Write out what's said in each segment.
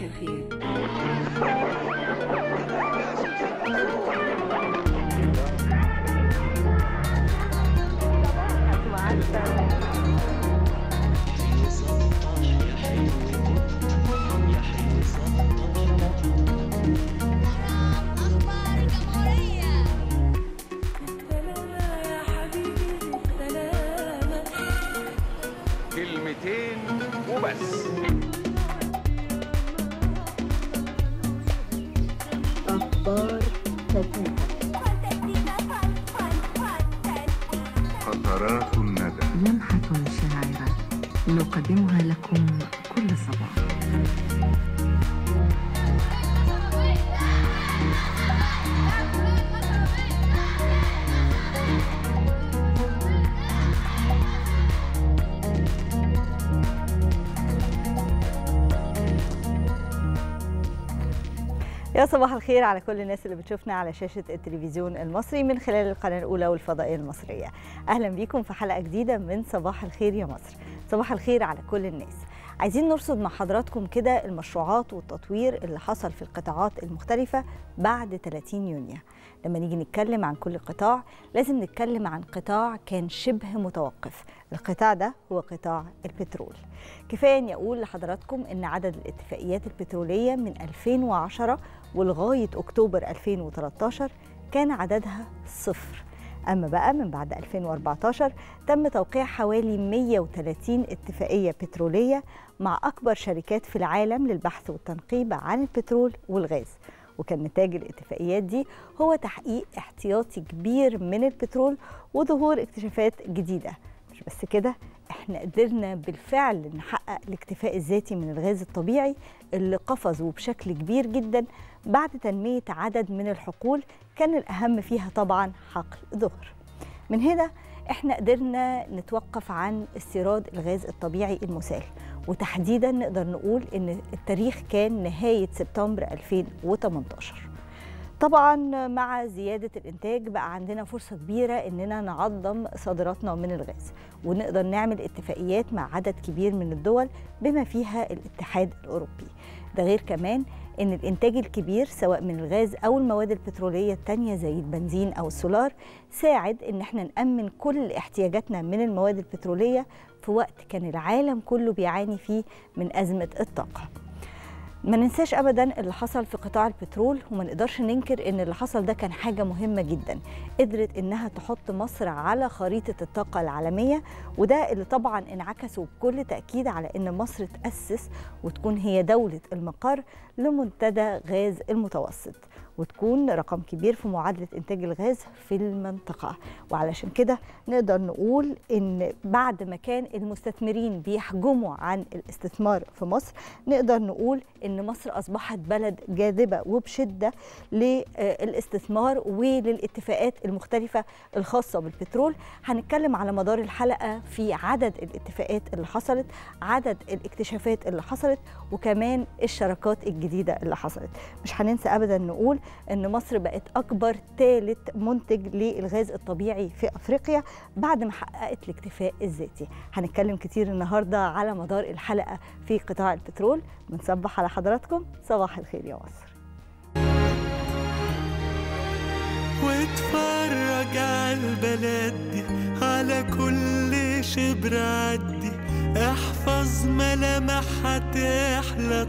الخير أخبار الجمهورية كلمتين وبس أخبار فتاة قطرات الندى لمحة شاعرة نقدمها لكم كل صباح يا صباح الخير على كل الناس اللي بتشوفنا على شاشة التلفزيون المصري من خلال القناة الأولى والفضائية المصرية أهلا بيكم في حلقة جديدة من صباح الخير يا مصر صباح الخير على كل الناس عايزين نرصد مع حضراتكم كده المشروعات والتطوير اللي حصل في القطاعات المختلفة بعد 30 يونيو لما نيجي نتكلم عن كل قطاع لازم نتكلم عن قطاع كان شبه متوقف القطاع ده هو قطاع البترول كفاية أني أقول لحضراتكم أن عدد الاتفاقيات البترولية من 2010 ولغاية أكتوبر 2013 كان عددها صفر أما بقى من بعد 2014 تم توقيع حوالي 130 اتفاقية بترولية مع أكبر شركات في العالم للبحث والتنقيب عن البترول والغاز وكان نتاج الاتفاقيات دي هو تحقيق احتياطي كبير من البترول وظهور اكتشافات جديدة مش بس كده احنا قدرنا بالفعل نحقق الاكتفاء الذاتي من الغاز الطبيعي اللي قفزوا بشكل كبير جدا بعد تنمية عدد من الحقول كان الأهم فيها طبعا حقل ظهر من هنا احنا قدرنا نتوقف عن استيراد الغاز الطبيعي المسال وتحديدا نقدر نقول ان التاريخ كان نهاية سبتمبر 2018 طبعا مع زيادة الإنتاج بقى عندنا فرصة كبيرة إننا نعظم صادراتنا من الغاز ونقدر نعمل اتفاقيات مع عدد كبير من الدول بما فيها الاتحاد الأوروبي ده غير كمان إن الإنتاج الكبير سواء من الغاز أو المواد البترولية التانية زي البنزين أو السولار ساعد إن احنا نأمن كل احتياجاتنا من المواد البترولية في وقت كان العالم كله بيعاني فيه من أزمة الطاقة ما ننساش ابدا اللي حصل في قطاع البترول وما نقدرش ننكر ان اللي حصل ده كان حاجه مهمه جدا قدرت انها تحط مصر على خريطه الطاقه العالميه وده اللي طبعا انعكسوا بكل تاكيد على ان مصر تاسس وتكون هي دوله المقر لمنتدى غاز المتوسط وتكون رقم كبير في معادله انتاج الغاز في المنطقه وعلشان كده نقدر نقول ان بعد ما كان المستثمرين بيحجموا عن الاستثمار في مصر نقدر نقول ان مصر اصبحت بلد جاذبه وبشده للاستثمار وللاتفاقات المختلفه الخاصه بالبترول هنتكلم على مدار الحلقه في عدد الاتفاقات اللي حصلت عدد الاكتشافات اللي حصلت وكمان الشراكات الجديده اللي حصلت مش هننسى ابدا نقول ان مصر بقت اكبر ثالث منتج للغاز الطبيعي في افريقيا بعد ما حققت الاكتفاء الذاتي هنتكلم كتير النهارده على مدار الحلقه في قطاع البترول بنصبح على حضراتكم صباح الخير يا مصر واتفرج على البلد دي على كل شبر عدي احفظ ملامحها تحلى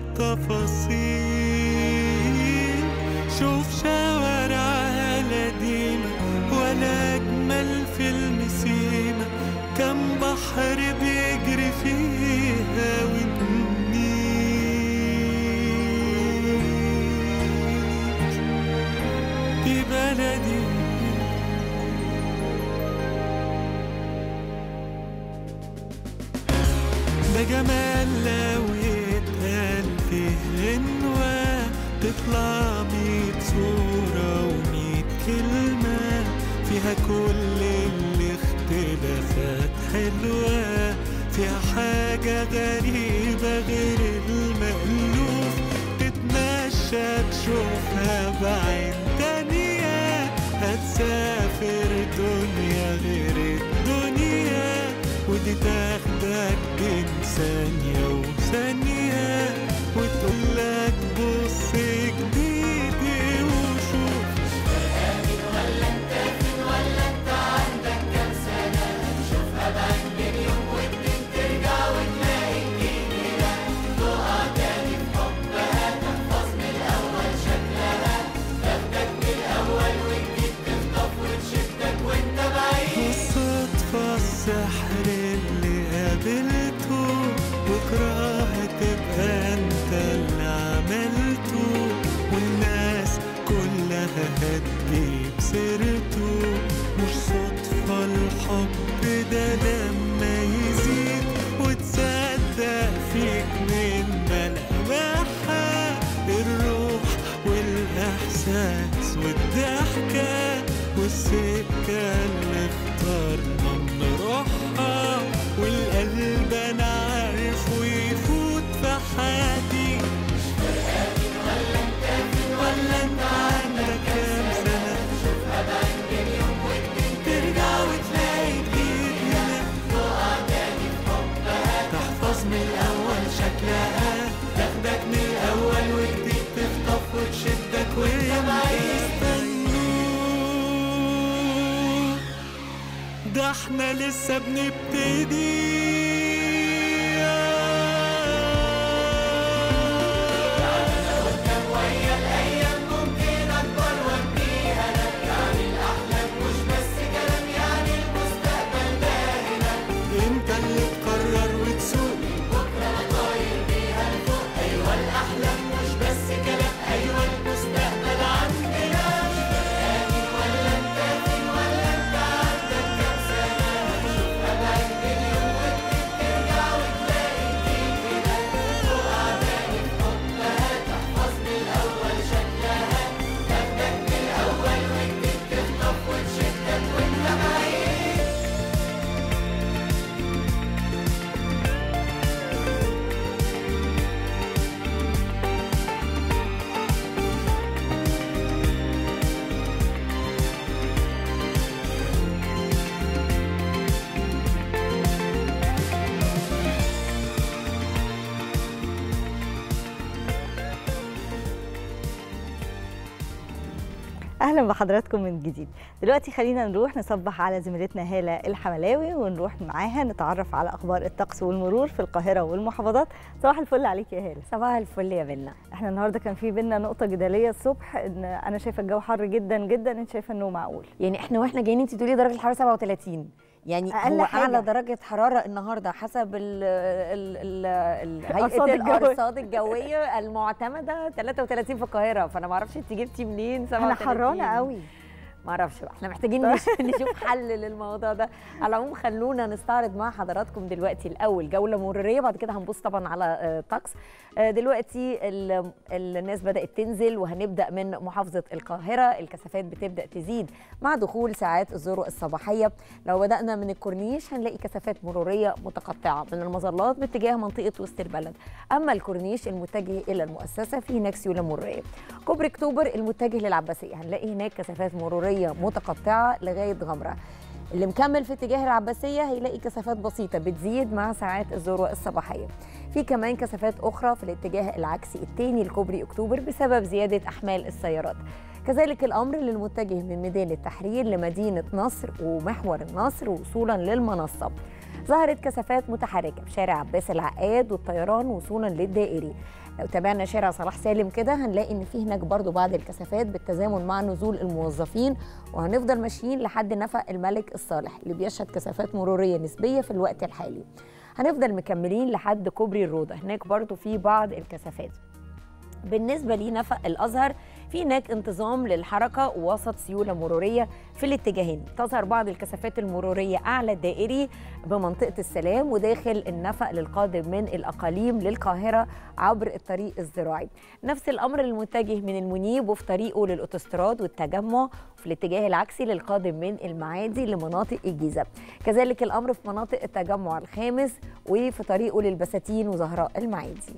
التفاصيل شوف شوارعها القديمة ولا أجمل في المسيمة كم بحر بيجري فيها والنيل دي بلدي ده جمال لو يتقال فيه غنوة تطلع ميت صورة وميت كلمة فيها كل الاختلافات حلوة فيها حاجة غريبة غير المألوف تتمشى تشوفها بعين تانية هتسافر دنيا غير الدنيا ودي تاخدك بين ثانية وثانية وتقولك الأول شكلها تاخدك من الأول وجديد تخطف وتشدك وهي يستنوك ده احنا لسه بنبتدي انت اللي تقرر وتسوق بكره طاير بيها لفوق ايوه الاحلام مش بس كلام ايوه المستقبل عندنا امين ولا انت فين ولا انت عندك كام سنه هتشوفها بعد مليون وجديد ترجع وتلاقي جديد هنا تقع تاني في حضنها تحفظ من الاول شكلها تاخدك من الاول وجديد تخطف وتشدك وانت بعيد اهلا بحضراتكم من جديد دلوقتي خلينا نروح نصبح على زميلتنا هاله الحملاوي ونروح معاها نتعرف على اخبار الطقس والمرور في القاهره والمحافظات صباح الفل عليك يا هاله صباح الفل يا بنا احنا النهارده كان في بينا نقطه جدليه الصبح ان انا شايفه الجو حر جدا جدا انت شايفه انه معقول يعني احنا واحنا جايين انت تقولي درجه الحراره 37 يعني أقل هو حاجة. اعلى درجه حراره النهارده حسب ال ال ال ال الأرصاد هيئه الجوية. الارصاد الجويه المعتمده 33 في القاهره فانا ما اعرفش انت جبتي منين 37 انا حرانه قوي ما اعرفش بقى احنا محتاجين نش- نشوف حل للموضوع ده على العموم خلونا نستعرض مع حضراتكم دلوقتي الاول جوله مروريه بعد كده هنبص طبعا على آه، طقس آه، دلوقتي ال- الناس بدات تنزل وهنبدا من محافظه القاهره الكثافات بتبدا تزيد مع دخول ساعات الذروه الصباحيه لو بدانا من الكورنيش هنلاقي كثافات مروريه متقطعه من المظلات باتجاه منطقه وسط البلد اما الكورنيش المتجه الى المؤسسه في هناك سيوله مروريه كوبري اكتوبر المتجه للعباسيه هنلاقي هناك كثافات مروريه متقطعه لغايه غمره اللي مكمل في اتجاه العباسيه هيلاقي كثافات بسيطه بتزيد مع ساعات الذروه الصباحيه في كمان كثافات اخرى في الاتجاه العكسي الثاني لكوبري اكتوبر بسبب زياده احمال السيارات كذلك الامر للمتجه من ميدان التحرير لمدينه نصر ومحور النصر وصولا للمنصه ظهرت كثافات متحركه في شارع عباس العقاد والطيران وصولا للدائري لو تابعنا شارع صلاح سالم كده هنلاقي ان في هناك برضو بعض الكثافات بالتزامن مع نزول الموظفين وهنفضل ماشيين لحد نفق الملك الصالح اللي بيشهد كثافات مروريه نسبيه في الوقت الحالي هنفضل مكملين لحد كوبري الروضه هناك برضو في بعض الكثافات بالنسبه لنفق الازهر في هناك انتظام للحركه وسط سيوله مروريه في الاتجاهين تظهر بعض الكثافات المروريه اعلى الدائري بمنطقه السلام وداخل النفق للقادم من الاقاليم للقاهره عبر الطريق الزراعي نفس الامر المتجه من المنيب وفي طريقه للاوتوستراد والتجمع وفي الاتجاه العكسي للقادم من المعادي لمناطق الجيزه كذلك الامر في مناطق التجمع الخامس وفي طريقه للبساتين وزهراء المعادي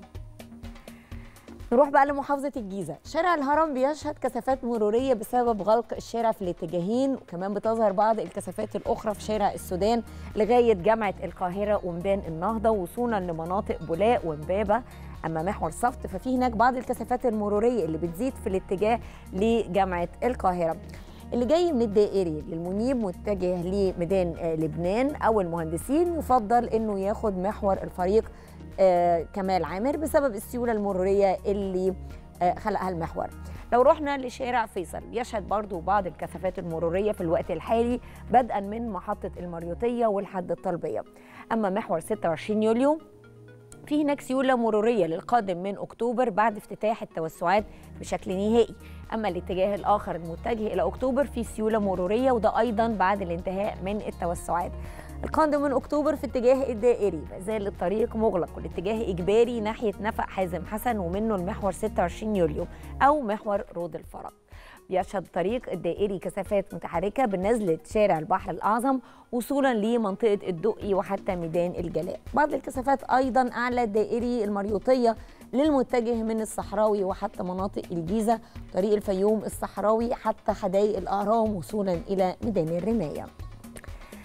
نروح بقى لمحافظة الجيزة شارع الهرم بيشهد كثافات مرورية بسبب غلق الشارع في الاتجاهين وكمان بتظهر بعض الكثافات الأخرى في شارع السودان لغاية جامعة القاهرة وميدان النهضة وصولا لمناطق بولاق ومبابة أما محور صفت ففي هناك بعض الكثافات المرورية اللي بتزيد في الاتجاه لجامعة القاهرة اللي جاي من الدائري للمنيب متجه لميدان آه، لبنان او المهندسين يفضل انه ياخد محور الفريق آه، كمال عامر بسبب السيوله المروريه اللي آه، خلقها المحور لو رحنا لشارع فيصل يشهد برضو بعض الكثافات المرورية في الوقت الحالي بدءا من محطة المريوطية والحد الطلبية أما محور 26 يوليو في هناك سيولة مرورية للقادم من أكتوبر بعد افتتاح التوسعات بشكل نهائي أما الاتجاه الآخر المتجه إلى أكتوبر في سيولة مرورية وده أيضا بعد الانتهاء من التوسعات القادم من أكتوبر في اتجاه الدائري ما زال الطريق مغلق والاتجاه إجباري ناحية نفق حازم حسن ومنه المحور 26 يوليو أو محور رود الفرج بيشهد الطريق الدائري كثافات متحركة بنزلة شارع البحر الأعظم وصولا لمنطقة الدقي وحتى ميدان الجلاء بعض الكثافات أيضا أعلى الدائري المريوطية للمتجه من الصحراوي وحتى مناطق الجيزة طريق الفيوم الصحراوي حتى حدائق الأهرام وصولا إلى ميدان الرماية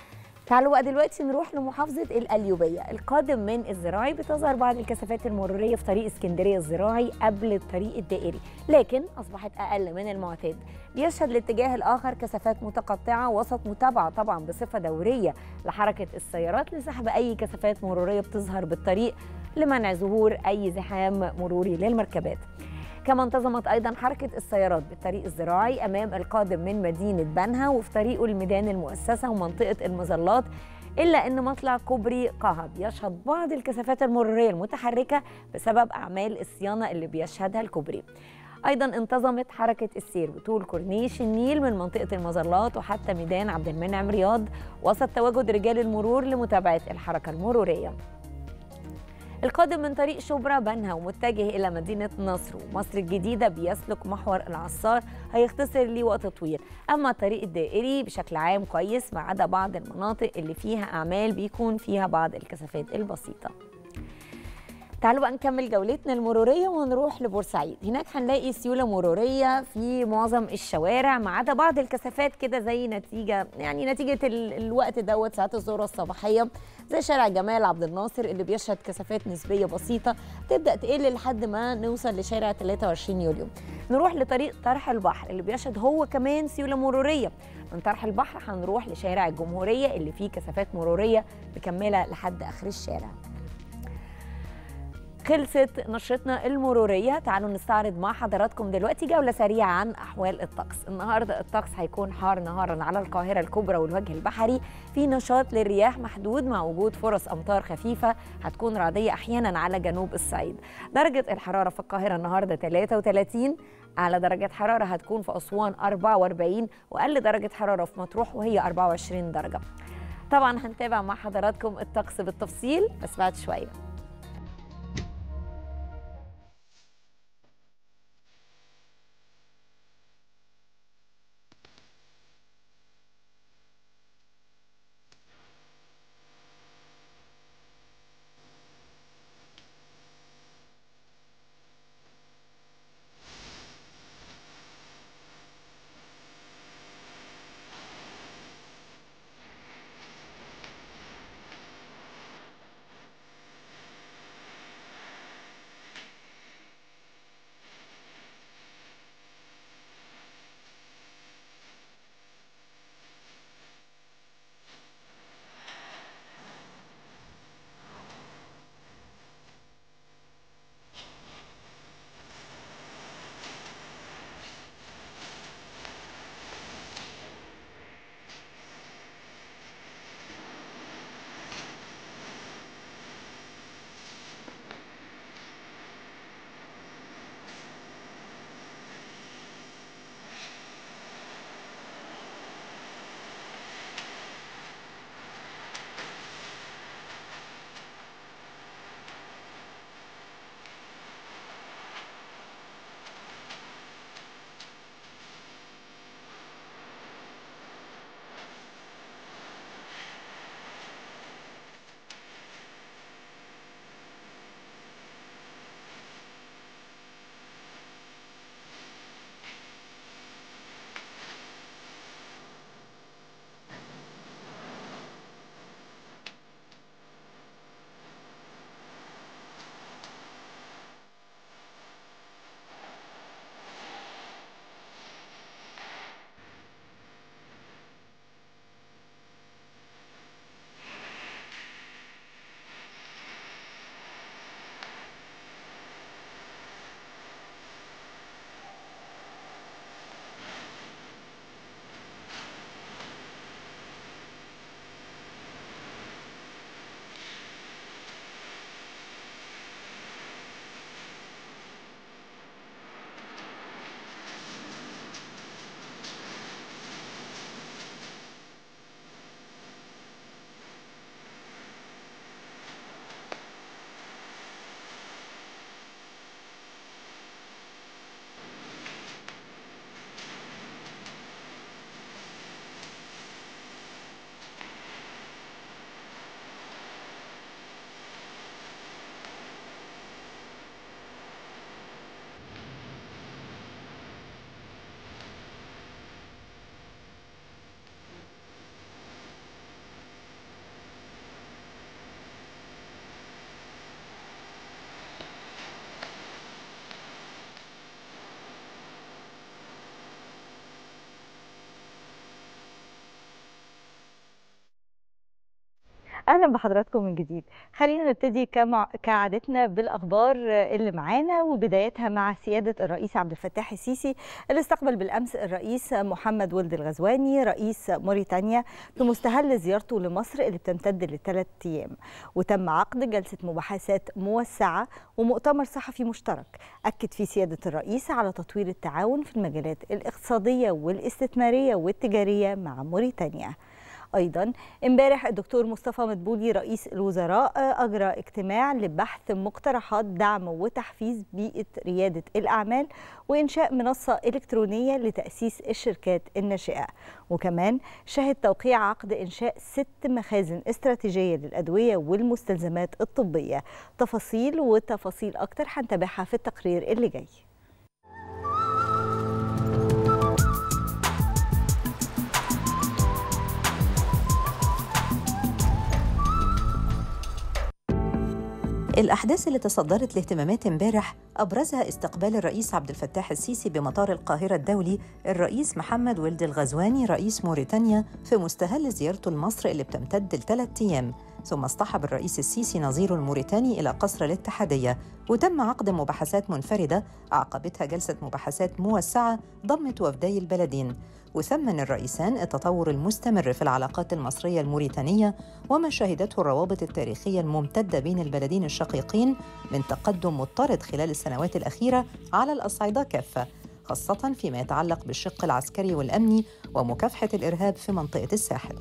تعالوا بقى دلوقتي نروح لمحافظة القليوبية القادم من الزراعي بتظهر بعض الكثافات المرورية في طريق اسكندرية الزراعي قبل الطريق الدائري لكن أصبحت أقل من المعتاد بيشهد الاتجاه الآخر كثافات متقطعة وسط متابعة طبعا بصفة دورية لحركة السيارات لسحب أي كثافات مرورية بتظهر بالطريق لمنع ظهور أي زحام مروري للمركبات كما انتظمت ايضا حركه السيارات بالطريق الزراعي امام القادم من مدينه بنها وفي طريقه لميدان المؤسسه ومنطقه المظلات الا ان مطلع كوبري قهب يشهد بعض الكثافات المروريه المتحركه بسبب اعمال الصيانه اللي بيشهدها الكوبري ايضا انتظمت حركه السير بطول كورنيش النيل من منطقه المظلات وحتى ميدان عبد المنعم رياض وسط تواجد رجال المرور لمتابعه الحركه المروريه القادم من طريق شبرا بنها ومتجه إلى مدينة نصر ومصر الجديدة بيسلك محور العصار هيختصر ليه وقت طويل أما الطريق الدائري بشكل عام كويس ما عدا بعض المناطق اللي فيها أعمال بيكون فيها بعض الكثافات البسيطة تعالوا بقى نكمل جولتنا المرورية ونروح لبورسعيد هناك هنلاقي سيولة مرورية في معظم الشوارع ما عدا بعض الكثافات كده زي نتيجة يعني نتيجة ال- الوقت دوت ساعات الذروة الصباحية زي شارع جمال عبد الناصر اللي بيشهد كثافات نسبية بسيطة تبدأ تقل لحد ما نوصل لشارع 23 يوليو نروح لطريق طرح البحر اللي بيشهد هو كمان سيولة مرورية من طرح البحر هنروح لشارع الجمهورية اللي فيه كثافات مرورية مكملة لحد آخر الشارع خلصت نشرتنا المرورية تعالوا نستعرض مع حضراتكم دلوقتي جولة سريعة عن أحوال الطقس النهاردة الطقس هيكون حار نهارا على القاهرة الكبرى والوجه البحري في نشاط للرياح محدود مع وجود فرص أمطار خفيفة هتكون رعدية أحيانا على جنوب الصعيد درجة الحرارة في القاهرة النهاردة 33 أعلى درجة حرارة هتكون في أسوان 44 وأقل درجة حرارة في مطروح وهي 24 درجة طبعا هنتابع مع حضراتكم الطقس بالتفصيل بس بعد شويه اهلا بحضراتكم من جديد خلينا نبتدي كمع... كعادتنا بالاخبار اللي معانا وبدايتها مع سياده الرئيس عبد الفتاح السيسي اللي استقبل بالامس الرئيس محمد ولد الغزواني رئيس موريتانيا في مستهل زيارته لمصر اللي بتمتد لثلاث ايام وتم عقد جلسه مباحثات موسعه ومؤتمر صحفي مشترك اكد فيه سياده الرئيس على تطوير التعاون في المجالات الاقتصاديه والاستثماريه والتجاريه مع موريتانيا ايضا امبارح الدكتور مصطفى مدبولي رئيس الوزراء اجرى اجتماع لبحث مقترحات دعم وتحفيز بيئه رياده الاعمال وانشاء منصه الكترونيه لتاسيس الشركات الناشئه وكمان شهد توقيع عقد انشاء ست مخازن استراتيجيه للادويه والمستلزمات الطبيه تفاصيل وتفاصيل اكتر هنتابعها في التقرير اللي جاي الأحداث اللي تصدرت لاهتمامات امبارح أبرزها استقبال الرئيس عبد الفتاح السيسي بمطار القاهرة الدولي الرئيس محمد ولد الغزواني رئيس موريتانيا في مستهل زيارته لمصر اللي بتمتد لثلاث أيام ثم اصطحب الرئيس السيسي نظيره الموريتاني إلى قصر الاتحادية وتم عقد مباحثات منفردة عقبتها جلسة مباحثات موسعة ضمت وفدي البلدين وثمن الرئيسان التطور المستمر في العلاقات المصرية الموريتانية وما شهدته الروابط التاريخية الممتدة بين البلدين الشقيقين من تقدم مضطرد خلال السنوات الأخيرة على الأصعدة كافة خاصة فيما يتعلق بالشق العسكري والأمني ومكافحة الإرهاب في منطقة الساحل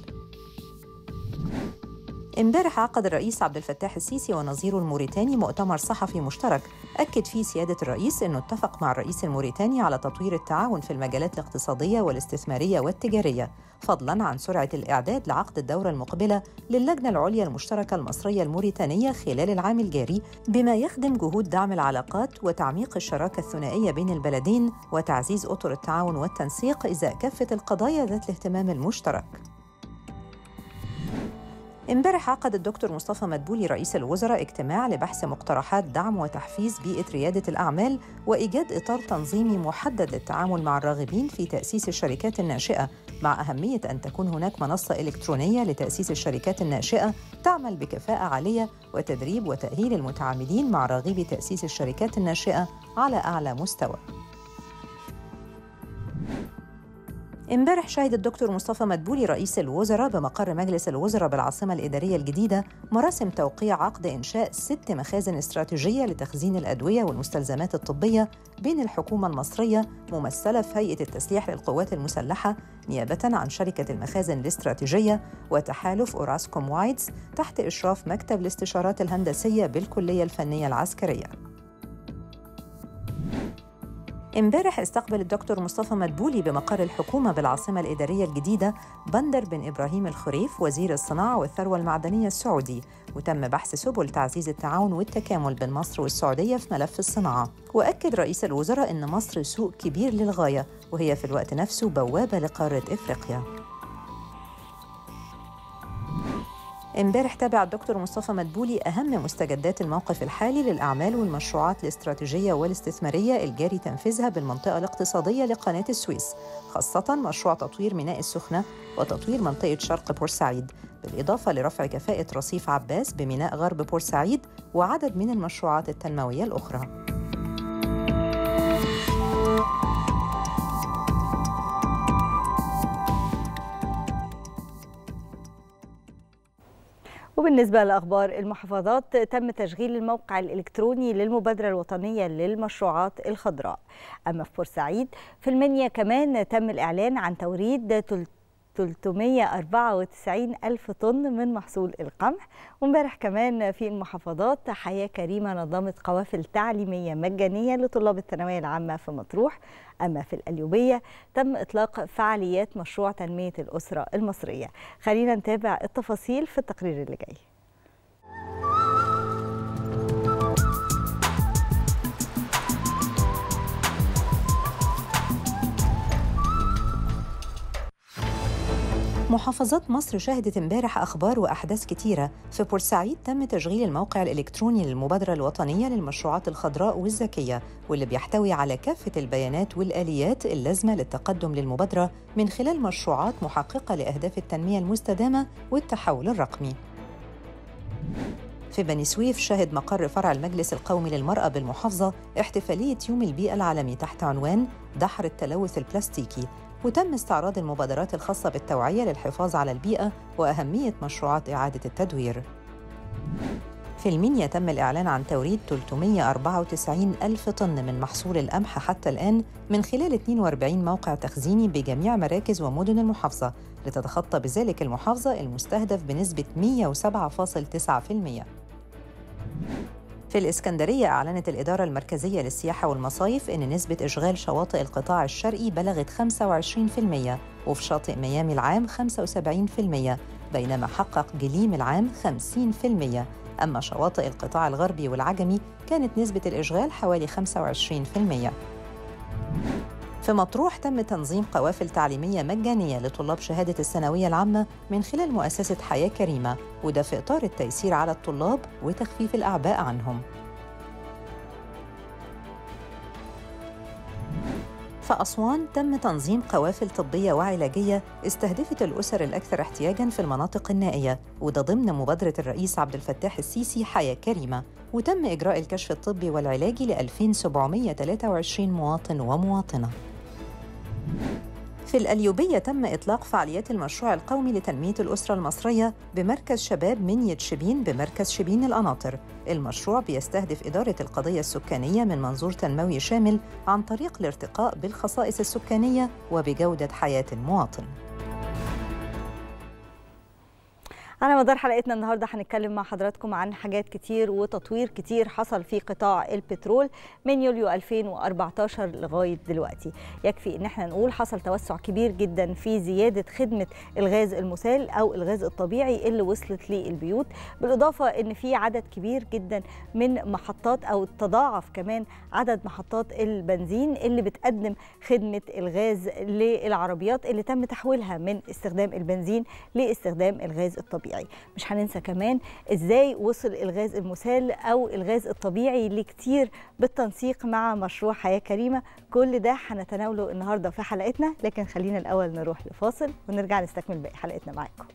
امبارح عقد الرئيس عبد الفتاح السيسي ونظيره الموريتاني مؤتمر صحفي مشترك أكد فيه سيادة الرئيس أنه اتفق مع الرئيس الموريتاني على تطوير التعاون في المجالات الاقتصادية والاستثمارية والتجارية فضلاً عن سرعة الإعداد لعقد الدورة المقبلة للجنة العليا المشتركة المصرية الموريتانية خلال العام الجاري بما يخدم جهود دعم العلاقات وتعميق الشراكة الثنائية بين البلدين وتعزيز أطر التعاون والتنسيق إزاء كافة القضايا ذات الاهتمام المشترك امبارح عقد الدكتور مصطفى مدبولي رئيس الوزراء اجتماع لبحث مقترحات دعم وتحفيز بيئة ريادة الأعمال وإيجاد إطار تنظيمي محدد للتعامل مع الراغبين في تأسيس الشركات الناشئة مع أهمية أن تكون هناك منصة إلكترونية لتأسيس الشركات الناشئة تعمل بكفاءة عالية وتدريب وتأهيل المتعاملين مع راغبي تأسيس الشركات الناشئة على أعلى مستوى امبارح شهد الدكتور مصطفى مدبولي رئيس الوزراء بمقر مجلس الوزراء بالعاصمة الإدارية الجديدة مراسم توقيع عقد إنشاء ست مخازن استراتيجية لتخزين الأدوية والمستلزمات الطبية بين الحكومة المصرية ممثلة في هيئة التسليح للقوات المسلحة نيابة عن شركة المخازن الاستراتيجية وتحالف أوراسكوم وايتس تحت إشراف مكتب الاستشارات الهندسية بالكلية الفنية العسكرية امبارح استقبل الدكتور مصطفى مدبولي بمقر الحكومة بالعاصمة الإدارية الجديدة بندر بن إبراهيم الخريف وزير الصناعة والثروة المعدنية السعودي وتم بحث سبل تعزيز التعاون والتكامل بين مصر والسعودية في ملف الصناعة وأكد رئيس الوزراء أن مصر سوق كبير للغاية وهي في الوقت نفسه بوابة لقارة إفريقيا امبارح تابع الدكتور مصطفى مدبولي أهم مستجدات الموقف الحالي للأعمال والمشروعات الاستراتيجية والاستثمارية الجاري تنفيذها بالمنطقة الاقتصادية لقناة السويس خاصة مشروع تطوير ميناء السخنة وتطوير منطقة شرق بورسعيد بالإضافة لرفع كفاءة رصيف عباس بميناء غرب بورسعيد وعدد من المشروعات التنموية الأخرى وبالنسبة لأخبار المحافظات تم تشغيل الموقع الإلكتروني للمبادرة الوطنية للمشروعات الخضراء أما في بورسعيد في المنيا كمان تم الإعلان عن توريد 394 ألف طن من محصول القمح وامبارح كمان في المحافظات حياة كريمة نظمت قوافل تعليمية مجانية لطلاب الثانوية العامة في مطروح أما في القليوبية تم إطلاق فعاليات مشروع تنمية الأسرة المصرية خلينا نتابع التفاصيل في التقرير اللي جاي محافظات مصر شهدت امبارح أخبار وأحداث كتيرة في بورسعيد تم تشغيل الموقع الإلكتروني للمبادرة الوطنية للمشروعات الخضراء والذكية واللي بيحتوي على كافة البيانات والآليات اللازمة للتقدم للمبادرة من خلال مشروعات محققة لأهداف التنمية المستدامة والتحول الرقمي في بني سويف شهد مقر فرع المجلس القومي للمرأة بالمحافظة احتفالية يوم البيئة العالمي تحت عنوان دحر التلوث البلاستيكي وتم استعراض المبادرات الخاصة بالتوعية للحفاظ على البيئة وأهمية مشروعات إعادة التدوير في المنيا تم الإعلان عن توريد 394 ألف طن من محصول القمح حتى الآن من خلال 42 موقع تخزيني بجميع مراكز ومدن المحافظة لتتخطى بذلك المحافظة المستهدف بنسبة 107.9%. في الإسكندرية أعلنت الإدارة المركزية للسياحة والمصايف إن نسبة إشغال شواطئ القطاع الشرقي بلغت 25% وفي شاطئ ميامي العام 75% بينما حقق جليم العام 50% أما شواطئ القطاع الغربي والعجمي كانت نسبة الإشغال حوالي 25%. في مطروح تم تنظيم قوافل تعليمية مجانية لطلاب شهادة الثانوية العامة من خلال مؤسسة حياة كريمة وده في إطار التيسير على الطلاب وتخفيف الأعباء عنهم في أسوان تم تنظيم قوافل طبية وعلاجية استهدفت الأسر الأكثر احتياجاً في المناطق النائية وده ضمن مبادرة الرئيس عبد الفتاح السيسي حياة كريمة وتم إجراء الكشف الطبي والعلاجي ل 2723 مواطن ومواطنة في الأليوبية تم إطلاق فعاليات المشروع القومي لتنمية الأسرة المصرية بمركز شباب منية شبين بمركز شبين القناطر المشروع بيستهدف إدارة القضية السكانية من منظور تنموي شامل عن طريق الارتقاء بالخصائص السكانية وبجودة حياة المواطن على مدار حلقتنا النهارده هنتكلم مع حضراتكم عن حاجات كتير وتطوير كتير حصل في قطاع البترول من يوليو 2014 لغايه دلوقتي يكفي ان احنا نقول حصل توسع كبير جدا في زياده خدمه الغاز المسال او الغاز الطبيعي اللي وصلت للبيوت بالاضافه ان في عدد كبير جدا من محطات او تضاعف كمان عدد محطات البنزين اللي بتقدم خدمه الغاز للعربيات اللي تم تحويلها من استخدام البنزين لاستخدام الغاز الطبيعي مش هننسى كمان ازاي وصل الغاز المسال او الغاز الطبيعي لكتير بالتنسيق مع مشروع حياه كريمه كل ده هنتناوله النهارده في حلقتنا لكن خلينا الاول نروح لفاصل ونرجع نستكمل باقي حلقتنا معاكم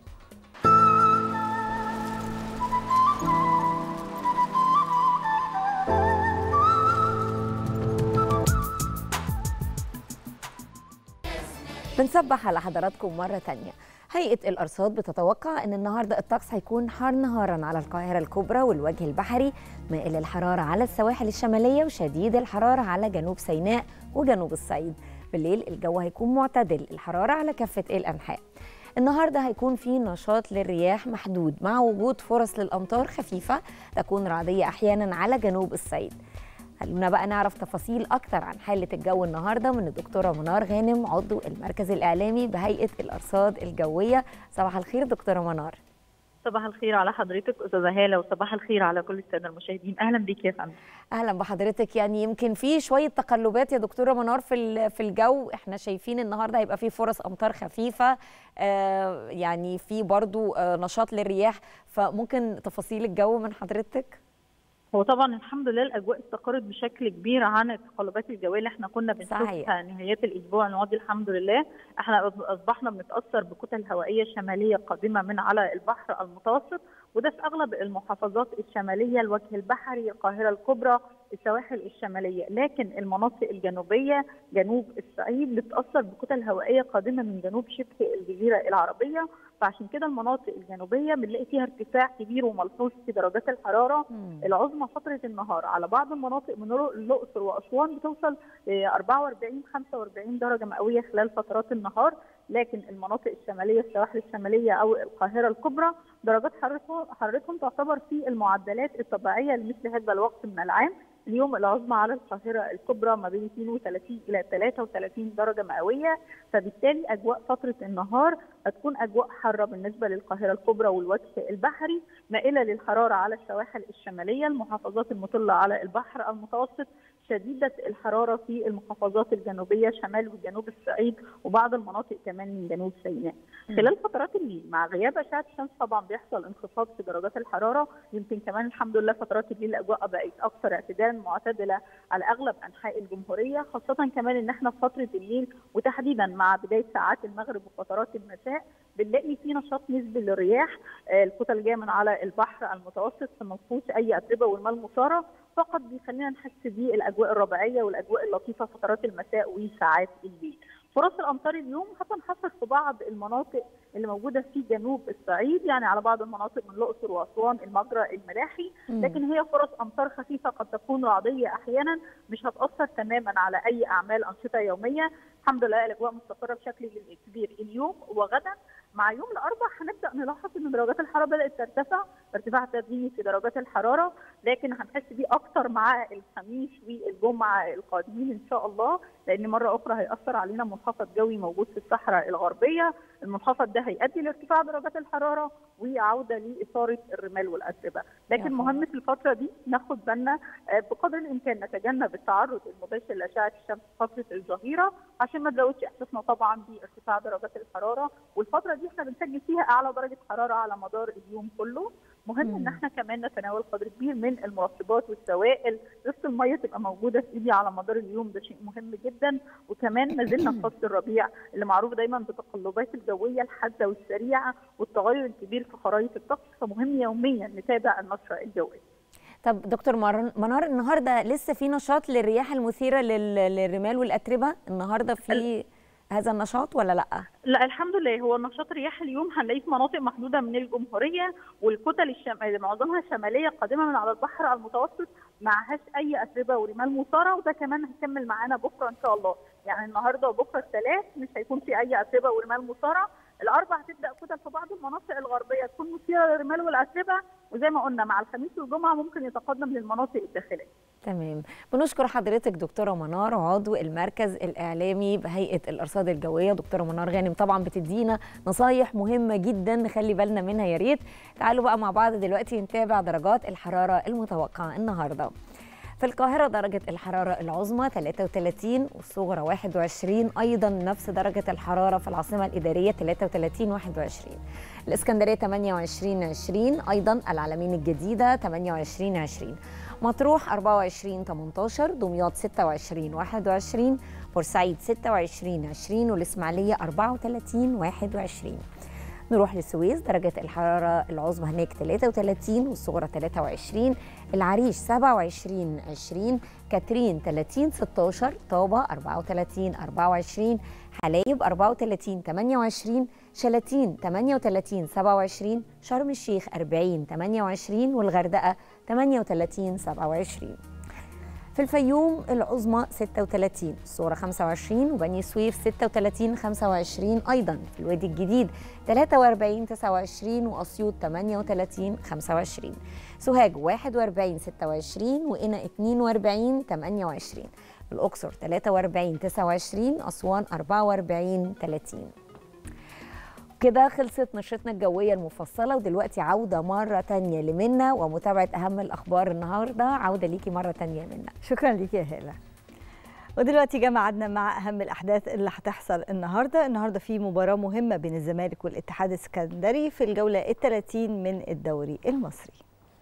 بنصبح على حضراتكم مرة تانية هيئة الأرصاد بتتوقع أن النهاردة الطقس هيكون حار نهارا على القاهرة الكبرى والوجه البحري مائل الحرارة على السواحل الشمالية وشديد الحرارة على جنوب سيناء وجنوب الصعيد بالليل الجو هيكون معتدل الحرارة على كافة الأنحاء النهارده هيكون في نشاط للرياح محدود مع وجود فرص للامطار خفيفه تكون رعديه احيانا على جنوب الصعيد خلونا بقى نعرف تفاصيل اكتر عن حاله الجو النهارده من الدكتوره منار غانم عضو المركز الاعلامي بهيئه الارصاد الجويه صباح الخير دكتوره منار صباح الخير على حضرتك استاذه هاله وصباح الخير على كل الساده المشاهدين اهلا بيك يا فندم اهلا بحضرتك يعني يمكن في شويه تقلبات يا دكتوره منار في في الجو احنا شايفين النهارده هيبقى في فرص امطار خفيفه آه يعني في برضو آه نشاط للرياح فممكن تفاصيل الجو من حضرتك هو طبعا الحمد لله الاجواء استقرت بشكل كبير عن التقلبات الجويه اللي احنا كنا بنشوفها نهايات الاسبوع الماضي الحمد لله احنا اصبحنا بنتاثر بكتل هوائيه شماليه قادمه من على البحر المتوسط وده في اغلب المحافظات الشماليه الوجه البحري القاهره الكبرى السواحل الشماليه لكن المناطق الجنوبيه جنوب الصعيد بتتاثر بكتل هوائيه قادمه من جنوب شبه الجزيره العربيه فعشان كده المناطق الجنوبيه بنلاقي فيها ارتفاع كبير وملحوظ في درجات الحراره مم. العظمى فتره النهار على بعض المناطق من الاقصر واسوان بتوصل 44 45 درجه مئويه خلال فترات النهار لكن المناطق الشماليه السواحل الشماليه او القاهره الكبرى درجات حرارتهم حرارتهم تعتبر في المعدلات الطبيعيه لمثل هذا الوقت من العام اليوم العظمى على القاهرة الكبرى ما بين 32 إلى 33 درجة مئوية فبالتالي أجواء فترة النهار هتكون أجواء حارة بالنسبة للقاهرة الكبرى والوجه البحري مائلة للحرارة على السواحل الشمالية المحافظات المطلة على البحر المتوسط شديدة الحرارة في المحافظات الجنوبية شمال وجنوب الصعيد وبعض المناطق كمان من جنوب سيناء. خلال فترات الليل مع غياب أشعة الشمس طبعا بيحصل انخفاض في درجات الحرارة يمكن كمان الحمد لله فترات الليل الأجواء بقت أكثر اعتدالا معتدلة على أغلب أنحاء الجمهورية خاصة كمان إن احنا في فترة الليل وتحديدا مع بداية ساعات المغرب وفترات المساء بنلاقي في نشاط نسبي للرياح آه، الكتل جايه من على البحر المتوسط فما فيهوش اي اتربه والمال مثاره فقط بيخلينا نحس بالاجواء الربيعيه والاجواء اللطيفه فترات المساء وساعات الليل. فرص الامطار اليوم هتنحصر في بعض المناطق اللي موجوده في جنوب الصعيد يعني على بعض المناطق من الاقصر واسوان المجرى الملاحي لكن هي فرص امطار خفيفه قد تكون رعديه احيانا مش هتاثر تماما على اي اعمال انشطه يوميه الحمد لله الاجواء مستقره بشكل كبير اليوم وغدا مع يوم الاربع هنبدا نلاحظ ان درجات الحراره بدات ترتفع ارتفاع تدريجي في درجات الحراره لكن هنحس بيه اكتر مع الخميس والجمعه القادمين ان شاء الله لان مره اخرى هياثر علينا منخفض جوي موجود في الصحراء الغربيه المنخفض ده هيؤدي لارتفاع درجات الحراره وعوده لاثاره الرمال والاتربه لكن مهم في الفتره دي ناخد بالنا آه، بقدر الامكان نتجنب التعرض المباشر لاشعه الشمس فتره الظهيره عشان ما نزودش احساسنا طبعا بارتفاع درجات الحراره والفتره دي احنا بنسجل فيها اعلى درجه حراره على مدار اليوم كله مهم ان احنا كمان نتناول قدر كبير من المرطبات والسوائل قصه الميه تبقى موجوده في ايدي على مدار اليوم ده شيء مهم جدا وكمان ما زلنا في فصل الربيع اللي معروف دايما بالتقلبات الجويه الحاده والسريعه والتغير الكبير في خرائط الطقس فمهم يوميا نتابع النشره الجويه طب دكتور مر- منار النهارده لسه في نشاط للرياح المثيره لل- للرمال والاتربه النهارده في هذا النشاط ولا لا لا الحمد لله هو نشاط الرياح اليوم هنلاقيه في مناطق محدوده من الجمهوريه والكتل الشم... معظمها شماليه قادمه من على البحر المتوسط معهاش اي اتربه ورمال مثاره وده كمان هيكمل معانا بكره ان شاء الله يعني النهارده وبكره الثلاث مش هيكون في اي اتربه ورمال مثاره الاربع هتبدا كتل في بعض المناطق الغربيه تكون مثيره للرمال والاتربه وزي ما قلنا مع الخميس والجمعه ممكن يتقدم للمناطق الداخليه تمام بنشكر حضرتك دكتوره منار عضو المركز الاعلامي بهيئه الارصاد الجويه دكتوره منار غانم طبعا بتدينا نصايح مهمه جدا نخلي بالنا منها يا ريت تعالوا بقى مع بعض دلوقتي نتابع درجات الحراره المتوقعه النهارده في القاهرة درجة الحرارة العظمى 33 والصغرى 21 أيضا نفس درجة الحرارة في العاصمة الإدارية 33 21 الإسكندرية 28 20 أيضا العلمين الجديدة 28 20 مطروح 24 18 دمياط 26 21 بورسعيد 26 20 والإسماعيلية 34 21 نروح للسويس درجة الحرارة العظمى هناك 33 والصغرى 23 العريش 27 20 كاترين 30 16 طابة 34 24 حلايب 34 28 شلاتين 38 27 شرم الشيخ 40 28 والغردقة 38 27 في الفيوم العظمى 36 الصورة 25 وبني سويف 36 25 أيضا في الوادي الجديد 43 29 وأسيوط 38 25 سوهاج 41 26 وقنا 42 28 الأقصر 43 29 أسوان 44 30 كده خلصت نشرتنا الجوية المفصلة ودلوقتي عودة مرة تانية لمنى ومتابعة أهم الأخبار النهاردة عودة ليكي مرة تانية منى شكرا ليك يا هاله ودلوقتي جه ميعادنا مع اهم الاحداث اللي هتحصل النهارده النهارده في مباراه مهمه بين الزمالك والاتحاد السكندري في الجوله ال30 من الدوري المصري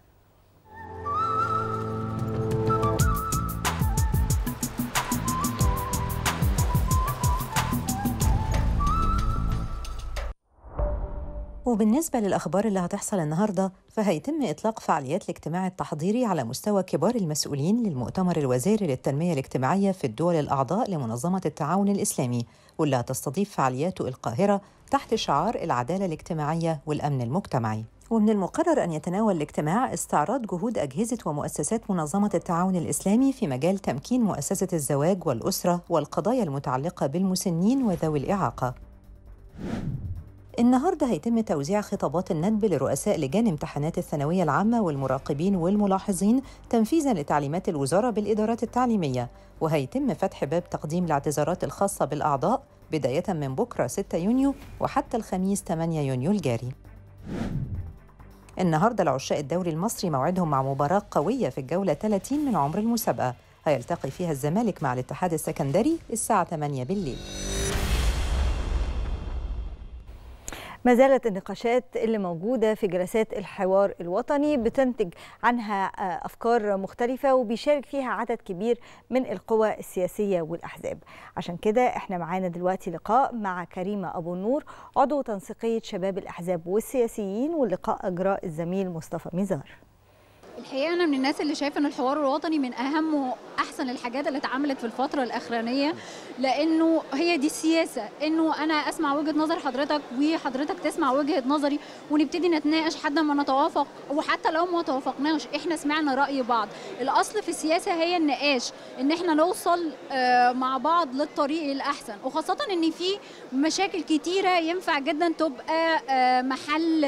وبالنسبة للأخبار اللي هتحصل النهاردة فهيتم إطلاق فعاليات الاجتماع التحضيري على مستوى كبار المسؤولين للمؤتمر الوزاري للتنمية الاجتماعية في الدول الأعضاء لمنظمة التعاون الإسلامي واللي هتستضيف فعالياته القاهرة تحت شعار العدالة الاجتماعية والأمن المجتمعي ومن المقرر أن يتناول الاجتماع استعراض جهود أجهزة ومؤسسات منظمة التعاون الإسلامي في مجال تمكين مؤسسة الزواج والأسرة والقضايا المتعلقة بالمسنين وذوي الإعاقة النهارده هيتم توزيع خطابات الندب لرؤساء لجان امتحانات الثانويه العامه والمراقبين والملاحظين تنفيذا لتعليمات الوزاره بالادارات التعليميه وهيتم فتح باب تقديم الاعتذارات الخاصه بالاعضاء بدايه من بكره 6 يونيو وحتى الخميس 8 يونيو الجاري. النهارده العشاق الدوري المصري موعدهم مع مباراه قويه في الجوله 30 من عمر المسابقه هيلتقي فيها الزمالك مع الاتحاد السكندري الساعه 8 بالليل. ما زالت النقاشات اللي موجودة في جلسات الحوار الوطني بتنتج عنها أفكار مختلفة وبيشارك فيها عدد كبير من القوى السياسية والأحزاب عشان كده احنا معانا دلوقتي لقاء مع كريمة أبو النور عضو تنسيقية شباب الأحزاب والسياسيين واللقاء أجراء الزميل مصطفى ميزار الحقيقه انا من الناس اللي شايفه ان الحوار الوطني من اهم واحسن الحاجات اللي اتعملت في الفتره الاخرانيه لانه هي دي السياسه انه انا اسمع وجهه نظر حضرتك وحضرتك تسمع وجهه نظري ونبتدي نتناقش حتى ما نتوافق وحتى لو ما توافقناش احنا سمعنا راي بعض الاصل في السياسه هي النقاش ان احنا نوصل مع بعض للطريق الاحسن وخاصه ان في مشاكل كتيره ينفع جدا تبقى محل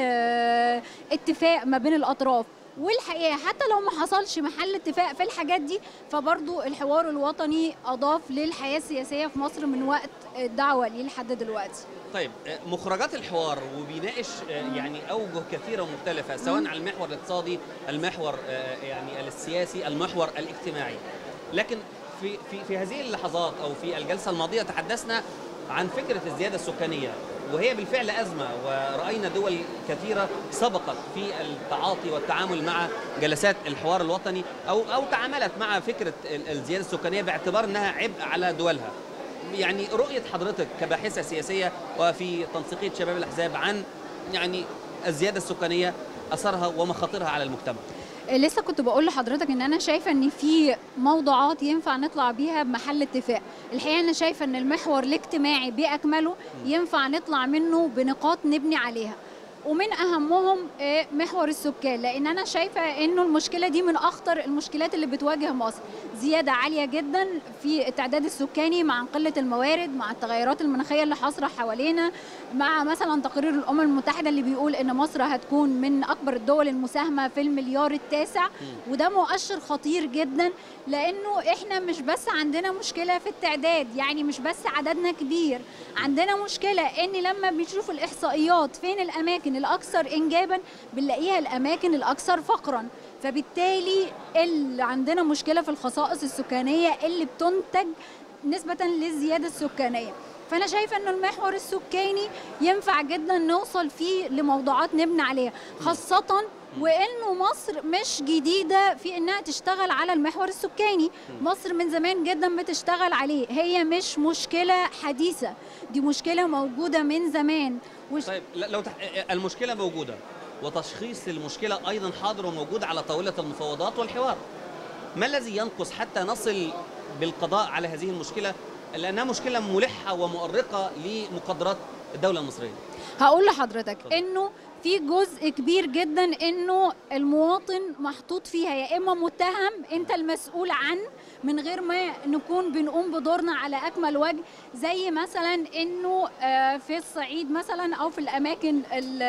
اتفاق ما بين الاطراف والحقيقه حتى لو ما حصلش محل اتفاق في الحاجات دي فبرضو الحوار الوطني اضاف للحياه السياسيه في مصر من وقت الدعوه ليه لحد دلوقتي طيب مخرجات الحوار وبيناقش يعني اوجه كثيره ومختلفه سواء على المحور الاقتصادي المحور يعني السياسي المحور الاجتماعي لكن في في في هذه اللحظات او في الجلسه الماضيه تحدثنا عن فكره الزياده السكانيه وهي بالفعل أزمة ورأينا دول كثيرة سبقت في التعاطي والتعامل مع جلسات الحوار الوطني أو أو تعاملت مع فكرة الزيادة السكانية باعتبار أنها عبء على دولها. يعني رؤية حضرتك كباحثة سياسية وفي تنسيقية شباب الأحزاب عن يعني الزيادة السكانية أثرها ومخاطرها على المجتمع. لسه كنت بقول لحضرتك ان انا شايفه ان في موضوعات ينفع نطلع بيها بمحل اتفاق الحقيقه انا شايفه ان المحور الاجتماعي باكمله ينفع نطلع منه بنقاط نبني عليها ومن اهمهم محور السكان لان انا شايفه انه المشكله دي من اخطر المشكلات اللي بتواجه مصر زياده عاليه جدا في التعداد السكاني مع قله الموارد مع التغيرات المناخيه اللي حاصله حوالينا مع مثلا تقرير الامم المتحده اللي بيقول ان مصر هتكون من اكبر الدول المساهمه في المليار التاسع وده مؤشر خطير جدا لانه احنا مش بس عندنا مشكله في التعداد يعني مش بس عددنا كبير عندنا مشكله ان لما بنشوف الاحصائيات فين الاماكن الاماكن الاكثر انجابا بنلاقيها الاماكن الاكثر فقرا فبالتالي اللي عندنا مشكله في الخصائص السكانيه اللي بتنتج نسبه للزياده السكانيه فانا شايفه انه المحور السكاني ينفع جدا نوصل فيه لموضوعات نبني عليها خاصه وانه مصر مش جديده في انها تشتغل على المحور السكاني مصر من زمان جدا بتشتغل عليه هي مش مشكله حديثه دي مشكله موجوده من زمان وش... طيب لو تح... المشكله موجوده وتشخيص المشكله ايضا حاضر وموجود على طاوله المفاوضات والحوار ما الذي ينقص حتى نصل بالقضاء على هذه المشكله لانها مشكله ملحه ومؤرقه لمقدرات الدوله المصريه هقول لحضرتك انه في جزء كبير جدا انه المواطن محطوط فيها يا اما متهم انت المسؤول عن من غير ما نكون بنقوم بدورنا على اكمل وجه زي مثلا انه في الصعيد مثلا او في الاماكن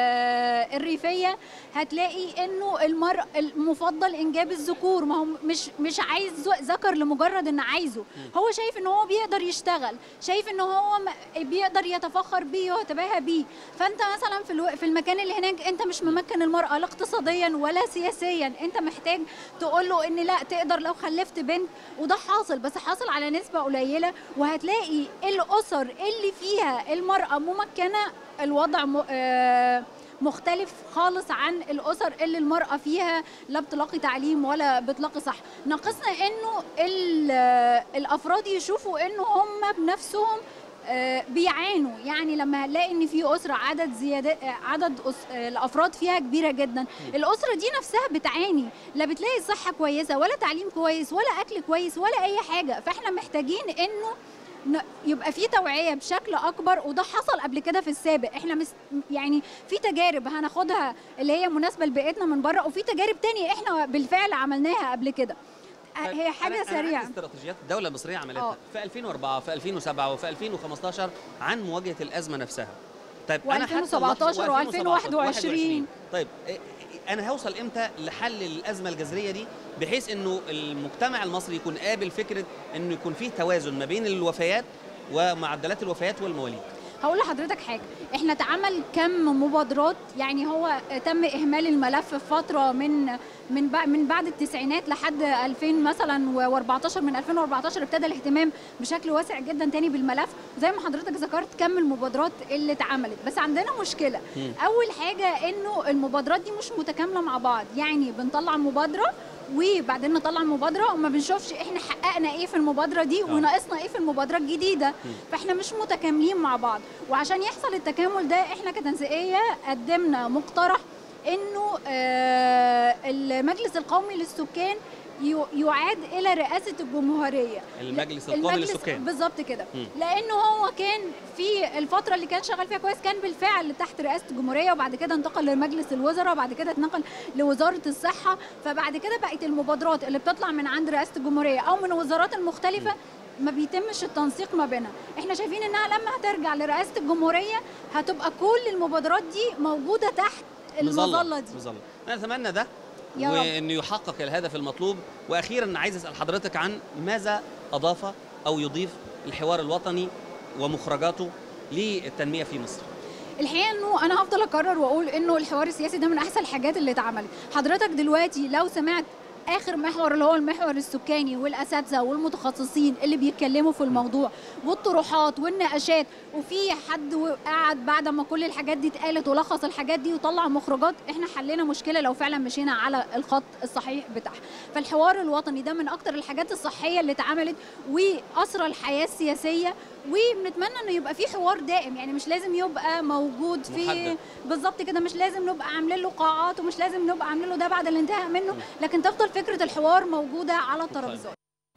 الريفيه هتلاقي انه المرء المفضل انجاب الذكور ما هو مش مش عايز ذكر لمجرد انه عايزه هو شايف ان هو بيقدر يشتغل شايف ان هو بيقدر يتفخر بيه ويتباهى بيه فانت مثلا في في المكان اللي هناك انت مش ممكن المراه لا اقتصاديا ولا سياسيا انت محتاج تقول له ان لا تقدر لو خلفت بنت وده حاصل بس حاصل على نسبه قليله وهتلاقي الاسر اللي فيها المراه ممكنه الوضع م... آه مختلف خالص عن الاسر اللي المراه فيها لا بتلاقي تعليم ولا بتلاقي صح ناقصنا انه الافراد يشوفوا انه هم بنفسهم بيعانوا يعني لما هنلاقي ان في اسره عدد زياده عدد أس... الافراد فيها كبيره جدا الاسره دي نفسها بتعاني لا بتلاقي صحه كويسه ولا تعليم كويس ولا اكل كويس ولا اي حاجه فاحنا محتاجين انه يبقى في توعيه بشكل اكبر وده حصل قبل كده في السابق احنا مس يعني في تجارب هناخدها اللي هي مناسبه لبيئتنا من بره وفي تجارب تانية احنا بالفعل عملناها قبل كده هي حاجه أنا سريعه أنا استراتيجيات الدوله المصريه عملتها في 2004 في 2007 وفي 2015 عن مواجهه الازمه نفسها طيب انا حتى 2017 و2021 طيب انا هوصل امتى لحل الازمه الجذريه دي بحيث انه المجتمع المصري يكون قابل فكره انه يكون فيه توازن ما بين الوفيات ومعدلات الوفيات والمواليد هقول لحضرتك حاجه احنا اتعمل كم مبادرات يعني هو تم اهمال الملف في فتره من من بع- من بعد التسعينات لحد 2000 مثلا و14 من 2014 ابتدى الاهتمام بشكل واسع جدا تاني بالملف زي ما حضرتك ذكرت كم المبادرات اللي اتعملت بس عندنا مشكله مم. اول حاجه انه المبادرات دي مش متكامله مع بعض يعني بنطلع مبادره وبعدين نطلع المبادره وما بنشوفش احنا حققنا ايه في المبادره دي وناقصنا ايه في المبادره الجديده فاحنا مش متكاملين مع بعض وعشان يحصل التكامل ده احنا كتنسيقيه قدمنا مقترح انه آه، المجلس القومي للسكان يو- يعاد الى رئاسه الجمهوريه المجلس القومي للسكان. بالظبط كده مم. لانه هو كان في الفتره اللي كان شغال فيها كويس كان بالفعل تحت رئاسه الجمهوريه وبعد كده انتقل لمجلس الوزراء وبعد كده اتنقل لوزاره الصحه فبعد كده بقت المبادرات اللي بتطلع من عند رئاسه الجمهوريه او من الوزارات المختلفه ما بيتمش التنسيق ما بينها احنا شايفين انها لما هترجع لرئاسه الجمهوريه هتبقى كل المبادرات دي موجوده تحت المظله دي مظلة انا اتمنى ده يا رب. وانه يحقق الهدف المطلوب واخيرا عايز اسال حضرتك عن ماذا اضاف او يضيف الحوار الوطني ومخرجاته للتنميه في مصر الحقيقه انه انا هفضل اكرر واقول انه الحوار السياسي ده من احسن الحاجات اللي اتعملت حضرتك دلوقتي لو سمعت اخر محور اللي هو المحور السكاني والاساتذه والمتخصصين اللي بيتكلموا في الموضوع والطروحات والنقاشات وفي حد قعد بعد ما كل الحاجات دي اتقالت ولخص الحاجات دي وطلع مخرجات احنا حلينا مشكله لو فعلا مشينا على الخط الصحيح بتاعها فالحوار الوطني ده من اكتر الحاجات الصحيه اللي اتعملت واسرى الحياه السياسيه وبنتمنى انه يبقى في حوار دائم يعني مش لازم يبقى موجود في محدد. بالظبط كده مش لازم نبقى عاملين له قاعات ومش لازم نبقى عاملين له ده بعد الانتهاء منه لكن تفضل فكره الحوار موجوده على الترابيزات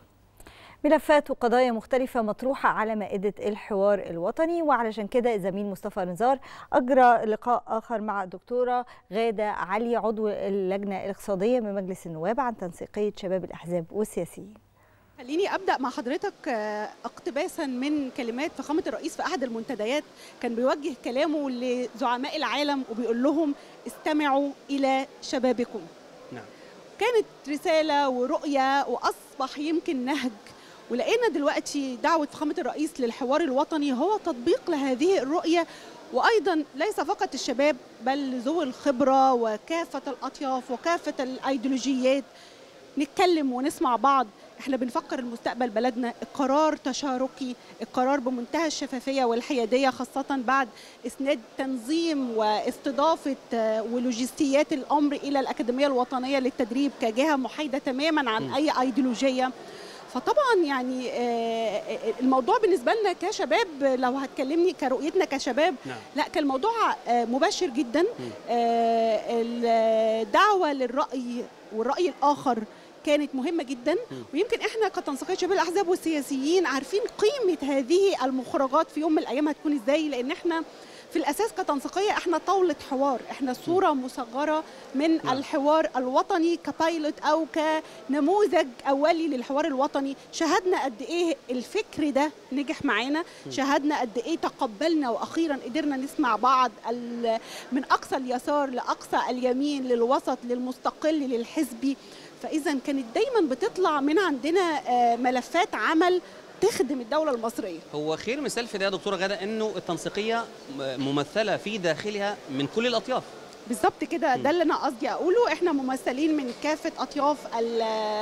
ملفات وقضايا مختلفة مطروحة على مائدة الحوار الوطني وعلشان كده الزميل مصطفى نزار أجرى لقاء آخر مع الدكتورة غادة علي عضو اللجنة الاقتصادية من مجلس النواب عن تنسيقية شباب الأحزاب والسياسيين خليني ابدا مع حضرتك آه، اقتباسا من كلمات فخامه الرئيس في احد المنتديات كان بيوجه كلامه لزعماء العالم وبيقول لهم استمعوا الى شبابكم نعم كانت رساله ورؤيه واصبح يمكن نهج ولقينا دلوقتي دعوه فخامه الرئيس للحوار الوطني هو تطبيق لهذه الرؤيه وايضا ليس فقط الشباب بل ذوي الخبره وكافه الاطياف وكافه الايديولوجيات نتكلم ونسمع بعض احنا بنفكر المستقبل بلدنا القرار تشاركي القرار بمنتهى الشفافية والحيادية خاصة بعد إسناد تنظيم واستضافة آه، ولوجستيات الأمر إلى الأكاديمية الوطنية للتدريب كجهة محايدة تماما عن م. أي أيديولوجية فطبعا يعني آه، الموضوع بالنسبة لنا كشباب لو هتكلمني كرؤيتنا كشباب نعم. لا كان الموضوع آه، مباشر جدا آه، الدعوة للرأي والرأي الآخر كانت مهمة جدا ويمكن احنا كتنسيقية شباب الأحزاب والسياسيين عارفين قيمة هذه المخرجات في يوم من الأيام هتكون ازاي لأن احنا في الأساس كتنسيقية احنا طاولة حوار احنا صورة مصغرة من نعم. الحوار الوطني كبايلوت أو كنموذج أولي للحوار الوطني شاهدنا قد إيه الفكر ده نجح معانا م. شاهدنا قد إيه تقبلنا وأخيرا قدرنا نسمع بعض ال- من أقصى اليسار لأقصى اليمين للوسط للمستقل للحزبي فإذا كانت دايما بتطلع من عندنا آه، ملفات عمل تخدم الدولة المصرية هو خير مثال في ده يا دكتوره غاده انه التنسيقيه م- ممثله في داخلها من كل الاطياف بالظبط كده ده اللي انا قصدي اقوله احنا ممثلين من كافه اطياف ال-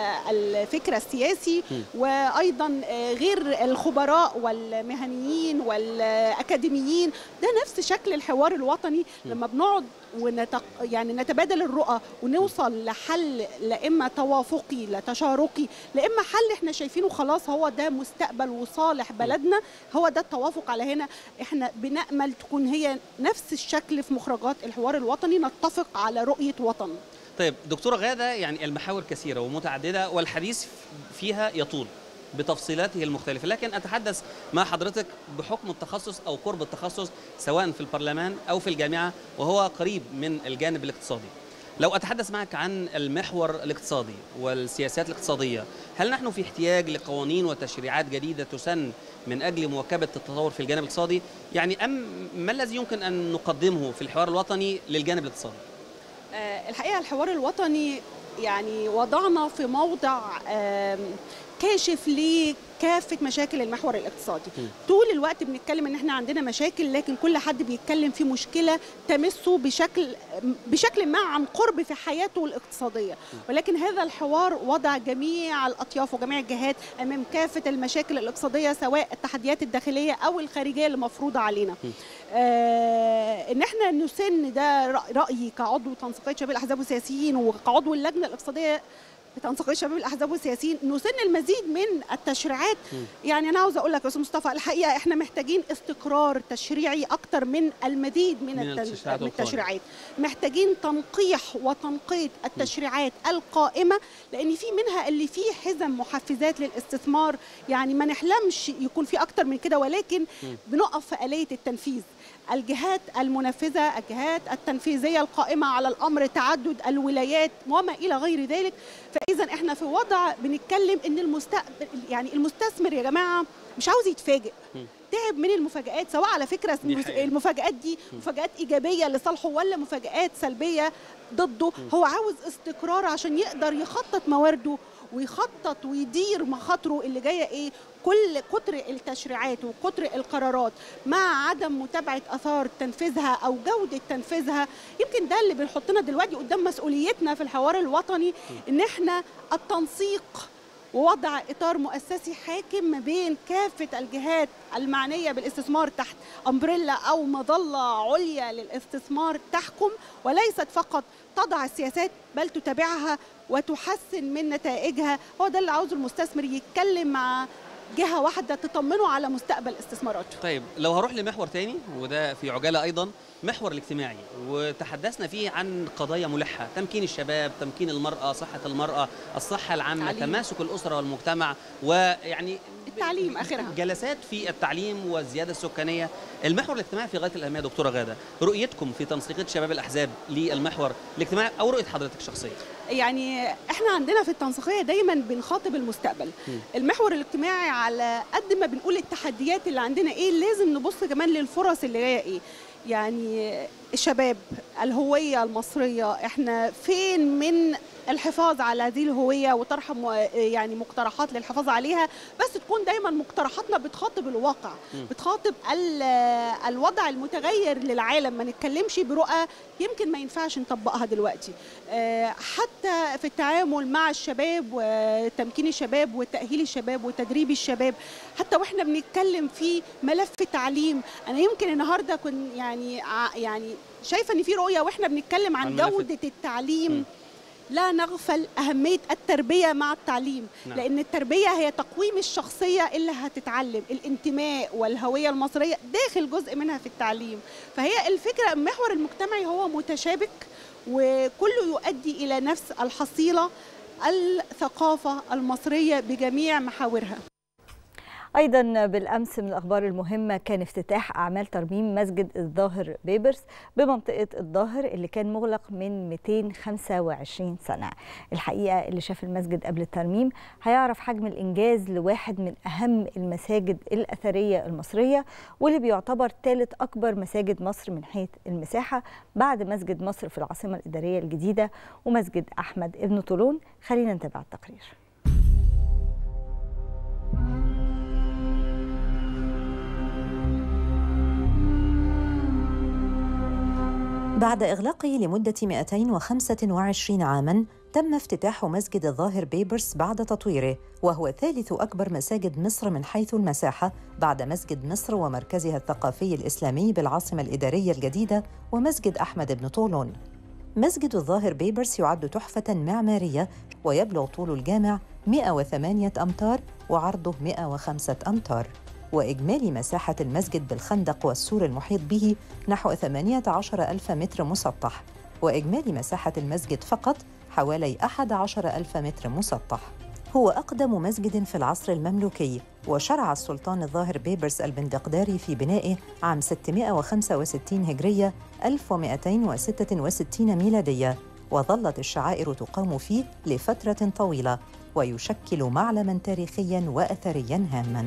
الفكر السياسي م. وايضا آه، غير الخبراء والمهنيين والاكاديميين ده نفس شكل الحوار الوطني لما بنقعد ونتق... يعني نتبادل الرؤى ونوصل لحل لا اما توافقي لا تشاركي لا اما حل احنا شايفينه خلاص هو ده مستقبل وصالح بلدنا هو ده التوافق على هنا احنا بنامل تكون هي نفس الشكل في مخرجات الحوار الوطني نتفق على رؤيه وطن طيب دكتوره غاده يعني المحاور كثيره ومتعدده والحديث فيها يطول بتفصيلاته المختلفه لكن اتحدث مع حضرتك بحكم التخصص او قرب التخصص سواء في البرلمان او في الجامعه وهو قريب من الجانب الاقتصادي لو اتحدث معك عن المحور الاقتصادي والسياسات الاقتصاديه هل نحن في احتياج لقوانين وتشريعات جديده تسن من اجل مواكبه التطور في الجانب الاقتصادي يعني ام ما الذي يمكن ان نقدمه في الحوار الوطني للجانب الاقتصادي آه، الحقيقه الحوار الوطني يعني وضعنا في موضع آم، كاشف لكافه مشاكل المحور الاقتصادي طول الوقت بنتكلم ان احنا عندنا مشاكل لكن كل حد بيتكلم في مشكله تمسه بشكل بشكل ما عن قرب في حياته الاقتصاديه ولكن هذا الحوار وضع جميع الاطياف وجميع الجهات امام كافه المشاكل الاقتصاديه سواء التحديات الداخليه او الخارجيه اللي مفروضه علينا آه ان احنا نسن ده رأ- رايي كعضو تنسيقيه شباب الاحزاب والسياسيين وكعضو اللجنه الاقتصاديه بتنسيقيه شباب الاحزاب والسياسيين نسن المزيد من التشريعات يعني انا عاوزه اقول لك يا استاذ مصطفى الحقيقه احنا محتاجين استقرار تشريعي اكتر من المزيد من, من التن- التشريعات من والقوانين. التشريعات محتاجين تنقيح وتنقيط التشريعات القائمه لان في منها اللي فيه حزم محفزات للاستثمار يعني ما نحلمش يكون في اكتر من كده ولكن بنقف في آلية التنفيذ الجهات المنفذة الجهات التنفيذية القائمة على الأمر تعدد الولايات وما إلى غير ذلك فإذا إحنا في وضع بنتكلم إن المستقبل يعني المستثمر يا جماعة مش عاوز يتفاجئ تعب من المفاجآت سواء على فكرة دي المف- حقيقة. المفاجآت دي مفاجآت إيجابية لصالحه ولا مفاجآت سلبية ضده هو عاوز استقرار عشان يقدر يخطط موارده ويخطط ويدير مخاطره اللي جايه ايه كل كتر التشريعات وكتر القرارات مع عدم متابعه اثار تنفيذها او جوده تنفيذها يمكن ده اللي بنحطنا دلوقتي قدام مسؤوليتنا في الحوار الوطني ان احنا التنسيق ووضع اطار مؤسسي حاكم ما بين كافه الجهات المعنيه بالاستثمار تحت امبريلا او مظله عليا للاستثمار تحكم وليست فقط تضع السياسات بل تتابعها وتحسن من نتائجها هو ده اللي عاوزه المستثمر يتكلم مع جهه واحده تطمنه على مستقبل استثماراته طيب لو هروح لمحور تاني وده في عجاله ايضا محور الاجتماعي وتحدثنا فيه عن قضايا ملحه تمكين الشباب تمكين المراه صحه المراه الصحه العامه تعليم. تماسك الاسره والمجتمع ويعني التعليم اخرها جلسات في التعليم والزياده السكانيه المحور الاجتماعي في غايه الاهميه دكتوره غاده رؤيتكم في تنسيقيه شباب الاحزاب للمحور الاجتماعي او رؤيه حضرتك الشخصيه يعني احنا عندنا في التنسيقيه دايما بنخاطب المستقبل مم. المحور الاجتماعي على قد ما بنقول التحديات اللي عندنا ايه لازم نبص كمان للفرص اللي جايه ايه يعني الشباب الهويه المصريه احنا فين من الحفاظ على هذه الهويه وطرح م- يعني مقترحات للحفاظ عليها بس تكون دايما مقترحاتنا بتخاطب الواقع مم. بتخاطب ال- الوضع المتغير للعالم ما نتكلمش برؤى يمكن ما ينفعش نطبقها دلوقتي آه، حتى في التعامل مع الشباب وتمكين الشباب وتأهيل الشباب وتدريب الشباب حتى واحنا بنتكلم في ملف التعليم انا يمكن النهارده كنت يعني ع- يعني شايفه ان في رؤيه واحنا بنتكلم عن عن ملف جوده التعليم لا نغفل أهمية التربية مع التعليم نعم. لأن التربية هي تقويم الشخصية اللي هتتعلم الانتماء والهوية المصرية داخل جزء منها في التعليم فهي الفكرة المحور المجتمعي هو متشابك وكله يؤدي إلى نفس الحصيلة الثقافة المصرية بجميع محاورها ايضا بالامس من الاخبار المهمه كان افتتاح اعمال ترميم مسجد الظاهر بيبرس بمنطقه الظاهر اللي كان مغلق من 225 سنه الحقيقه اللي شاف المسجد قبل الترميم هيعرف حجم الانجاز لواحد من اهم المساجد الاثريه المصريه واللي بيعتبر ثالث اكبر مساجد مصر من حيث المساحه بعد مسجد مصر في العاصمه الاداريه الجديده ومسجد احمد ابن طولون خلينا نتابع التقرير بعد إغلاقه لمدة 225 عاماً تم افتتاح مسجد الظاهر بيبرس بعد تطويره وهو ثالث أكبر مساجد مصر من حيث المساحة بعد مسجد مصر ومركزها الثقافي الإسلامي بالعاصمة الإدارية الجديدة ومسجد أحمد بن طولون مسجد الظاهر بيبرس يعد تحفة معمارية ويبلغ طول الجامع 108 أمتار وعرضه 105 أمتار وإجمالي مساحة المسجد بالخندق والسور المحيط به نحو 18 ألف متر مسطح وإجمالي مساحة المسجد فقط حوالي 11 ألف متر مسطح هو أقدم مسجد في العصر المملوكي وشرع السلطان الظاهر بيبرس البندقداري في بنائه عام 665 هجرية 1266 ميلادية وظلت الشعائر تقام فيه لفترة طويلة ويشكل معلماً تاريخياً وأثرياً هاماً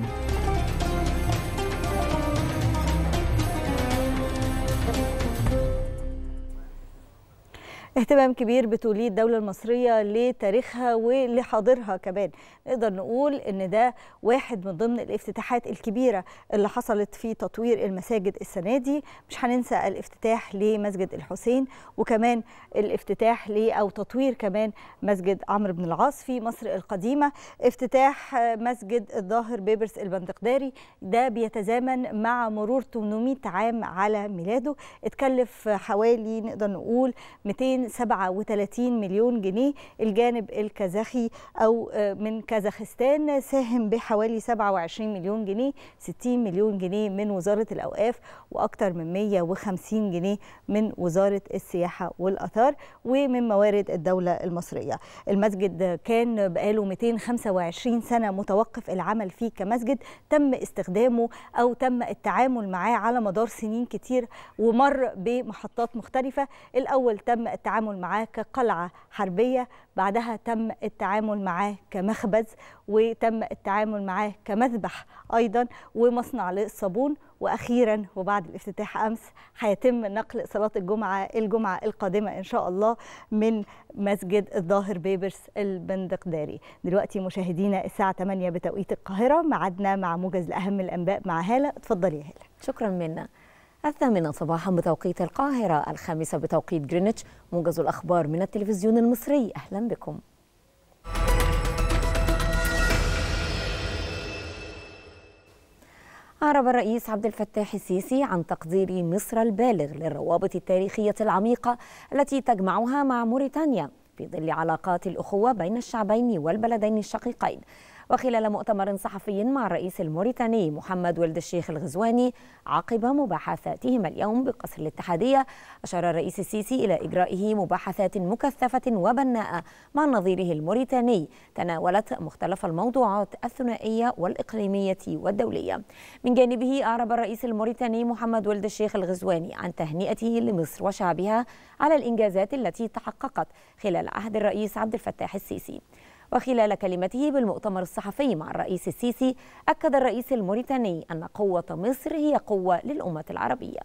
اهتمام كبير بتوليد الدولة المصرية لتاريخها ولحاضرها كمان نقدر نقول ان ده واحد من ضمن الافتتاحات الكبيرة اللي حصلت في تطوير المساجد السنة دي مش هننسى الافتتاح لمسجد الحسين وكمان الافتتاح ل او تطوير كمان مسجد عمرو بن العاص في مصر القديمة افتتاح مسجد الظاهر بيبرس البندقداري ده بيتزامن مع مرور 800 عام على ميلاده اتكلف حوالي نقدر نقول 237 مليون جنيه الجانب الكازاخي او من كازاخستان ساهم بحوالي 27 مليون جنيه 60 مليون جنيه من وزاره الاوقاف واكثر من 150 جنيه من وزاره السياحه والاثار ومن موارد الدوله المصريه المسجد كان بقاله 225 سنه متوقف العمل فيه كمسجد تم استخدامه او تم التعامل معاه على مدار سنين كتير ومر بمحطات مختلفه الاول تم التعامل معاه كقلعه حربيه بعدها تم التعامل معاه كمخبز وتم التعامل معاه كمذبح ايضا ومصنع للصابون واخيرا وبعد الافتتاح امس هيتم نقل صلاه الجمعه الجمعه القادمه ان شاء الله من مسجد الظاهر بيبرس البندقداري دلوقتي مشاهدينا الساعه 8 بتوقيت القاهره معدنا مع موجز لاهم الانباء مع هاله اتفضلي يا هاله شكرا منا الثامنة صباحا بتوقيت القاهرة الخامسة بتوقيت جرينتش موجز الأخبار من التلفزيون المصري أهلا بكم أعرب الرئيس عبد الفتاح السيسي عن تقدير مصر البالغ للروابط التاريخية العميقة التي تجمعها مع موريتانيا في ظل علاقات الأخوة بين الشعبين والبلدين الشقيقين وخلال مؤتمر صحفي مع الرئيس الموريتاني محمد ولد الشيخ الغزواني عقب مباحثاتهما اليوم بقصر الاتحادية أشار الرئيس السيسي إلى إجرائه مباحثات مكثفة وبناءة مع نظيره الموريتاني تناولت مختلف الموضوعات الثنائية والإقليمية والدولية من جانبه أعرب الرئيس الموريتاني محمد ولد الشيخ الغزواني عن تهنئته لمصر وشعبها على الإنجازات التي تحققت خلال عهد الرئيس عبد الفتاح السيسي وخلال كلمته بالمؤتمر الصحفي مع الرئيس السيسي أكد الرئيس الموريتاني أن قوة مصر هي قوة للأمة العربية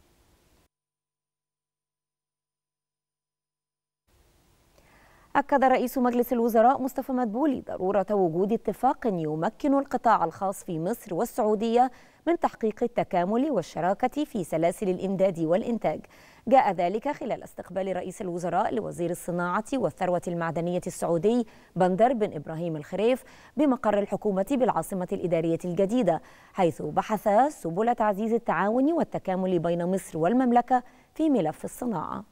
أكد رئيس مجلس الوزراء مصطفى مدبولي ضرورة وجود اتفاق يمكن القطاع الخاص في مصر والسعودية من تحقيق التكامل والشراكة في سلاسل الإمداد والإنتاج جاء ذلك خلال استقبال رئيس الوزراء لوزير الصناعة والثروة المعدنية السعودي بندر بن إبراهيم الخريف بمقر الحكومة بالعاصمة الإدارية الجديدة حيث بحث سبل تعزيز التعاون والتكامل بين مصر والمملكة في ملف الصناعة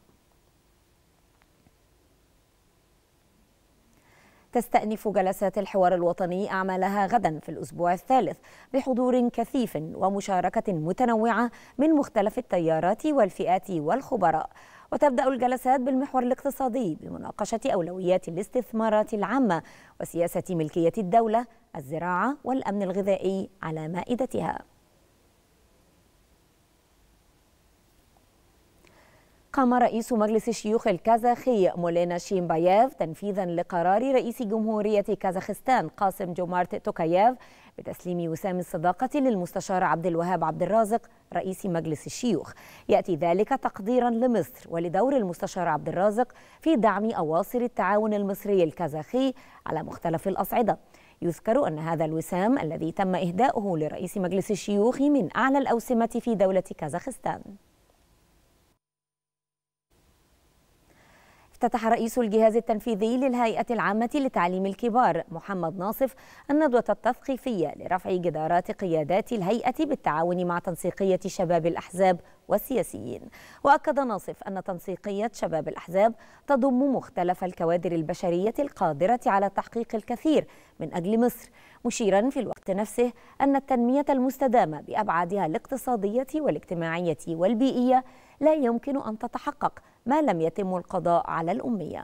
تستأنف جلسات الحوار الوطني أعمالها غدا في الأسبوع الثالث بحضور كثيف ومشاركة متنوعة من مختلف التيارات والفئات والخبراء وتبدأ الجلسات بالمحور الاقتصادي بمناقشة أولويات الاستثمارات العامة وسياسة ملكية الدولة الزراعة والأمن الغذائي على مائدتها قام رئيس مجلس الشيوخ الكازاخي مولينا شيمباييف تنفيذا لقرار رئيس جمهورية كازاخستان قاسم جومارت توكاييف بتسليم وسام الصداقة للمستشار عبد الوهاب عبد الرازق رئيس مجلس الشيوخ يأتي ذلك تقديرا لمصر ولدور المستشار عبد الرازق في دعم أواصر التعاون المصري الكازاخي على مختلف الأصعدة يذكر أن هذا الوسام الذي تم إهداؤه لرئيس مجلس الشيوخ من أعلى الأوسمة في دولة كازاخستان افتتح رئيس الجهاز التنفيذي للهيئة العامة لتعليم الكبار محمد ناصف الندوة التثقيفية لرفع جدارات قيادات الهيئة بالتعاون مع تنسيقية شباب الأحزاب والسياسيين وأكد ناصف أن تنسيقية شباب الأحزاب تضم مختلف الكوادر البشرية القادرة على تحقيق الكثير من أجل مصر مشيرا في الوقت نفسه أن التنمية المستدامة بأبعادها الاقتصادية والاجتماعية والبيئية لا يمكن أن تتحقق ما لم يتم القضاء على الأمية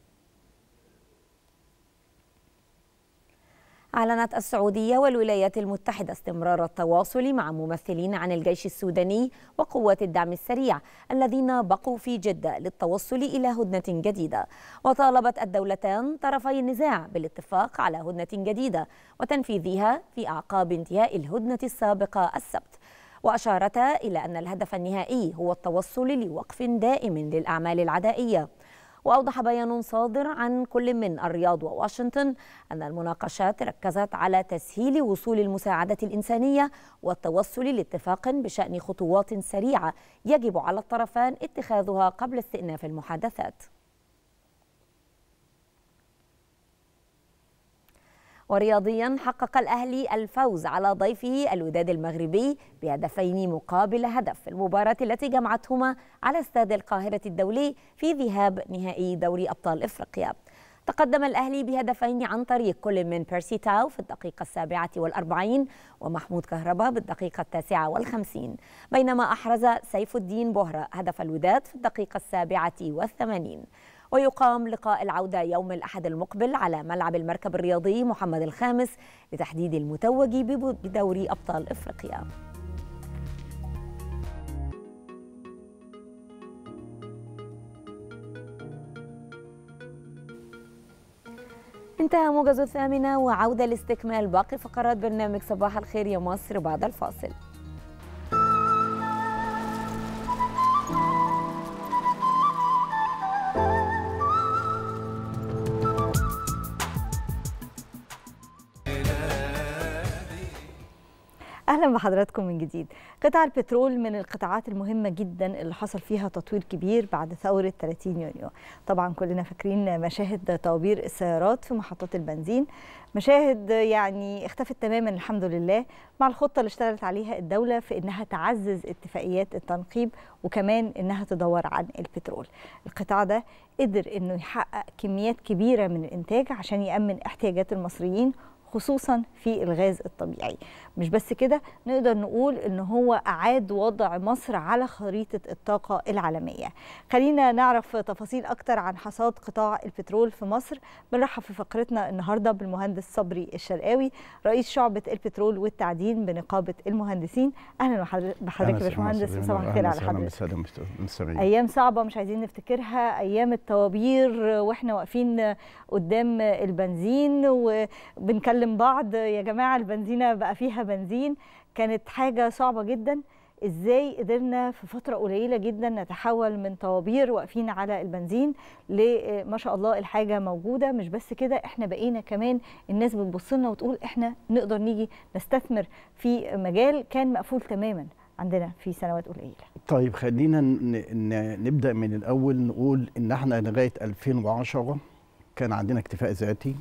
أعلنت السعودية والولايات المتحدة استمرار التواصل مع ممثلين عن الجيش السوداني وقوات الدعم السريع الذين بقوا في جدة للتوصل إلى هدنة جديدة وطالبت الدولتان طرفي النزاع بالاتفاق على هدنة جديدة وتنفيذها في أعقاب انتهاء الهدنة السابقة السبت وأشارتا إلى أن الهدف النهائي هو التوصل لوقف دائم للأعمال العدائية وأوضح بيان صادر عن كل من الرياض وواشنطن أن المناقشات ركزت على تسهيل وصول المساعدة الإنسانية والتوصل لاتفاق بشأن خطوات سريعة يجب على الطرفان اتخاذها قبل استئناف المحادثات ورياضيا حقق الأهلي الفوز على ضيفه الوداد المغربي بهدفين مقابل هدف في المباراة التي جمعتهما على استاد القاهرة الدولي في ذهاب نهائي دوري أبطال إفريقيا تقدم الأهلي بهدفين عن طريق كل من بيرسي تاو في الدقيقة السابعة والأربعين ومحمود كهربا بالدقيقة التاسعة والخمسين بينما أحرز سيف الدين بهرة هدف الوداد في الدقيقة السابعة والثمانين ويقام لقاء العودة يوم الأحد المقبل على ملعب المركب الرياضي محمد الخامس لتحديد المتوج بدوري أبطال إفريقيا انتهى موجز الثامنة وعودة لاستكمال باقي فقرات برنامج صباح الخير يا مصر بعد الفاصل اهلا بحضراتكم من جديد قطاع البترول من القطاعات المهمه جدا اللي حصل فيها تطوير كبير بعد ثوره 30 يونيو طبعا كلنا فاكرين مشاهد طوابير السيارات في محطات البنزين مشاهد يعني اختفت تماما الحمد لله مع الخطه اللي اشتغلت عليها الدوله في انها تعزز اتفاقيات التنقيب وكمان انها تدور عن البترول القطاع ده قدر انه يحقق كميات كبيره من الانتاج عشان يامن احتياجات المصريين خصوصا في الغاز الطبيعي مش بس كده نقدر نقول ان هو اعاد وضع مصر على خريطه الطاقه العالميه خلينا نعرف تفاصيل اكتر عن حصاد قطاع البترول في مصر بنرحب في فقرتنا النهارده بالمهندس صبري الشرقاوي رئيس شعبه البترول والتعدين بنقابه المهندسين اهلا بحضرتك يا باشمهندس صباح الخير على حضرتك ايام صعبه مش عايزين نفتكرها ايام الطوابير واحنا واقفين قدام البنزين وبنكلم بعض يا جماعه البنزينه بقى فيها بنزين كانت حاجة صعبة جدا ازاي قدرنا في فترة قليلة جدا نتحول من طوابير واقفين على البنزين لما شاء الله الحاجة موجودة مش بس كده احنا بقينا كمان الناس بتبص لنا وتقول احنا نقدر نيجي نستثمر في مجال كان مقفول تماما عندنا في سنوات قليلة طيب خلينا نبدأ من الأول نقول إن احنا لغاية 2010 كان عندنا اكتفاء ذاتي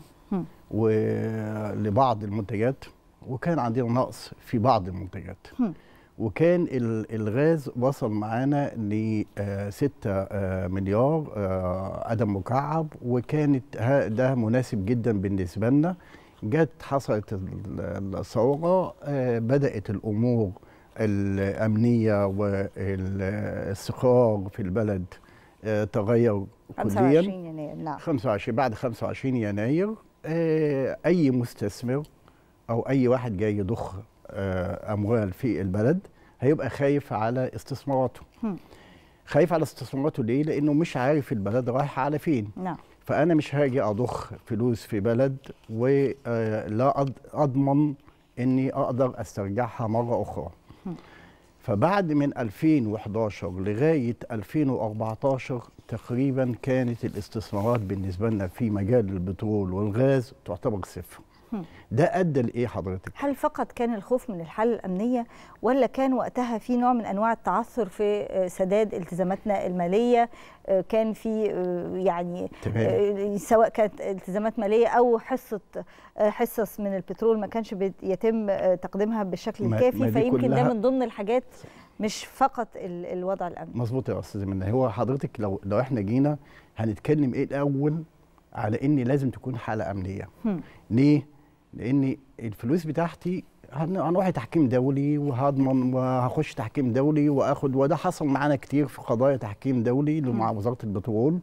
ولبعض المنتجات وكان عندنا نقص في بعض المنتجات م. وكان الغاز وصل معانا ل 6 مليار قدم مكعب وكانت ده مناسب جدا بالنسبه لنا جت حصلت الثوره بدات الامور الامنيه والاستقرار في البلد تغير 25 يناير نعم 25 بعد 25 يناير اي مستثمر او اي واحد جاي يضخ اموال في البلد هيبقى خايف على استثماراته خايف على استثماراته ليه لانه مش عارف البلد رايحه على فين نعم فانا مش هاجي اضخ فلوس في بلد ولا اضمن اني اقدر استرجعها مره اخرى فبعد من 2011 لغايه 2014 تقريبا كانت الاستثمارات بالنسبه لنا في مجال البترول والغاز تعتبر صفر ده ادى لايه حضرتك؟ هل فقط كان الخوف من الحاله الامنيه ولا كان وقتها في نوع من انواع التعثر في سداد التزاماتنا الماليه كان في يعني تمام. سواء كانت التزامات ماليه او حصه حصص من البترول ما كانش بيتم تقديمها بالشكل الكافي فيمكن ده من ضمن الحاجات مش فقط الوضع الامني مظبوط يا استاذ منى هو حضرتك لو لو احنا جينا هنتكلم ايه الاول على ان لازم تكون حاله امنيه هم. ليه لان الفلوس بتاعتي هنروح تحكيم دولي وهضمن وهخش تحكيم دولي واخد وده حصل معانا كتير في قضايا تحكيم دولي مع وزاره البترول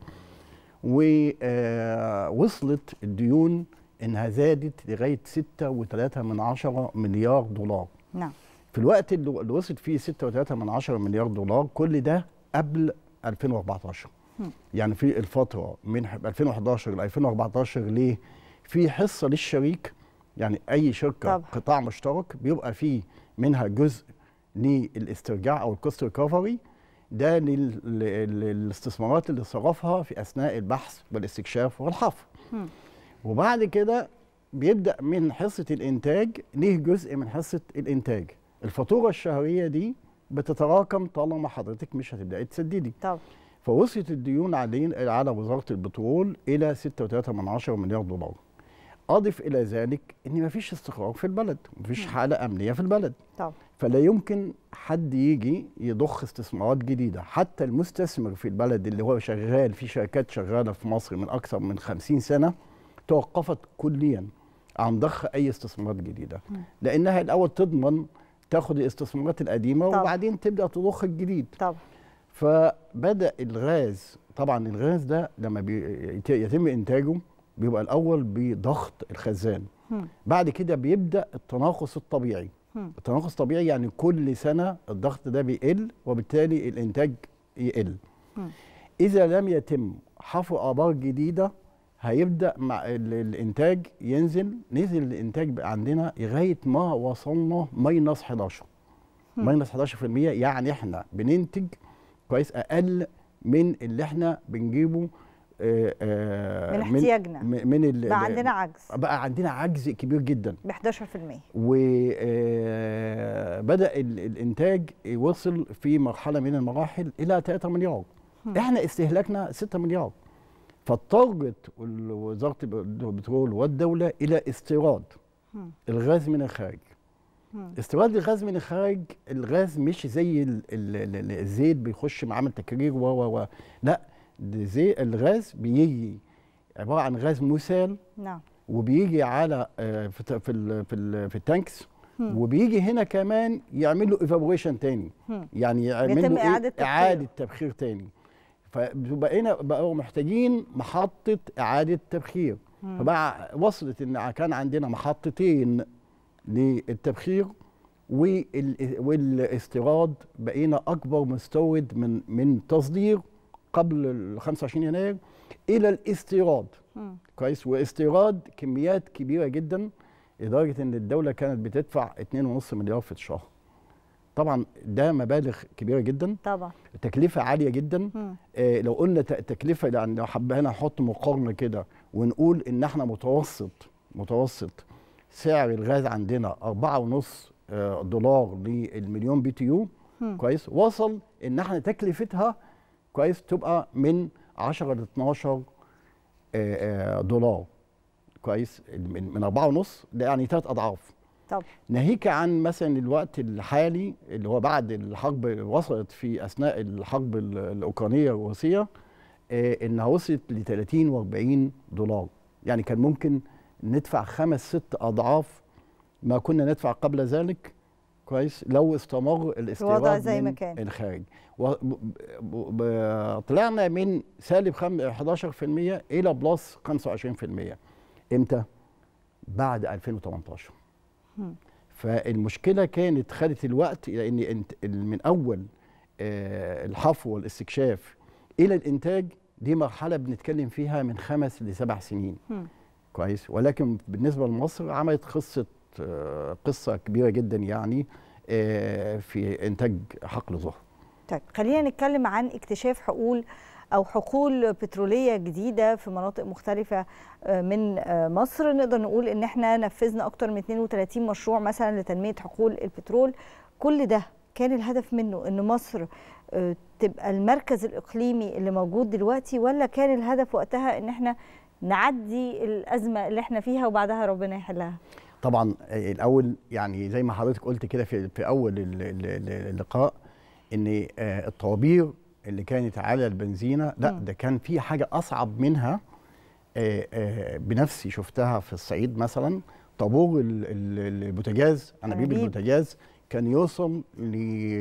ووصلت الديون انها زادت لغايه 6.3 من عشرة مليار دولار نعم في الوقت اللي وصلت فيه 6.3 من عشرة مليار دولار كل ده قبل 2014 هم. يعني في الفتره من 2011 ل 2014 ليه في حصه للشريك يعني اي شركه طبعا. قطاع مشترك بيبقى فيه منها جزء للاسترجاع او الكوست ريكفري ده لل- لل- للاستثمارات اللي صرفها في اثناء البحث والاستكشاف والحفر وبعد كده بيبدا من حصه الانتاج ليه جزء من حصه الانتاج الفاتوره الشهريه دي بتتراكم طالما حضرتك مش هتبداي تسددي طب فوصلت الديون علينا على وزاره البترول الى 6.3 مليار دولار اضف الى ذلك ان مفيش استقرار في البلد مفيش حاله امنيه في البلد طب فلا يمكن حد يجي يضخ استثمارات جديده حتى المستثمر في البلد اللي هو شغال في شركات شغاله في مصر من اكثر من 50 سنه توقفت كليا عن ضخ اي استثمارات جديده لانها الاول تضمن تاخد الاستثمارات القديمه طبعا. وبعدين تبدا تضخ الجديد طبعا فبدا الغاز طبعا الغاز ده لما بي- يتم انتاجه بيبقى الاول بضغط الخزان مم. بعد كده بيبدا التناقص الطبيعي مم. التناقص الطبيعي يعني كل سنه الضغط ده بيقل وبالتالي الانتاج يقل مم. اذا لم يتم حفر ابار جديده هيبدا مع ال- الانتاج ينزل نزل الانتاج بقى عندنا لغايه ما وصلنا ماينس 11 مم. ماينس 11% يعني احنا بننتج كويس اقل من اللي احنا بنجيبه آه، آه، من احتياجنا. من, من ال- بقى عندنا عجز بقى عندنا عجز كبير جدا ب 11% وبدا الانتاج وصل في مرحله من المراحل الى 3 مليار هم. احنا استهلاكنا 6 مليار فاضطرت ال- وزاره البترول والدوله الى استيراد هم. الغاز من الخارج هم. استيراد الغاز من الخارج الغاز مش زي ال ال ال الزيت بيخش معامل تكرير و و و لا ده زي الغاز بيجي عباره عن غاز مسال نعم وبيجي على آه، في ت- في ال في, ال في التانكس هم. وبيجي هنا كمان يعمل له ايفابوريشن تاني هم. يعني يعمل بيتم له إعادة تبخير. اعاده تبخير تاني فبقينا بقوا محتاجين محطه اعاده تبخير مم. فبقى وصلت ان كان عندنا محطتين للتبخير وال- والاستيراد بقينا اكبر مستورد من من تصدير قبل ال 25 يناير الى الاستيراد مم. كويس واستيراد كميات كبيره جدا لدرجه ان الدوله كانت بتدفع 2.5 مليار في الشهر طبعا ده مبالغ كبيره جدا طبعا تكلفه عاليه جدا مم. آه لو قلنا ت- تكلفه يعني لو حبينا نحط مقارنه كده ونقول ان احنا متوسط متوسط سعر الغاز عندنا 4.5 آه، دولار للمليون بي تي يو مم. كويس وصل ان احنا تكلفتها كويس تبقى من 10 ل 12 آه، آه، دولار كويس من من 4.5 ده يعني ثلاث اضعاف طب ناهيك عن مثلا الوقت الحالي اللي هو بعد الحرب وصلت في اثناء الحرب ال- الاوكرانيه الروسيه آه، انها وصلت ل 30 و40 دولار يعني كان ممكن ندفع خمس ست اضعاف ما كنا ندفع قبل ذلك كويس لو استمر الاستيراد زي ما من كان. الخارج و- ب- ب- ب- طلعنا من سالب خم- 11% الى بلس 25% امتى؟ بعد 2018 مم. فالمشكله كانت خدت الوقت لان انت ال- من اول آه، الحفر والاستكشاف الى الانتاج دي مرحله بنتكلم فيها من خمس لسبع سنين مم. كويس ولكن بالنسبه لمصر عملت قصه آه، قصه كبيره جدا يعني آه، في انتاج حقل ظهر طيب خلينا نتكلم عن اكتشاف حقول او حقول بتروليه جديده في مناطق مختلفه آه، من آه، مصر نقدر نقول ان احنا نفذنا اكتر من 32 مشروع مثلا لتنميه حقول البترول كل ده كان الهدف منه ان مصر آه، تبقى المركز الاقليمي اللي موجود دلوقتي ولا كان الهدف وقتها ان احنا نعدي الازمه اللي احنا فيها وبعدها ربنا يحلها طبعا آه، الاول يعني زي ما حضرتك قلت كده في في اول ال- ال- ال- اللقاء ان آه، الطوابير اللي كانت على البنزينه لا مم. ده كان في حاجه اصعب منها آه، آه، بنفسي شفتها في الصعيد مثلا طابور ال- ال- البوتاجاز انابيب أنابيب. البوتاجاز كان يوصل ل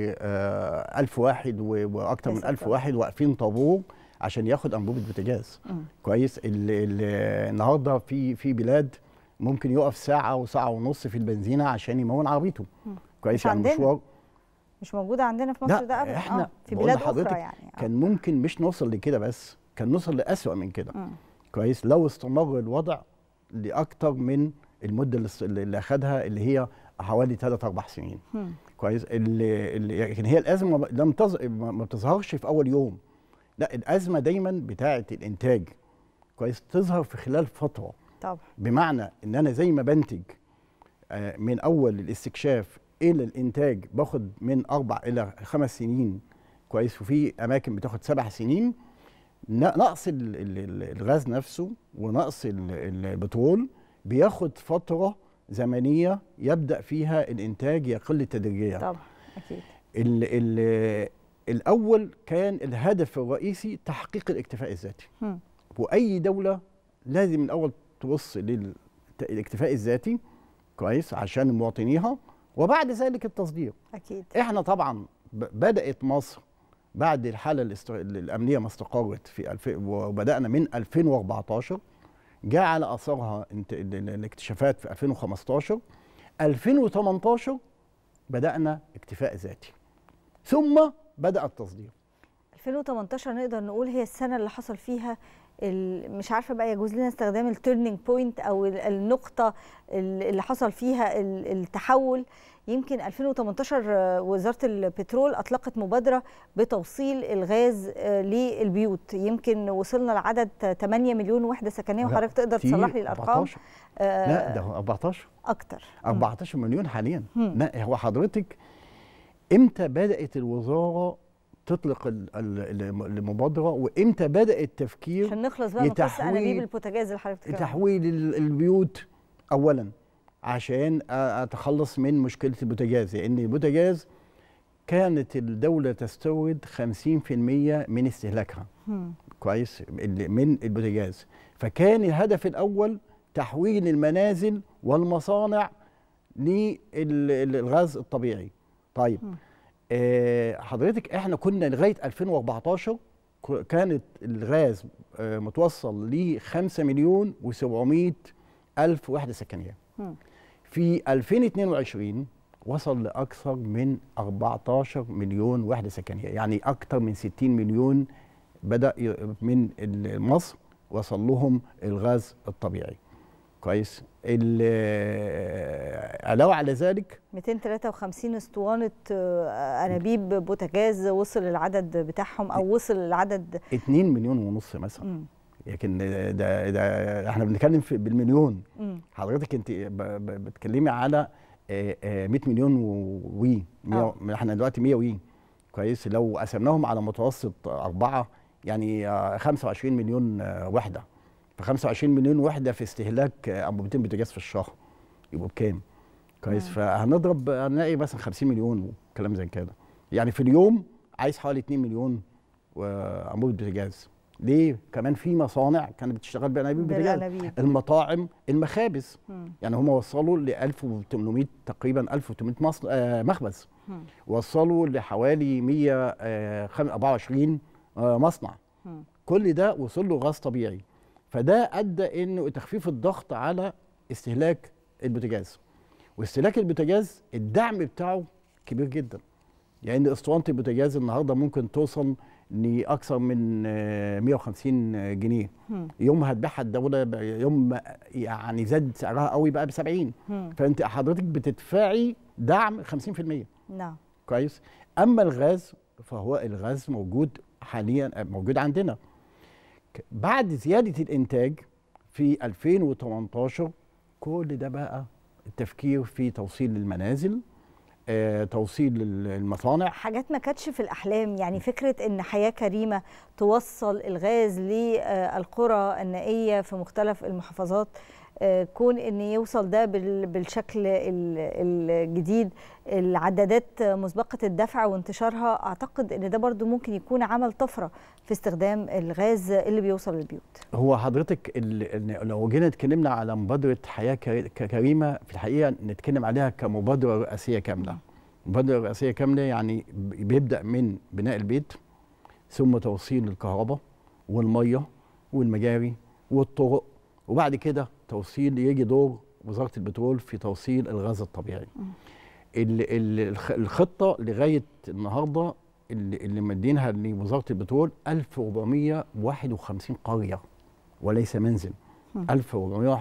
1000 واحد و- واكتر يا من 1000 ساتر. واحد واقفين طابور عشان ياخد انبوبه بوتاجاز مم. كويس ال ال النهارده في في بلاد ممكن يقف ساعه وساعه ونص في البنزينه عشان يمون عربيته مم. كويس مش يعني عندنا. مشوار مش موجوده عندنا في مصر ده ابدا احنا آه، في بقول بلاد لحضرتك اخرى يعني آه. كان ممكن مش نوصل لكده بس كان نوصل لأسوأ من كده مم. كويس لو استمر الوضع لاكتر من المده اللي است- اللي اخذها اللي هي حوالي 3 4 سنين مم. كويس اللي اللي لكن هي الازمه ما- لم تظ... ما ما بتظهرش في اول يوم لا الازمه دايما بتاعه الانتاج كويس تظهر في خلال فتره طبعا بمعنى ان انا زي ما بنتج آه، من اول الاستكشاف الى الانتاج باخد من اربع الى خمس سنين كويس وفي اماكن بتاخد سبع سنين ن- نقص ال- ال- ال- الغاز نفسه ونقص ال- ال- البترول بياخد فتره زمنيه يبدا فيها الانتاج يقل تدريجيا طبعا اكيد ال ال الاول كان الهدف الرئيسي تحقيق الاكتفاء الذاتي هم. واي دوله لازم الاول تبص للاكتفاء الذاتي كويس عشان مواطنيها وبعد ذلك التصدير اكيد احنا طبعا ب- بدات مصر بعد الحاله الاست- الامنيه ما استقرت في الف... وبدانا من 2014 جاء على اثرها انت... ال- ال- الاكتشافات في 2015 2018 بدانا اكتفاء ذاتي ثم بدا التصدير 2018 نقدر نقول هي السنه اللي حصل فيها ال- مش عارفه بقى يجوز لنا استخدام التيرنينج بوينت او ال- النقطه ال- اللي حصل فيها ال- التحول يمكن 2018 آه، وزاره البترول اطلقت مبادره بتوصيل الغاز آه، للبيوت يمكن وصلنا لعدد 8 مليون وحده سكنيه لا، وحضرتك تقدر كتير، تصلح لي الارقام 14. آه، لا ده هو 14 اكتر 14 مليون حاليا مم. لا هو حضرتك امتى بدات الوزاره تطلق ال- ال- ال- المبادره وامتى بدا التفكير عشان نخلص بقى من قصه لتحويل- انابيب البوتاجاز اللي حضرتك بتتكلم عنها. تحويل ال- البيوت اولا عشان أ- اتخلص من مشكله البوتاجاز لان البوتاجاز كانت الدوله تستورد 50% من استهلاكها مم. كويس اللي- من البوتاجاز فكان الهدف الاول تحويل المنازل والمصانع للغاز الطبيعي طيب آه حضرتك احنا كنا لغايه 2014 ك- كانت الغاز آه متوصل ل 5 مليون و700 الف وحده سكنيه مم. في 2022 وصل لاكثر من 14 مليون وحده سكنيه يعني اكثر من 60 مليون بدا ي- من ال- مصر وصل لهم الغاز الطبيعي كويس ال- علاوه على ذلك 253 اسطوانه آه، انابيب بوتاجاز وصل العدد بتاعهم او وصل العدد 2 مليون ونص مثلا مم. لكن ده ده احنا بنتكلم في بالمليون مم. حضرتك انت ب- ب- بتتكلمي على آه، آه، 100 مليون و- وي آه. 100 احنا دلوقتي 100 وي كويس لو قسمناهم على متوسط أربعة يعني آه، 25 مليون آه، وحدة ف 25 مليون وحدة في استهلاك آه، أنبوبتين بوتاجاز في الشهر يبقوا بكام؟ كويس مم. فهنضرب هنلاقي مثلا 50 مليون وكلام زي كده يعني في اليوم عايز حوالي 2 مليون وأنبوبة بوتاجاز ليه؟ كمان في مصانع كانت بتشتغل بأنابيب بوتاجاز بالأنابيب. المطاعم المخابز مم. يعني هم وصلوا ل 1800 تقريبا 1800 مصل آه مخبز مم. وصلوا لحوالي 124 آه مصنع مم. كل ده وصل له غاز طبيعي فده ادى انه تخفيف الضغط على استهلاك البوتاجاز واستهلاك البوتاجاز الدعم بتاعه كبير جدا يعني اسطوانه البوتاجاز النهارده ممكن توصل لاكثر من آه، 150 جنيه مم. يوم ما هتبيعها الدوله ب- يوم ما يعني زاد سعرها قوي بقى ب 70 مم. فانت حضرتك بتدفعي دعم 50% نعم كويس اما الغاز فهو الغاز موجود حاليا موجود عندنا ك- بعد زياده الانتاج في 2018 كل ده بقى التفكير في توصيل المنازل آه، توصيل ال- المصانع حاجات ما كانتش في الاحلام يعني فكره ان حياه كريمه توصل الغاز للقرى النائيه في مختلف المحافظات آه، كون ان يوصل ده بال- بالشكل ال- الجديد العدادات مسبقه الدفع وانتشارها اعتقد ان ده برضو ممكن يكون عمل طفره في استخدام الغاز اللي بيوصل للبيوت هو حضرتك ال- ال- لو جينا اتكلمنا على مبادره حياه كري- ك- كريمه في الحقيقه نتكلم عليها كمبادره رئاسيه كامله مبادره رئاسيه كامله يعني ب- بيبدا من بناء البيت ثم توصيل الكهرباء والميه والمجاري والطرق وبعد كده توصيل يجي دور وزاره البترول في توصيل الغاز الطبيعي ال- ال- الخ- الخطه لغايه النهارده اللي, اللي مدينها لوزاره البترول 1451 قريه وليس منزل مم.